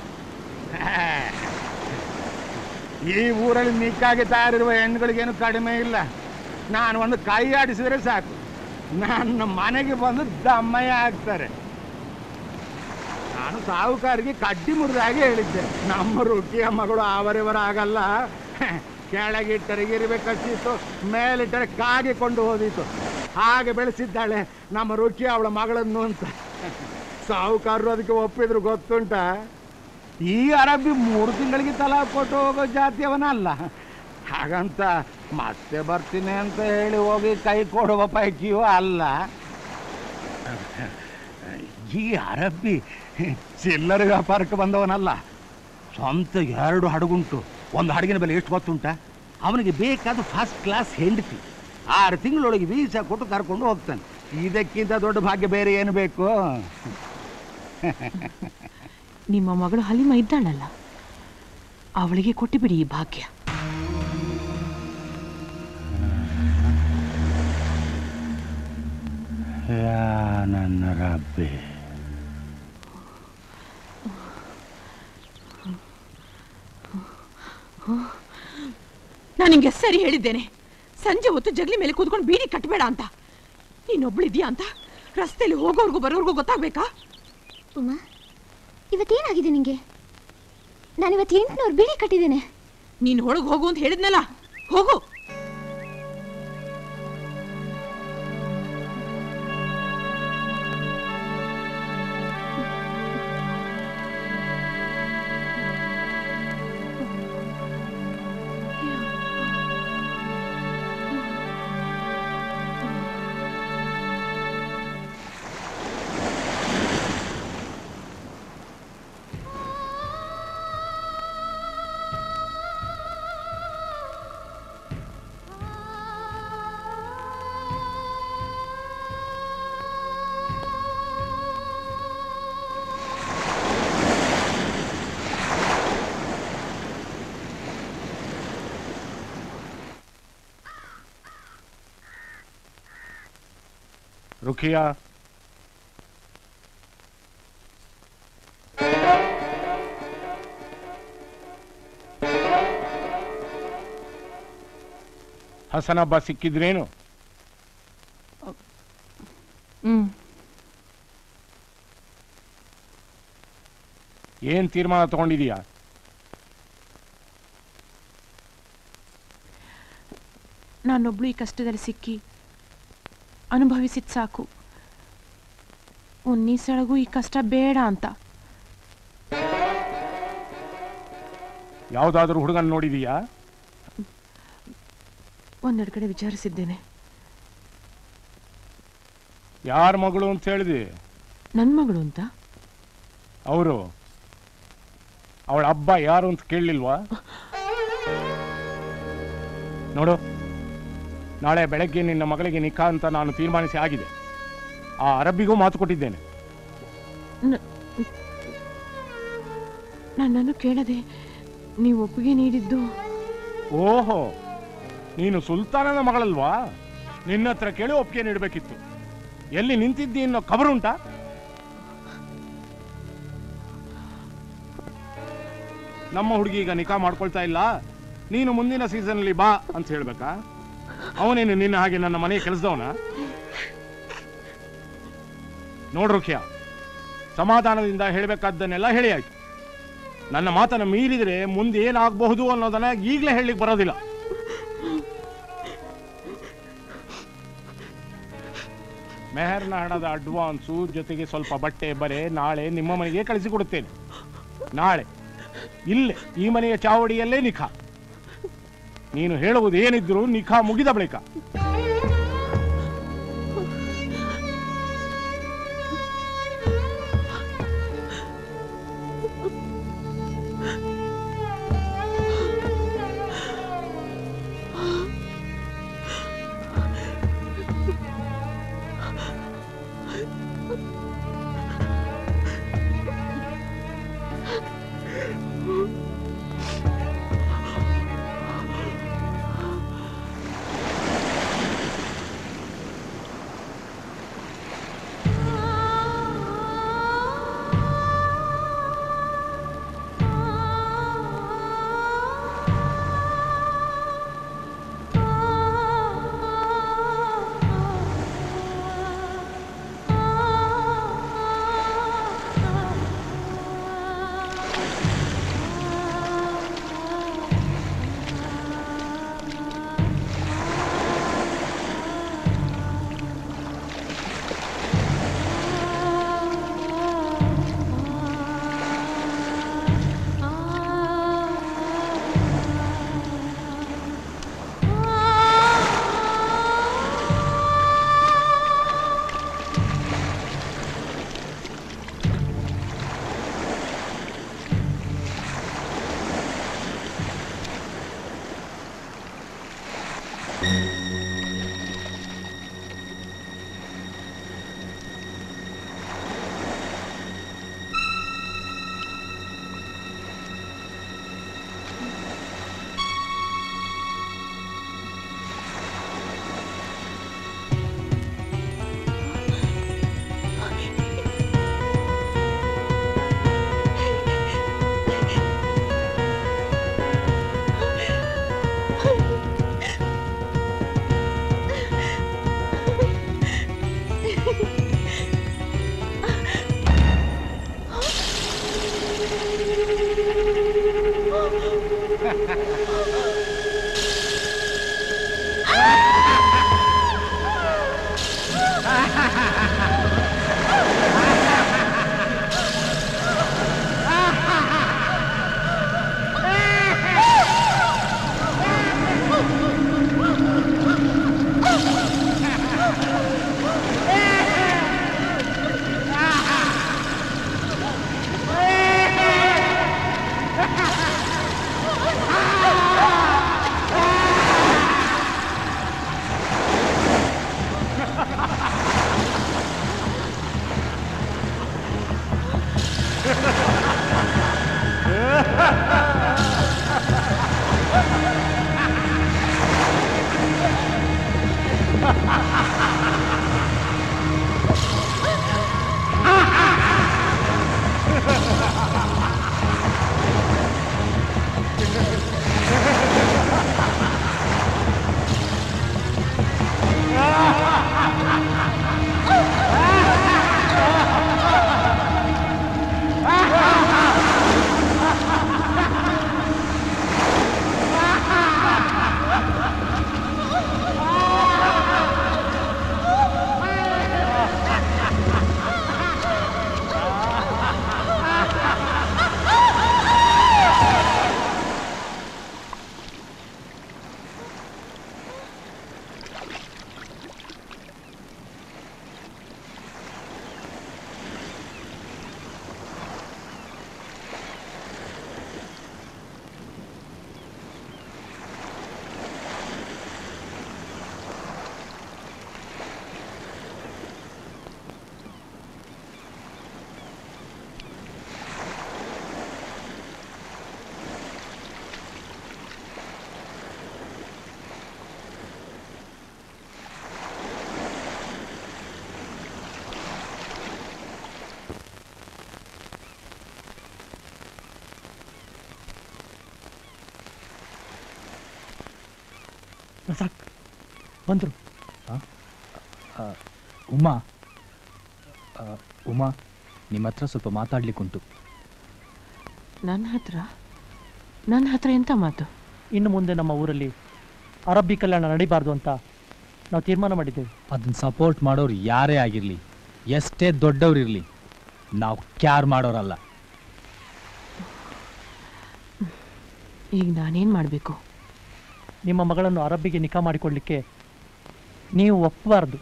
ಈ ಊರಲ್ಲಿ ನಿಕ್ಕಾಗಿ ತಯಾರಿರುವ ಹೆಣ್ಣುಗಳಿಗೇನು ಕಡಿಮೆ ಇಲ್ಲ ನಾನು ಒಂದು ಕೈ ಆಡಿಸಿದ್ರೆ ಸಾಕು ನನ್ನ ಮನೆಗೆ ಬಂದು ದಮ್ಮಯ್ಯ ಆಗ್ತಾರೆ ನಾನು ಸಾಹುಕಾರಿಗೆ ಕಡ್ಡಿ ಮುರಿದಾಗೆ ಹೇಳಿದ್ದೆ ನಮ್ಮ ರುಚಿಯ ಮಗಳು ಅವರಿವರ ಆಗಲ್ಲ ಕೆಳಗಿಟ್ಟರೆ ಇರಬೇಕಷ್ಟಿತ್ತು ಮೇಲಿಟ್ಟರೆ ಕಾಗಿಕೊಂಡು ಹೋದಿತ್ತು ಹಾಗೆ ಬೆಳೆಸಿದ್ದಾಳೆ ನಮ್ಮ ರುಚಿ ಅವಳ ಮಗಳನ್ನು ಅಂತ ಸಾಹುಕಾರರು ಅದಕ್ಕೆ ಒಪ್ಪಿದ್ರು ಗೊತ್ತುಂಟ ಈ ಅರಬ್ಬಿ ಮೂರು ತಿಂಗಳಿಗೆ ತಲಾ ಕೊಟ್ಟು ಹೋಗೋ ಜಾತಿಯವನಲ್ಲ ಹಾಗಂತ ಮತ್ತೆ ಬರ್ತೀನಿ ಅಂತ ಹೇಳಿ ಹೋಗಿ ಕೈ ಕೊಡುವ ಪೈಕಿಯೂ ಅಲ್ಲ ಈ ಅರಬ್ಬಿ ಚಿಲ್ಲರೆ ವ್ಯಾಪಾರಕ್ಕೆ ಬಂದವನಲ್ಲ ಸ್ವಂತ ಎರಡು ಹಡಗುಂಟು ಒಂದು ಹಡಗಿನ ಬೆಲೆ ಎಷ್ಟು ಗೊತ್ತುಂಟ ಅವನಿಗೆ ಬೇಕಾದ ಫಸ್ಟ್ ಕ್ಲಾಸ್ ಹೆಂಡತಿ ಆರು ತಿಂಗಳೊಳಗೆ ವೀಸಾ ಕೊಟ್ಟು ಕರ್ಕೊಂಡು ಹೋಗ್ತಾನೆ ಇದಕ್ಕಿಂತ ದೊಡ್ಡ ಭಾಗ್ಯ ಬೇರೆ ಏನು ಬೇಕು ನಿಮ್ಮ ಮಗಳು ಹಲಿಮ ಇದ್ದಾಳಲ್ಲ ಅವಳಿಗೆ ಕೊಟ್ಟುಬಿಡಿ ಈ ಭಾಗ್ಯ ಯಾ ನನ್ನ ರಬ್ಬೆ ನಾನು ನಿಂಗೆ ಸರಿ ಹೇಳಿದ್ದೇನೆ ಸಂಜೆ ಹೊತ್ತು ಜಗಲಿ ಮೇಲೆ ಕೂತ್ಕೊಂಡು ಬೀಡಿ ಕಟ್ಟಬೇಡ ಅಂತ ನೀನೊಬ್ಳಿದ್ಯಾ ಅಂತ ರಸ್ತೆಯಲ್ಲಿ ಹೋಗೋರ್ಗೂ ಬರೋರ್ಗೂ ಗೊತ್ತಾಗ್ಬೇಕಾ ಉಮಾ ಇವತ್ತೇನಾಗಿದೆ ನಿಂಗೆ ನಾನಿವತ್ತು ಎಂಟುನೂರು ಬಿಳಿ ಕಟ್ಟಿದ್ದೇನೆ ನೀನು ಒಳಗೆ ಹೋಗು ಅಂತ ಹೇಳಿದ್ನಲ್ಲ ಹೋಗು ರುಖಿಯಾ ಹಸನಬ್ಬ ಸಿಕ್ಕಿದ್ರೇನು ಹ್ಮ್ ಏನ್ ತೀರ್ಮಾನ ತಗೊಂಡಿದೀಯಾ ನಾನೊಬ್ಳು ಈ ಕಷ್ಟದಲ್ಲಿ ಸಿಕ್ಕಿ ಅನುಭವಿಸಿದ್ ಸಾಕು ಉನ್ನೀಸಳಗೂ ಈ ಕಷ್ಟ ಬೇಡ ಅಂತ ಯಾವ್ದಾದ್ರೂ ಹುಡುಗನ್ ನೋಡಿದೀಯಾ ಒಂದೆರಡು ಕಡೆ ವಿಚಾರಿಸಿದ್ದೇನೆ ಯಾರ ಮಗಳು ಅಂತ ಹೇಳಿದೆ ನನ್ನ ಮಗಳು ಅಂತ ಅವರು ಅವಳ ಹಬ್ಬ ಯಾರು ಅಂತ ಕೇಳಲಿಲ್ವಾ ನೋಡು ನಾಳೆ ಬೆಳಗ್ಗೆ ನಿನ್ನ ಮಗಳಿಗೆ ನಿಖಾ ಅಂತ ನಾನು ತೀರ್ಮಾನಿಸಿ ಆಗಿದೆ ಆ ಅರಬ್ಬಿಗೂ ಮಾತು ಕೊಟ್ಟಿದ್ದೇನೆ ನ- ನನ್ನನ್ನು ಕೇಳದೆ ನೀವು ಒಪ್ಪಿಗೆ ನೀಡಿದ್ದು ಓಹೋ ನೀನು ಸುಲ್ತಾನನ ಮಗಳಲ್ವಾ ನಿನ್ನ ಹತ್ರ ಕೇಳಿ ಒಪ್ಪಿಗೆ ನೀಡಬೇಕಿತ್ತು ಎಲ್ಲಿ ನಿಂತಿದ್ದಿ ಅನ್ನೋ ಖಬರುಂಟಾ ನಮ್ಮ ಹುಡುಗಿ ಈಗ ನಿಕಾ ಮಾಡ್ಕೊಳ್ತಾ ಇಲ್ಲ ನೀನು ಮುಂದಿನ ಸೀಸನ್ನಲ್ಲಿ ಬಾ ಅಂತ ಹೇಳ್ಬೇಕಾ ಅವನೇನು ನಿನ್ನ ಹಾಗೆ ನನ್ನ ಮನೆ ಕೆಲಸದವನ ನೋಡ್ರುಖ್ಯ ಸಮಾಧಾನದಿಂದ ಹೇಳಬೇಕಾದ್ದನ್ನೆಲ್ಲ ಹೇಳಿ ಆಯ್ತು ನನ್ನ ಮಾತನ್ನ ಮೀರಿದ್ರೆ ಮುಂದೆ ಏನಾಗಬಹುದು ಅನ್ನೋದನ್ನ ಈಗಲೇ ಹೇಳಲಿಕ್ಕೆ ಬರೋದಿಲ್ಲ ಮೆಹರ್ನ ಹಣದ ಅಡ್ವಾನ್ಸು ಜೊತೆಗೆ ಸ್ವಲ್ಪ ಬಟ್ಟೆ ಬರೆ ನಾಳೆ ನಿಮ್ಮ ಮನೆಗೆ ಕಳಿಸಿಕೊಡುತ್ತೇನೆ ನಾಳೆ ಇಲ್ಲೇ ಈ ಮನೆಯ ಚಾವಡಿಯಲ್ಲೇ ನಿಖಾ ನೀನು ಹೇಳುವುದು ಏನಿದ್ರು ನಿಖಾ ಮುಗಿದ ಬಳಿಕ Ah! ರಸಾಕ್ ಬಂದರು ಆ, ಉಮಾ ಆ, ಉಮಾ ನಿಮ್ಮ ಹತ್ರ ಸ್ವಲ್ಪ ಮಾತಾಡ್ಲಿಕ್ಕುಂಟು ನನ್ನ ಹತ್ರ ನನ್ನ ಹತ್ರ ಎಂತ ಮಾತು ಇನ್ನು ಮುಂದೆ ನಮ್ಮ ಊರಲ್ಲಿ ಅರಬ್ಬಿ ಕಲ್ಯಾಣ ನಡಿಬಾರ್ದು ಅಂತ ನಾವು ತೀರ್ಮಾನ ಮಾಡಿದ್ದೇವೆ ಅದನ್ನ ಸಪೋರ್ಟ್ ಮಾಡೋರು ಯಾರೇ ಆಗಿರಲಿ ಎಷ್ಟೇ ದೊಡ್ಡವ್ರಿರಲಿ ನಾವು ಕ್ಯಾರ್ ಮಾಡೋರಲ್ಲ ಈಗ ನಾನೇನು ಮಾಡಬೇಕು ನಿಮ್ಮ ಮಗಳನ್ನು ಅರಬ್ಬಿಗೆ ನಿಕಾ ಮಾಡಿಕೊಡ್ಲಿಕ್ಕೆ ನೀವು ಒಪ್ಪಬಾರ್ದು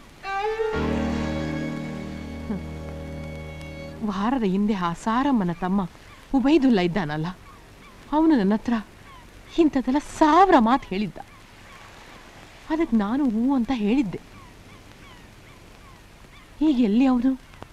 ವಾರದ ಹಿಂದೆ ಆ ಸಾರಮ್ಮನ ತಮ್ಮ ಉಬೈದುಲ್ಲ ಇದ್ದಾನಲ್ಲ ಅವನು ನನ್ನ ಹತ್ರ ಇಂಥದ್ದೆಲ್ಲ ಸಾವಿರ ಮಾತು ಹೇಳಿದ್ದ ಅದಕ್ಕೆ ನಾನು ಹೂ ಅಂತ ಹೇಳಿದ್ದೆ ಈಗ ಎಲ್ಲಿ ಅವನು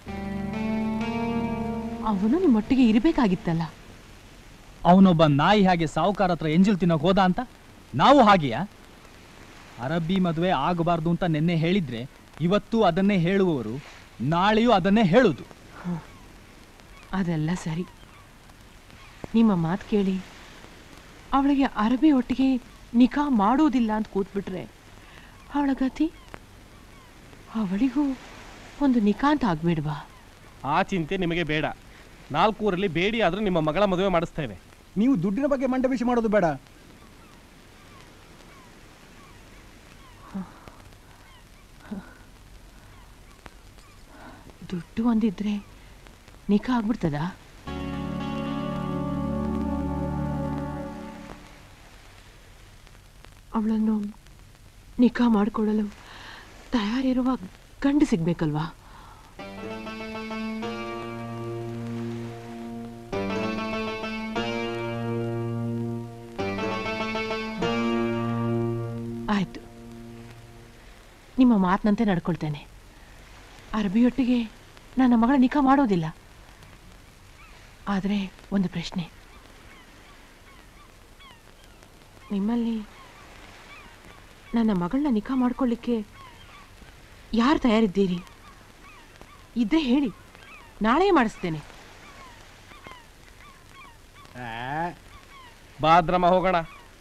ಅವನು ನಿಮ್ಮೊಟ್ಟಿಗೆ ಇರಬೇಕಾಗಿತ್ತಲ್ಲ ಅವನೊಬ್ಬ ನಾಯಿ ಹಾಗೆ ಸಾವುಕಾರ ಹತ್ರ ಎಂಜಲ್ ತಿನ್ನೋಕೆ ಹೋದ ಅಂತ ನಾವು ಹಾಗೆಯಾ ಅರಬ್ಬಿ ಮದುವೆ ಆಗಬಾರ್ದು ಅಂತ ನಿನ್ನೆ ಹೇಳಿದ್ರೆ ಇವತ್ತು ಅದನ್ನೇ ಹೇಳುವವರು ನಾಳೆಯೂ ಅದನ್ನೇ ಹೇಳುದು ಅದೆಲ್ಲ ಸರಿ ನಿಮ್ಮ ಮಾತು ಕೇಳಿ ಅವಳಿಗೆ ಅರಬಿ ಒಟ್ಟಿಗೆ ನಿಕಾ ಮಾಡೋದಿಲ್ಲ ಅಂತ ಕೂತ್ಬಿಟ್ರೆ ಅವಳ ಗತಿ ಅವಳಿಗೂ ಒಂದು ನಿಕಾ ಅಂತ ಆಗ್ಬೇಡ್ವಾ ಆ ಚಿಂತೆ ನಿಮಗೆ ಬೇಡ ನಾಲ್ಕೂರಲ್ಲಿ ಬೇಡಿ ಆದ್ರೂ ನಿಮ್ಮ ಮಗಳ ಮದುವೆ ಮಾಡಿಸ್ತೇವೆ ನೀವು ದುಡ್ಡಿನ ಬಗ್ಗೆ ಮಂಡ ಬಿಸಿ ಮಾಡೋದು ಬೇಡ ದುಡ್ಡು ಒಂದಿದ್ರೆ ನಿಕಾ ಆಗ್ಬಿಡ್ತದಾ ಅವಳನ್ನು ನಿಕಾ ಮಾಡಿಕೊಳ್ಳಲು ತಯಾರಿರುವ ಗಂಡು ಸಿಗ್ಬೇಕಲ್ವಾ ಆಯ್ತು ನಿಮ್ಮ ಮಾತಿನಂತೆ ನಡ್ಕೊಳ್ತೇನೆ ಅರಬಿಯೊಟ್ಟಿಗೆ ನನ್ನ ಮಗಳ ನಿಖಾ ಮಾಡೋದಿಲ್ಲ ಆದರೆ ಒಂದು ಪ್ರಶ್ನೆ ನಿಮ್ಮಲ್ಲಿ ನನ್ನ ಮಗಳನ್ನ ನಿಖಾ ಮಾಡ್ಕೊಳ್ಳಿಕ್ಕೆ ಯಾರು ತಯಾರಿದ್ದೀರಿ ಇದ್ದೇ ಹೇಳಿ ನಾಳೆ ಮಾಡಿಸ್ತೇನೆ ಬಾದ್ರಮ ಹೋಗೋಣ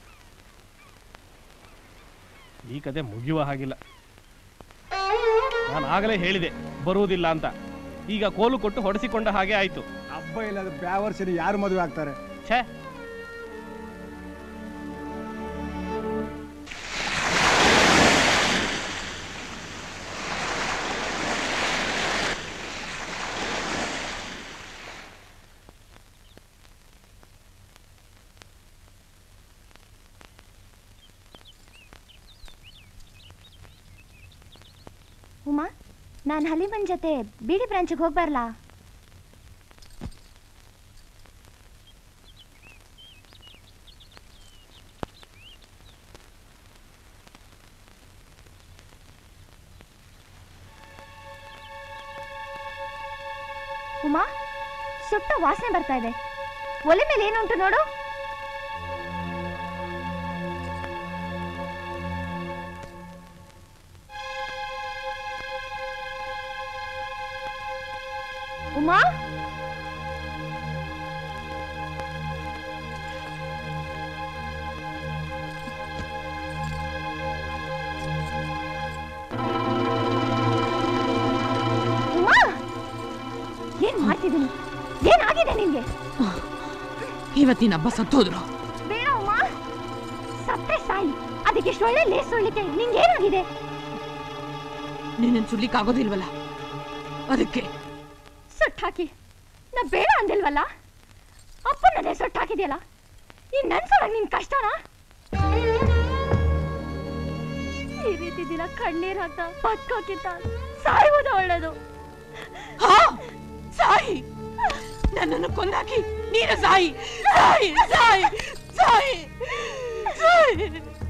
ಈ ಕತೆ ಮುಗಿಯುವ ಹಾಗಿಲ್ಲ ನಾನು ಆಗಲೇ ಹೇಳಿದೆ ಬರುವುದಿಲ್ಲ ಅಂತ ಈಗ ಕೋಲು ಕೊಟ್ಟು ಹೊಡೆಸಿಕೊಂಡ ಹಾಗೆ ಆಯ್ತು ಹಬ್ಬ ಇಲ್ಲದ ಬ್ಯಾವರ್ಸಲ್ಲಿ ಯಾರು ಮದುವೆ ಆಗ್ತಾರೆ ಛೇ ಉಮಾ ನಾನು ಹಲಿಮನ್ ಜೊತೆ ಬಿಡಿ ಬ್ರಾಂಚಿಗೆ ಹೋಗಿ ಬರಲಾ ಉಮಾ ಸುಟ್ಟ ವಾಸನೆ ಬರ್ತಾ ಇದೆ ಒಲೆ ಮೇಲೆ ಏನುಂಟು ನೋಡು ಉಮಾ ಉಮಾ ಏನ್ ಮಾಡ್ತಿದ್ದೀನಿ ಏನಾಗಿದೆ ನಿನ್ಗೆ ಇವತ್ತಿನ ಹಬ್ಬ ಸತ್ತೋದ್ರು ಬೇಡ ಉಮಾ ಸತ್ತೇ ಸಾಯಿ ಅದಕ್ಕೆ ಇಷ್ಟು ಒಳ್ಳೆ ಲೇಸ್ ಸುಳ್ಳಿಕ್ಕೆ ನಿಂಗೆ ಏನಾಗಿದೆ ನಿನ್ನನ್ನು ಸುಡ್ಲಿಕ್ಕಾಗೋದಿಲ್ವಲ್ಲ ಅದಕ್ಕೆ ಸುಟ್ಟು ಹಾಕಿ ನಾ ಬೇಡ ಅಂದಿಲ್ವಲ್ಲ ಅಪ್ಪನನ್ನೇ ಸುಟ್ಟು ಹಾಕಿದ್ಯಲ್ಲ ಈ ನನ್ಸೊಳಗ್ ನಿನ್ ಕಷ್ಟನಾ ಈ ರೀತಿ ದಿನ ಕಣ್ಣೀರ್ ಹಾಕ್ತಾ ಬದುಕೋಕ್ಕಿಂತ ಸಾಯುವುದು ಒಳ್ಳೇದು ಸಾಯಿ ನನ್ನನ್ನು ಕೊಂದಾಕಿ ನೀನು ಸಾಯಿ ಸಾಯಿ ಸಾಯಿ ಸಾಯಿ ಸಾಯಿ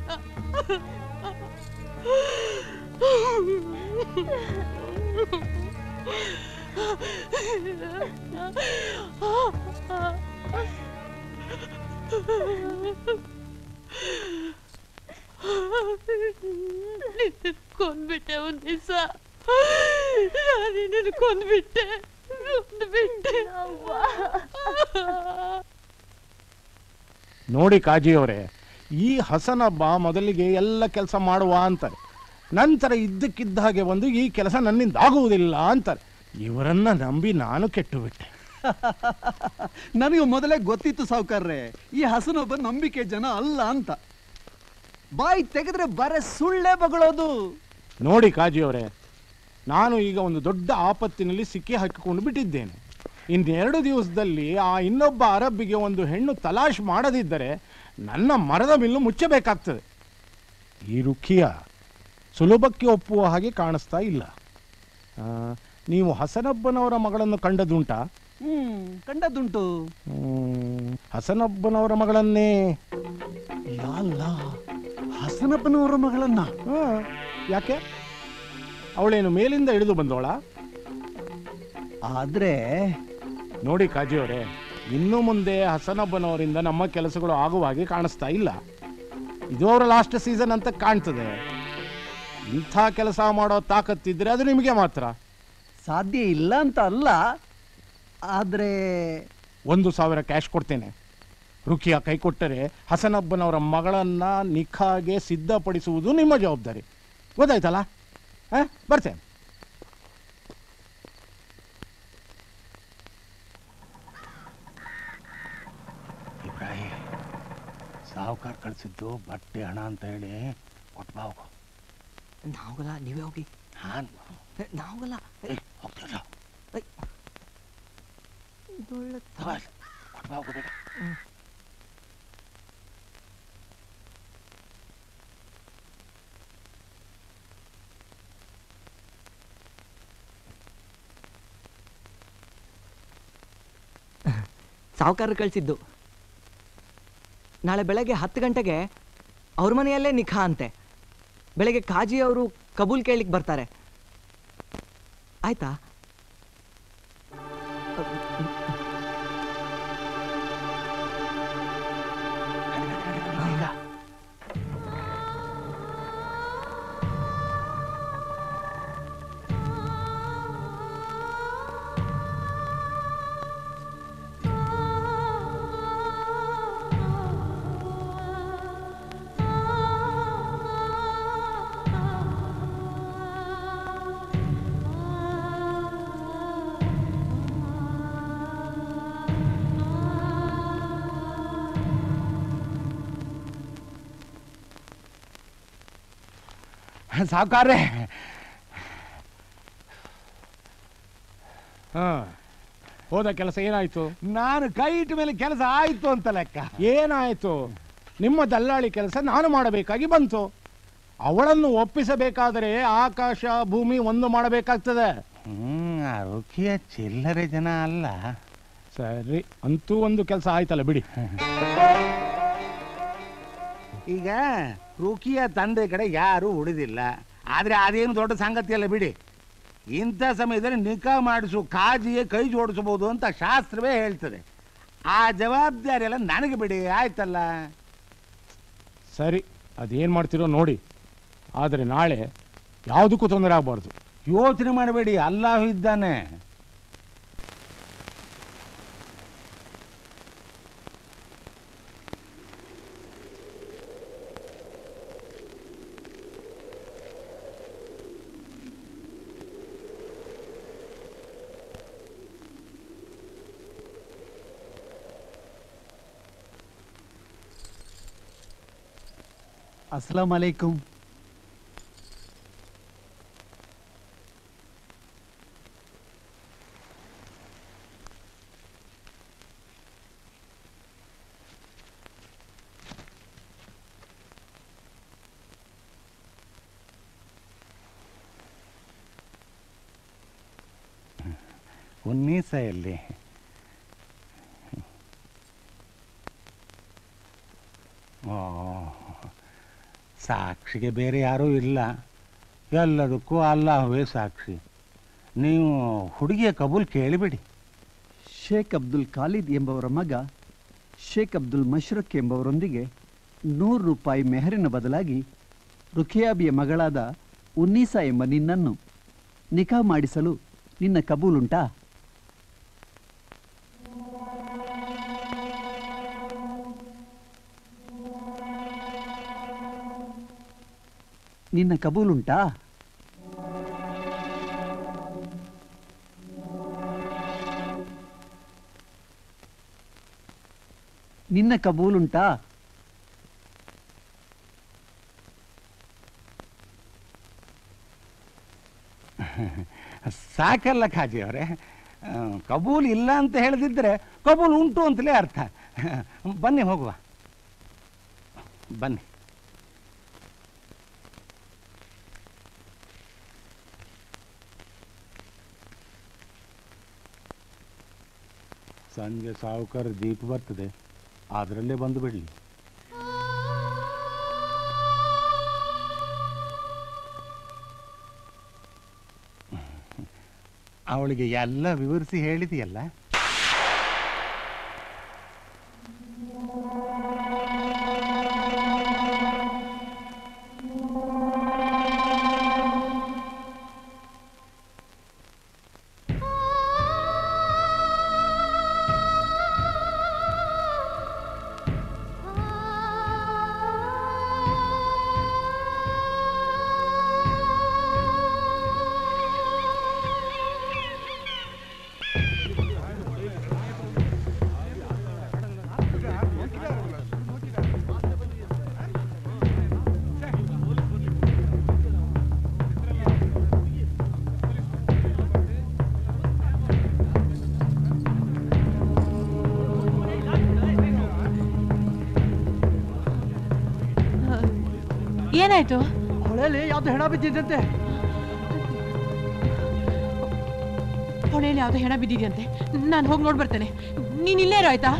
ಕೊಂದ್ಬಿಟ್ಟೆ ಒಂದ್ ದಿವಸ ನಿನ್ನನ್ನು ಕೊಂದ್ಬಿಟ್ಟೆ ಕೊಂದ್ಬಿಟ್ಟೆ ನೋಡಿ ಕಾಜಿ ಅವರೇ ಈ ಹಸನಬ್ಬ ಮೊದಲಿಗೆ ಎಲ್ಲ ಕೆಲಸ ಮಾಡುವ ಅಂತಾರೆ ನಂತರ ಇದ್ದಕ್ಕಿದ್ದ ಹಾಗೆ ಬಂದು ಈ ಕೆಲಸ ನನ್ನಿಂದ ಆಗುವುದಿಲ್ಲ ಅಂತಾರೆ ಇವರನ್ನ ನಂಬಿ ನಾನು ಕೆಟ್ಟು ಬಿಟ್ಟೆ ನನಗೆ ಮೊದಲೇ ಗೊತ್ತಿತ್ತು ಸಾವುಕಾರ್ರೆ ಈ ಹಸನೊಬ್ಬ ನಂಬಿಕೆ ಜನ ಅಲ್ಲ ಅಂತ ಬಾಯಿ ತೆಗೆದ್ರೆ ಬರ ಸುಳ್ಳೇ ಬಗಳೋದು ನೋಡಿ ಕಾಜಿಯವರೇ ನಾನು ಈಗ ಒಂದು ದೊಡ್ಡ ಆಪತ್ತಿನಲ್ಲಿ ಸಿಕ್ಕಿ ಹಾಕಿಕೊಂಡು ಬಿಟ್ಟಿದ್ದೇನೆ ಇನ್ನೆರಡು ದಿವಸದಲ್ಲಿ ಆ ಇನ್ನೊಬ್ಬ ಅರಬ್ಬಿಗೆ ಒಂದು ಹೆಣ್ಣು ತಲಾಶ್ ಮಾಡದಿದ್ದರೆ ನನ್ನ ಮರದ ಮಿಲ್ಲು ಮುಚ್ಚಬೇಕಾಗ್ತದೆ ಈ ರುಖಿಯ ಸುಲಭಕ್ಕೆ ಒಪ್ಪುವ ಹಾಗೆ ಕಾಣಿಸ್ತಾ ಇಲ್ಲ ಆ, ನೀವು ಹಸನಬ್ಬನವರ ಮಗಳನ್ನು ಕಂಡದುಂಟಾ ಹ್ಮ್ ಕಂಡದ್ದುಂಟು ಹ್ಮ್, ಹಸನಬ್ಬನವರ ಮಗಳನ್ನೇ ಯಾಲ್ಲ ಹಸನಪ್ಪನವರ ಮಗಳನ್ನ ಹಾ, ಯಾಕೆ ಅವಳೇನು ಮೇಲಿಂದ ಇಳಿದು ಬಂದವಳ ಆದ್ರೆ ನೋಡಿ ಕಾಜಿಯವರೇ ಇನ್ನು ಮುಂದೆ ಹಸನಬ್ಬನವರಿಂದ ನಮ್ಮ ಕೆಲಸಗಳು ಆಗುವ ಹಾಗೆ ಕಾಣಿಸ್ತಾ ಇಲ್ಲ ಇದು ಅವರ ಲಾಸ್ಟ್ ಸೀಸನ್ ಅಂತ ಕಾಣ್ತದೆ ಇಂಥ ಕೆಲಸ ಮಾಡೋ ತಾಕತ್ತಿದ್ರೆ ಅದು ನಿಮಗೆ ಮಾತ್ರ ಸಾಧ್ಯ ಇಲ್ಲ ಅಂತ ಅಲ್ಲ ಆದ್ರೆ ಒಂದು ಸಾವಿರ ಕ್ಯಾಶ್ ಕೊಡ್ತೇನೆ ರುಖಿಯ ಕೈ ಕೊಟ್ಟರೆ ಹಸನಬ್ಬನವರ ಮಗಳನ್ನ ನಿಖಾಗೆ ಸಿದ್ಧಪಡಿಸುವುದು ನಿಮ್ಮ ಜವಾಬ್ದಾರಿ ಗೊತ್ತಾಯ್ತಲ್ಲ ಆ, ಬರ್ತೇನೆ ಇಬ್ರಾಹಿಂ ಸಾಹುಕಾರ ಕಳಿಸಿದ್ದು ಬಟ್ಟೆ ಹಣ ಅಂತ ಹೇಳಿ ಕೊಟ್ಬಾ ಹೋಗು ನಾವಲ್ಲ ನೀವೇ ಹೋಗಿ ಹಾನ್ ನಾವಲ್ಲ ಹೋಗ್ತಿಲ್ಲ ಇದೊಳ್ಳೆ ಕೊಟ್ಬಾ ಹೋಗು ಬೇಗ ಸಾವುಕಾರ ಕಳಿಸಿದ್ದು ನಾಳೆ ಬೆಳಗ್ಗೆ ಹತ್ತು ಗಂಟೆಗೆ ಅವ್ರ ಮನೆಯಲ್ಲೇ ನಿಖಾ ಅಂತೆ ಬೆಳಗ್ಗೆ ಕಾಜಿ ಅವರು ಕಬೂಲ್ ಕೇಳಲಿಕ್ಕೆ ಬರ್ತಾರೆ ಆಯ್ತಾ ಸಾವುಕಾರ್ರೆ ಹಾ ಹೋದ ಕೆಲಸ ಏನಾಯ್ತು ನಾನು ಕೈ ಇಟ್ಟ ಮೇಲೆ ಕೆಲಸ ಆಯ್ತು ಅಂತ ಲೆಕ್ಕ ಏನಾಯ್ತು ನಿಮ್ಮ ದಲ್ಲಾಳಿ ಕೆಲಸ ನಾನು ಮಾಡಬೇಕಾಗಿ ಬಂತು ಅವಳನ್ನು ಒಪ್ಪಿಸಬೇಕಾದರೆ ಆಕಾಶ ಭೂಮಿ ಒಂದು ಮಾಡಬೇಕಾಗ್ತದೆ ಹ್ಮ್ ಆ ರುಖಿಯ ಚಿಲ್ಲರೆ ಜನ ಅಲ್ಲ ಸರಿ ಅಂತೂ ಒಂದು ಕೆಲಸ ಆಯ್ತಲ್ಲ ಬಿಡಿ ಈಗ ರುಖಿಯ ತಂದೆ ಕಡೆ ಯಾರು ಉಳಿದಿಲ್ಲ ಆದ್ರೆ ಅದೇನು ದೊಡ್ಡ ಸಂಗತಿ ಅಲ್ಲ ಬಿಡಿ ಇಂಥ ಸಮಯದಲ್ಲಿ ನಿಕಾ ಮಾಡಿಸು ಕಾಜಿಗೆ ಕೈ ಜೋಡಿಸಬಹುದು ಅಂತ ಶಾಸ್ತ್ರವೇ ಹೇಳ್ತದೆ ಆ ಜವಾಬ್ದಾರಿ ಎಲ್ಲ ನನಗೆ ಬಿಡಿ ಆಯ್ತಲ್ಲ ಸರಿ ಅದೇನು ಮಾಡ್ತಿರೋ ನೋಡಿ ಆದರೆ ನಾಳೆ ಯಾವುದಕ್ಕೂ ತೊಂದರೆ ಆಗಬಾರ್ದು ಯೋಚನೆ ಮಾಡಬೇಡಿ ಅಲ್ಲಾಹ್ ಇದ್ದಾನೆ ಅಸ್ಸಲಾಂ ಅಲೈಕುಂ ಉನ್ನೀಸ ಎಲ್ಲಿ ಓ ಸಾಕ್ಷಿಗೆ ಬೇರೆ ಯಾರೂ ಇಲ್ಲ ಎಲ್ಲದಕ್ಕೂ ಅಲ್ಲಾಹುವೇ ಸಾಕ್ಷಿ ನೀವು ಹುಡುಗಿಯ ಕಬೂಲ್ ಕೇಳಿಬಿಡಿ ಶೇಖ್ ಅಬ್ದುಲ್ ಖಾಲಿದ್ ಎಂಬವರ ಮಗ ಶೇಖ್ ಅಬ್ದುಲ್ ಮಶ್ರಕ್ ಎಂಬವರೊಂದಿಗೆ ನೂರು ರೂಪಾಯಿ ಮೆಹರಿನ ಬದಲಾಗಿ ರುಖಿಯಾಬಿಯ ಮಗಳಾದ ಉನ್ನೀಸಾ ಎಂಬ ನಿನ್ನನ್ನು ನಿಖಾ ಮಾಡಿಸಲು ನಿನ್ನ ಕಬೂಲುಂಟಾ ನಿನ್ನ ಕಬೂಲುಂಟಾ ನಿನ್ನ ಕಬೂಲುಂಟಾ ಸಾಕಲ್ಲ ಖಾಜಿ ಅವರೇ ಕಬೂಲ್ ಇಲ್ಲ ಅಂತ ಹೇಳದಿದ್ರೆ ಕಬೂಲ್ ಉಂಟು ಅಂತಲೇ ಅರ್ಥ ಬನ್ನಿ ಹೋಗುವ ಬನ್ನಿ ಸಂಜೆ ಸಾವುಕಾರ ದೀಪ ಬರ್ತದೆ ಅದರಲ್ಲೇ ಬಂದು ಬಿಡಲಿ ಅವಳಿಗೆ ಎಲ್ಲ ವಿವರಿಸಿ ಹೇಳಿದೆಯಲ್ಲ ಏನಾಯ್ತು ಹೊಳೆಯಲ್ಲಿ ಯಾವ್ದು ಹೆಣ ಬಿದ್ದಿದ್ದಂತೆ ಹೊಳೆಯಲ್ಲಿ ಯಾವ್ದೋ ಹೆಣ ಬಿದ್ದಿದೆಯಂತೆ ನಾನು ಹೋಗಿ ನೋಡ್ ಬರ್ತೇನೆ ನೀನ್ ಇಲ್ಲೇ ಇರೋ ಆಯ್ತಾ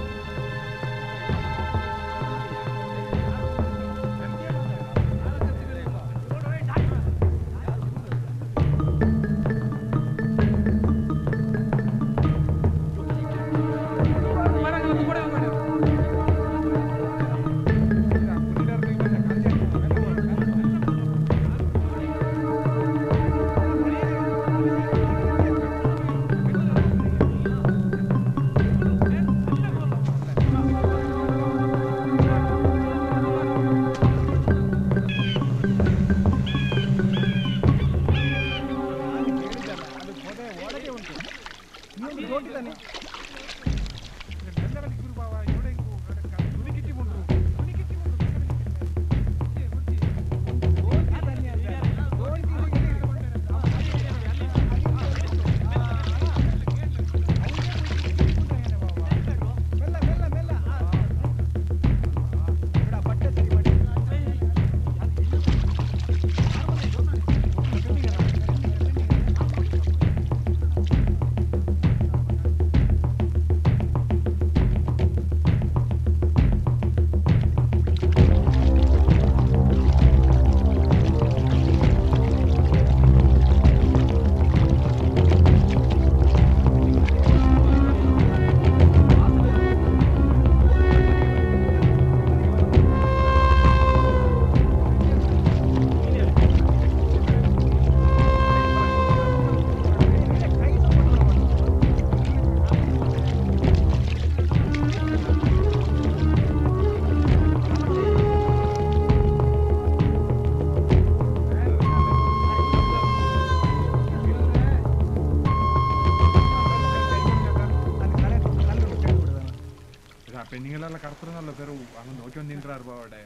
പെണ്ണുങ്ങളെല്ലാം കടത്തുന്നല്ല പേര് അങ്ങ് നോക്കി വന്നിട്ടാ അവിടെ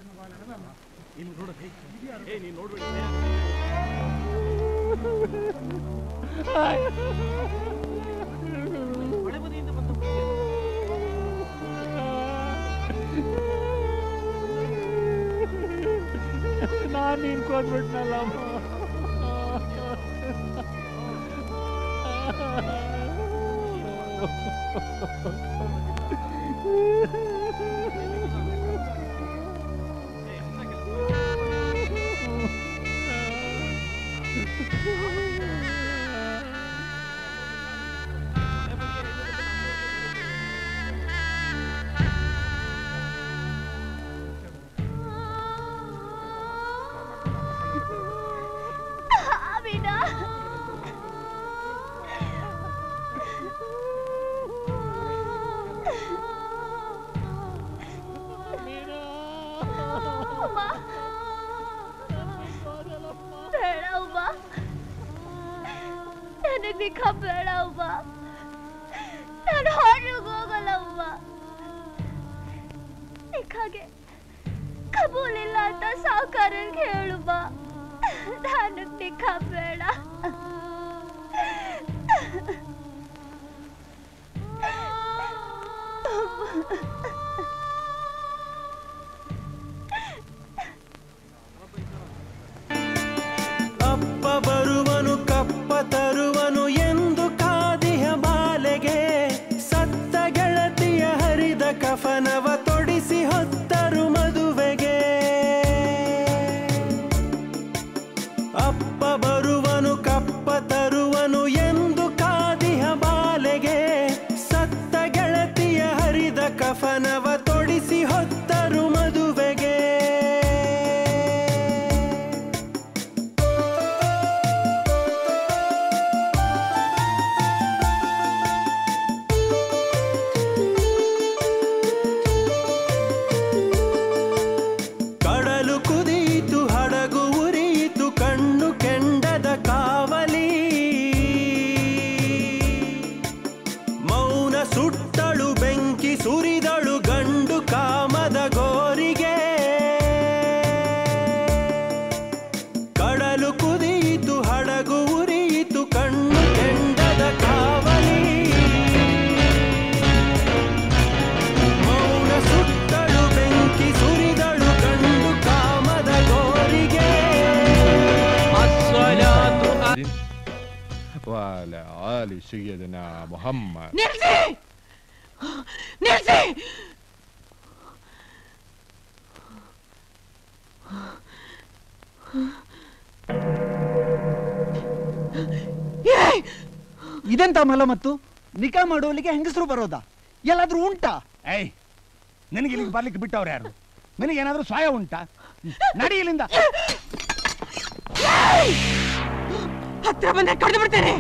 ನಾನು ನೀನ್ ಕೊಂದ್ಬಿಟ್ನಲ್ಲ ನನಗೆ ನಿಖಾ ಬೇಡ ಅವ್ವ ನಾನು ಹಾಡ್ಲಿಗೆ ಹೋಗಲ್ಲ ಅವ್ವ ನಿಖಾಗೆ ಕಬೂಲ್ ಇಲ್ಲ ಅಂತ ಸಾವುಕಾರರಿಗೆ ಹೇಳು ಬಾ ನನಗೆ ನಿಖಾ ಬೇಡ ಅಪ್ಪ ಬರುವನು ಕಪ್ಪ ತರುವನು ಎಂದು ಕಾದಿಹ ಬಾಲೆಗೆ ಸತ್ತ ಗೆಳತಿಯ ಹರಿದ ಕಫನವ ತೊಡಿಸಿ ಹೊತ್ತರು ಮದುವೆಗೆ ಅಪ್ಪ ಬರುವನು ಕಪ್ಪ ತರುವನು ಎಂದು ಕಾದಿಹ ಬಾಲೆಗೆ ಸತ್ತ ಗೆಳತಿಯ ಹರಿದ ಕಫನವ ತೊಡಿಸಿ ಹೊತ್ತರು ಮದುವೆಗೆ ಕಡಲು ಕುದಿಯಿತು ಹಡಗು ಉರಿಯಿತು ಕಣ್ಣು ಕೆಂಡದ ಕಾವಲಿ ಮೌನ ಸುಟ್ಟಳು ಬೆಂಕಿ ಸುರಿದಳು ಗಂಡು ಕಾಮದ ಗೋರಿಗೆ ಕಡಲು ಕುದಿಯಿತು ಹಡಗು ಉರಿಯಿತು ಕಣ್ಣು ಕೆಂಡದ ಕಾವಲಿ ಮೌನ ಸುಟ್ಟಳು ಬೆಂಕಿ ಸುರಿದಳು ಗಂಡು ಕಾಮದ ಗೋರಿಗೆ وعلى آل سيدنا محمد ನಿಲ್ಸಿ ನಿಲ್ಸಿ ಇದೆಂತ ಮಲ ಮತ್ತು ನಿಕಾ ಮಾಡೋಲಿಗೆ ಹೆಂಗಸರು ಬರೋದಾ ಎಲ್ಲಾದ್ರೂ ಉಂಟಾ ಏಯ್ ನಿನಗೆ ಇಲ್ಲಿಗೆ ಬರ್ಲಿಕ್ಕೆ ಬಿಟ್ಟವ್ರು ಯಾರು ನಿನಗೇನಾದ್ರೂ ಸಹಾಯ ಉಂಟಾ ನಡಿ ಇಲ್ಲಿಂದ ಹತ್ರ ಬಂದ್ರೆ ಕಡ್ದು ಬಿಡ್ತೇನೆ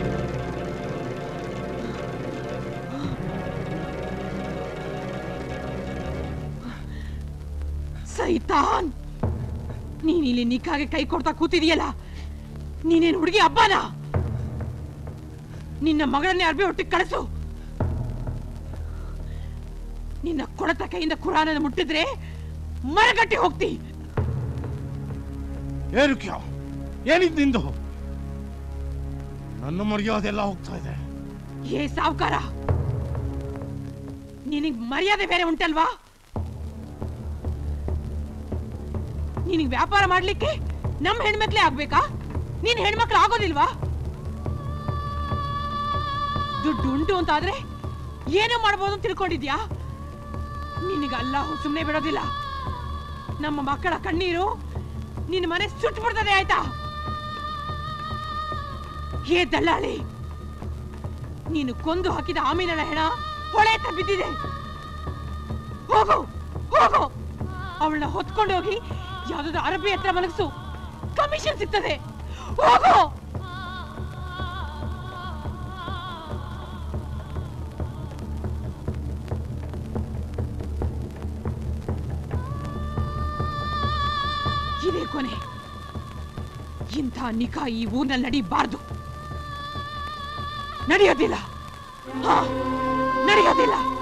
ಸೈತಾನ್ ನೀನ್ ಇಲ್ಲಿ ನಿಕ್ಕಾಗೆ ಕೈ ಕೊಡ್ತಾ ಕೂತಿದೀಯಲ್ಲ ನೀನೇನ್ ಹುಡುಗಿ ಹಬ್ಬನ ನಿನ್ನ ಮಗಳನ್ನೇ ಅರ್ಬಿ ಒಟ್ಟಿಗೆ ಕಳಿಸು ನಿನ್ನ ಕೊಡತ ಕೈಯಿಂದ ಕುರಾನನ್ನು ಮುಟ್ಟಿದ್ರೆ ಮರಗಟ್ಟಿ ಹೋಗ್ತಿ ಏನು ಕ್ಯೋ ಏನಿದ್ ನಿಂದು ನನ್ನ ಮರ್ಯಾದೆಲ್ಲ ಹೋಗ್ತಾ ಇದೆ ಏ ಸಾವ್ಕಾರ ನಿನಗ್ ಮರ್ಯಾದೆ ಬೇರೆ ಉಂಟಲ್ವಾ ನಿನಗ್ ವ್ಯಾಪಾರ ಮಾಡ್ಲಿಕ್ಕೆ ನಮ್ಮ ಹೆಣ್ಮಕ್ಳೇ ಆಗ್ಬೇಕಾ ನೀನ್ ಹೆಣ್ಮಕ್ಳು ಆಗೋದಿಲ್ವಾ ದುಡ್ಡು ಉಂಟು ಅಂತ ಆದ್ರೆ ಏನೋ ಮಾಡ್ಬೋದು ಅಂತ ತಿಳ್ಕೊಂಡಿದ್ಯಾ ನಿನಗೆ ಅಲ್ಲಾಹು ಸುಮ್ಮನೆ ಬಿಡೋದಿಲ್ಲ ನಮ್ಮ ಮಕ್ಕಳ ಕಣ್ಣೀರು ನಿನ್ನ ಮನೆ ಸುಟ್ಟು ಬಿಡ್ತದೆ ಆಯ್ತಾ ಏ ದಳ್ಳಾಳಿ ನೀನು ಕೊಂದು ಹಾಕಿದ ಆಮೀನಳ ಹೆಣ ಹೊಳೆ ಹತ್ರ ಬಿದ್ದಿದೆ ಹೋಗು ಹೋಗು ಅವಳನ್ನ ಹೊತ್ಕೊಂಡು ಹೋಗಿ ಯಾವ್ದಾದ್ರು ಅರಬಿ ಹತ್ರ ಮಲಗಿಸು ಕಮಿಷನ್ ಸಿಗ್ತದೆ ಹೋಗು ಇದೇ ಕೊನೆ ಇಂಥ ನಿಖಾ ಈ ಊರ್ನಲ್ಲಿ ನಡೀಬಾರ್ದು ನಡೆಯೋದಿಲ್ಲ ಹಾ ನಡೆಯೋದಿಲ್ಲ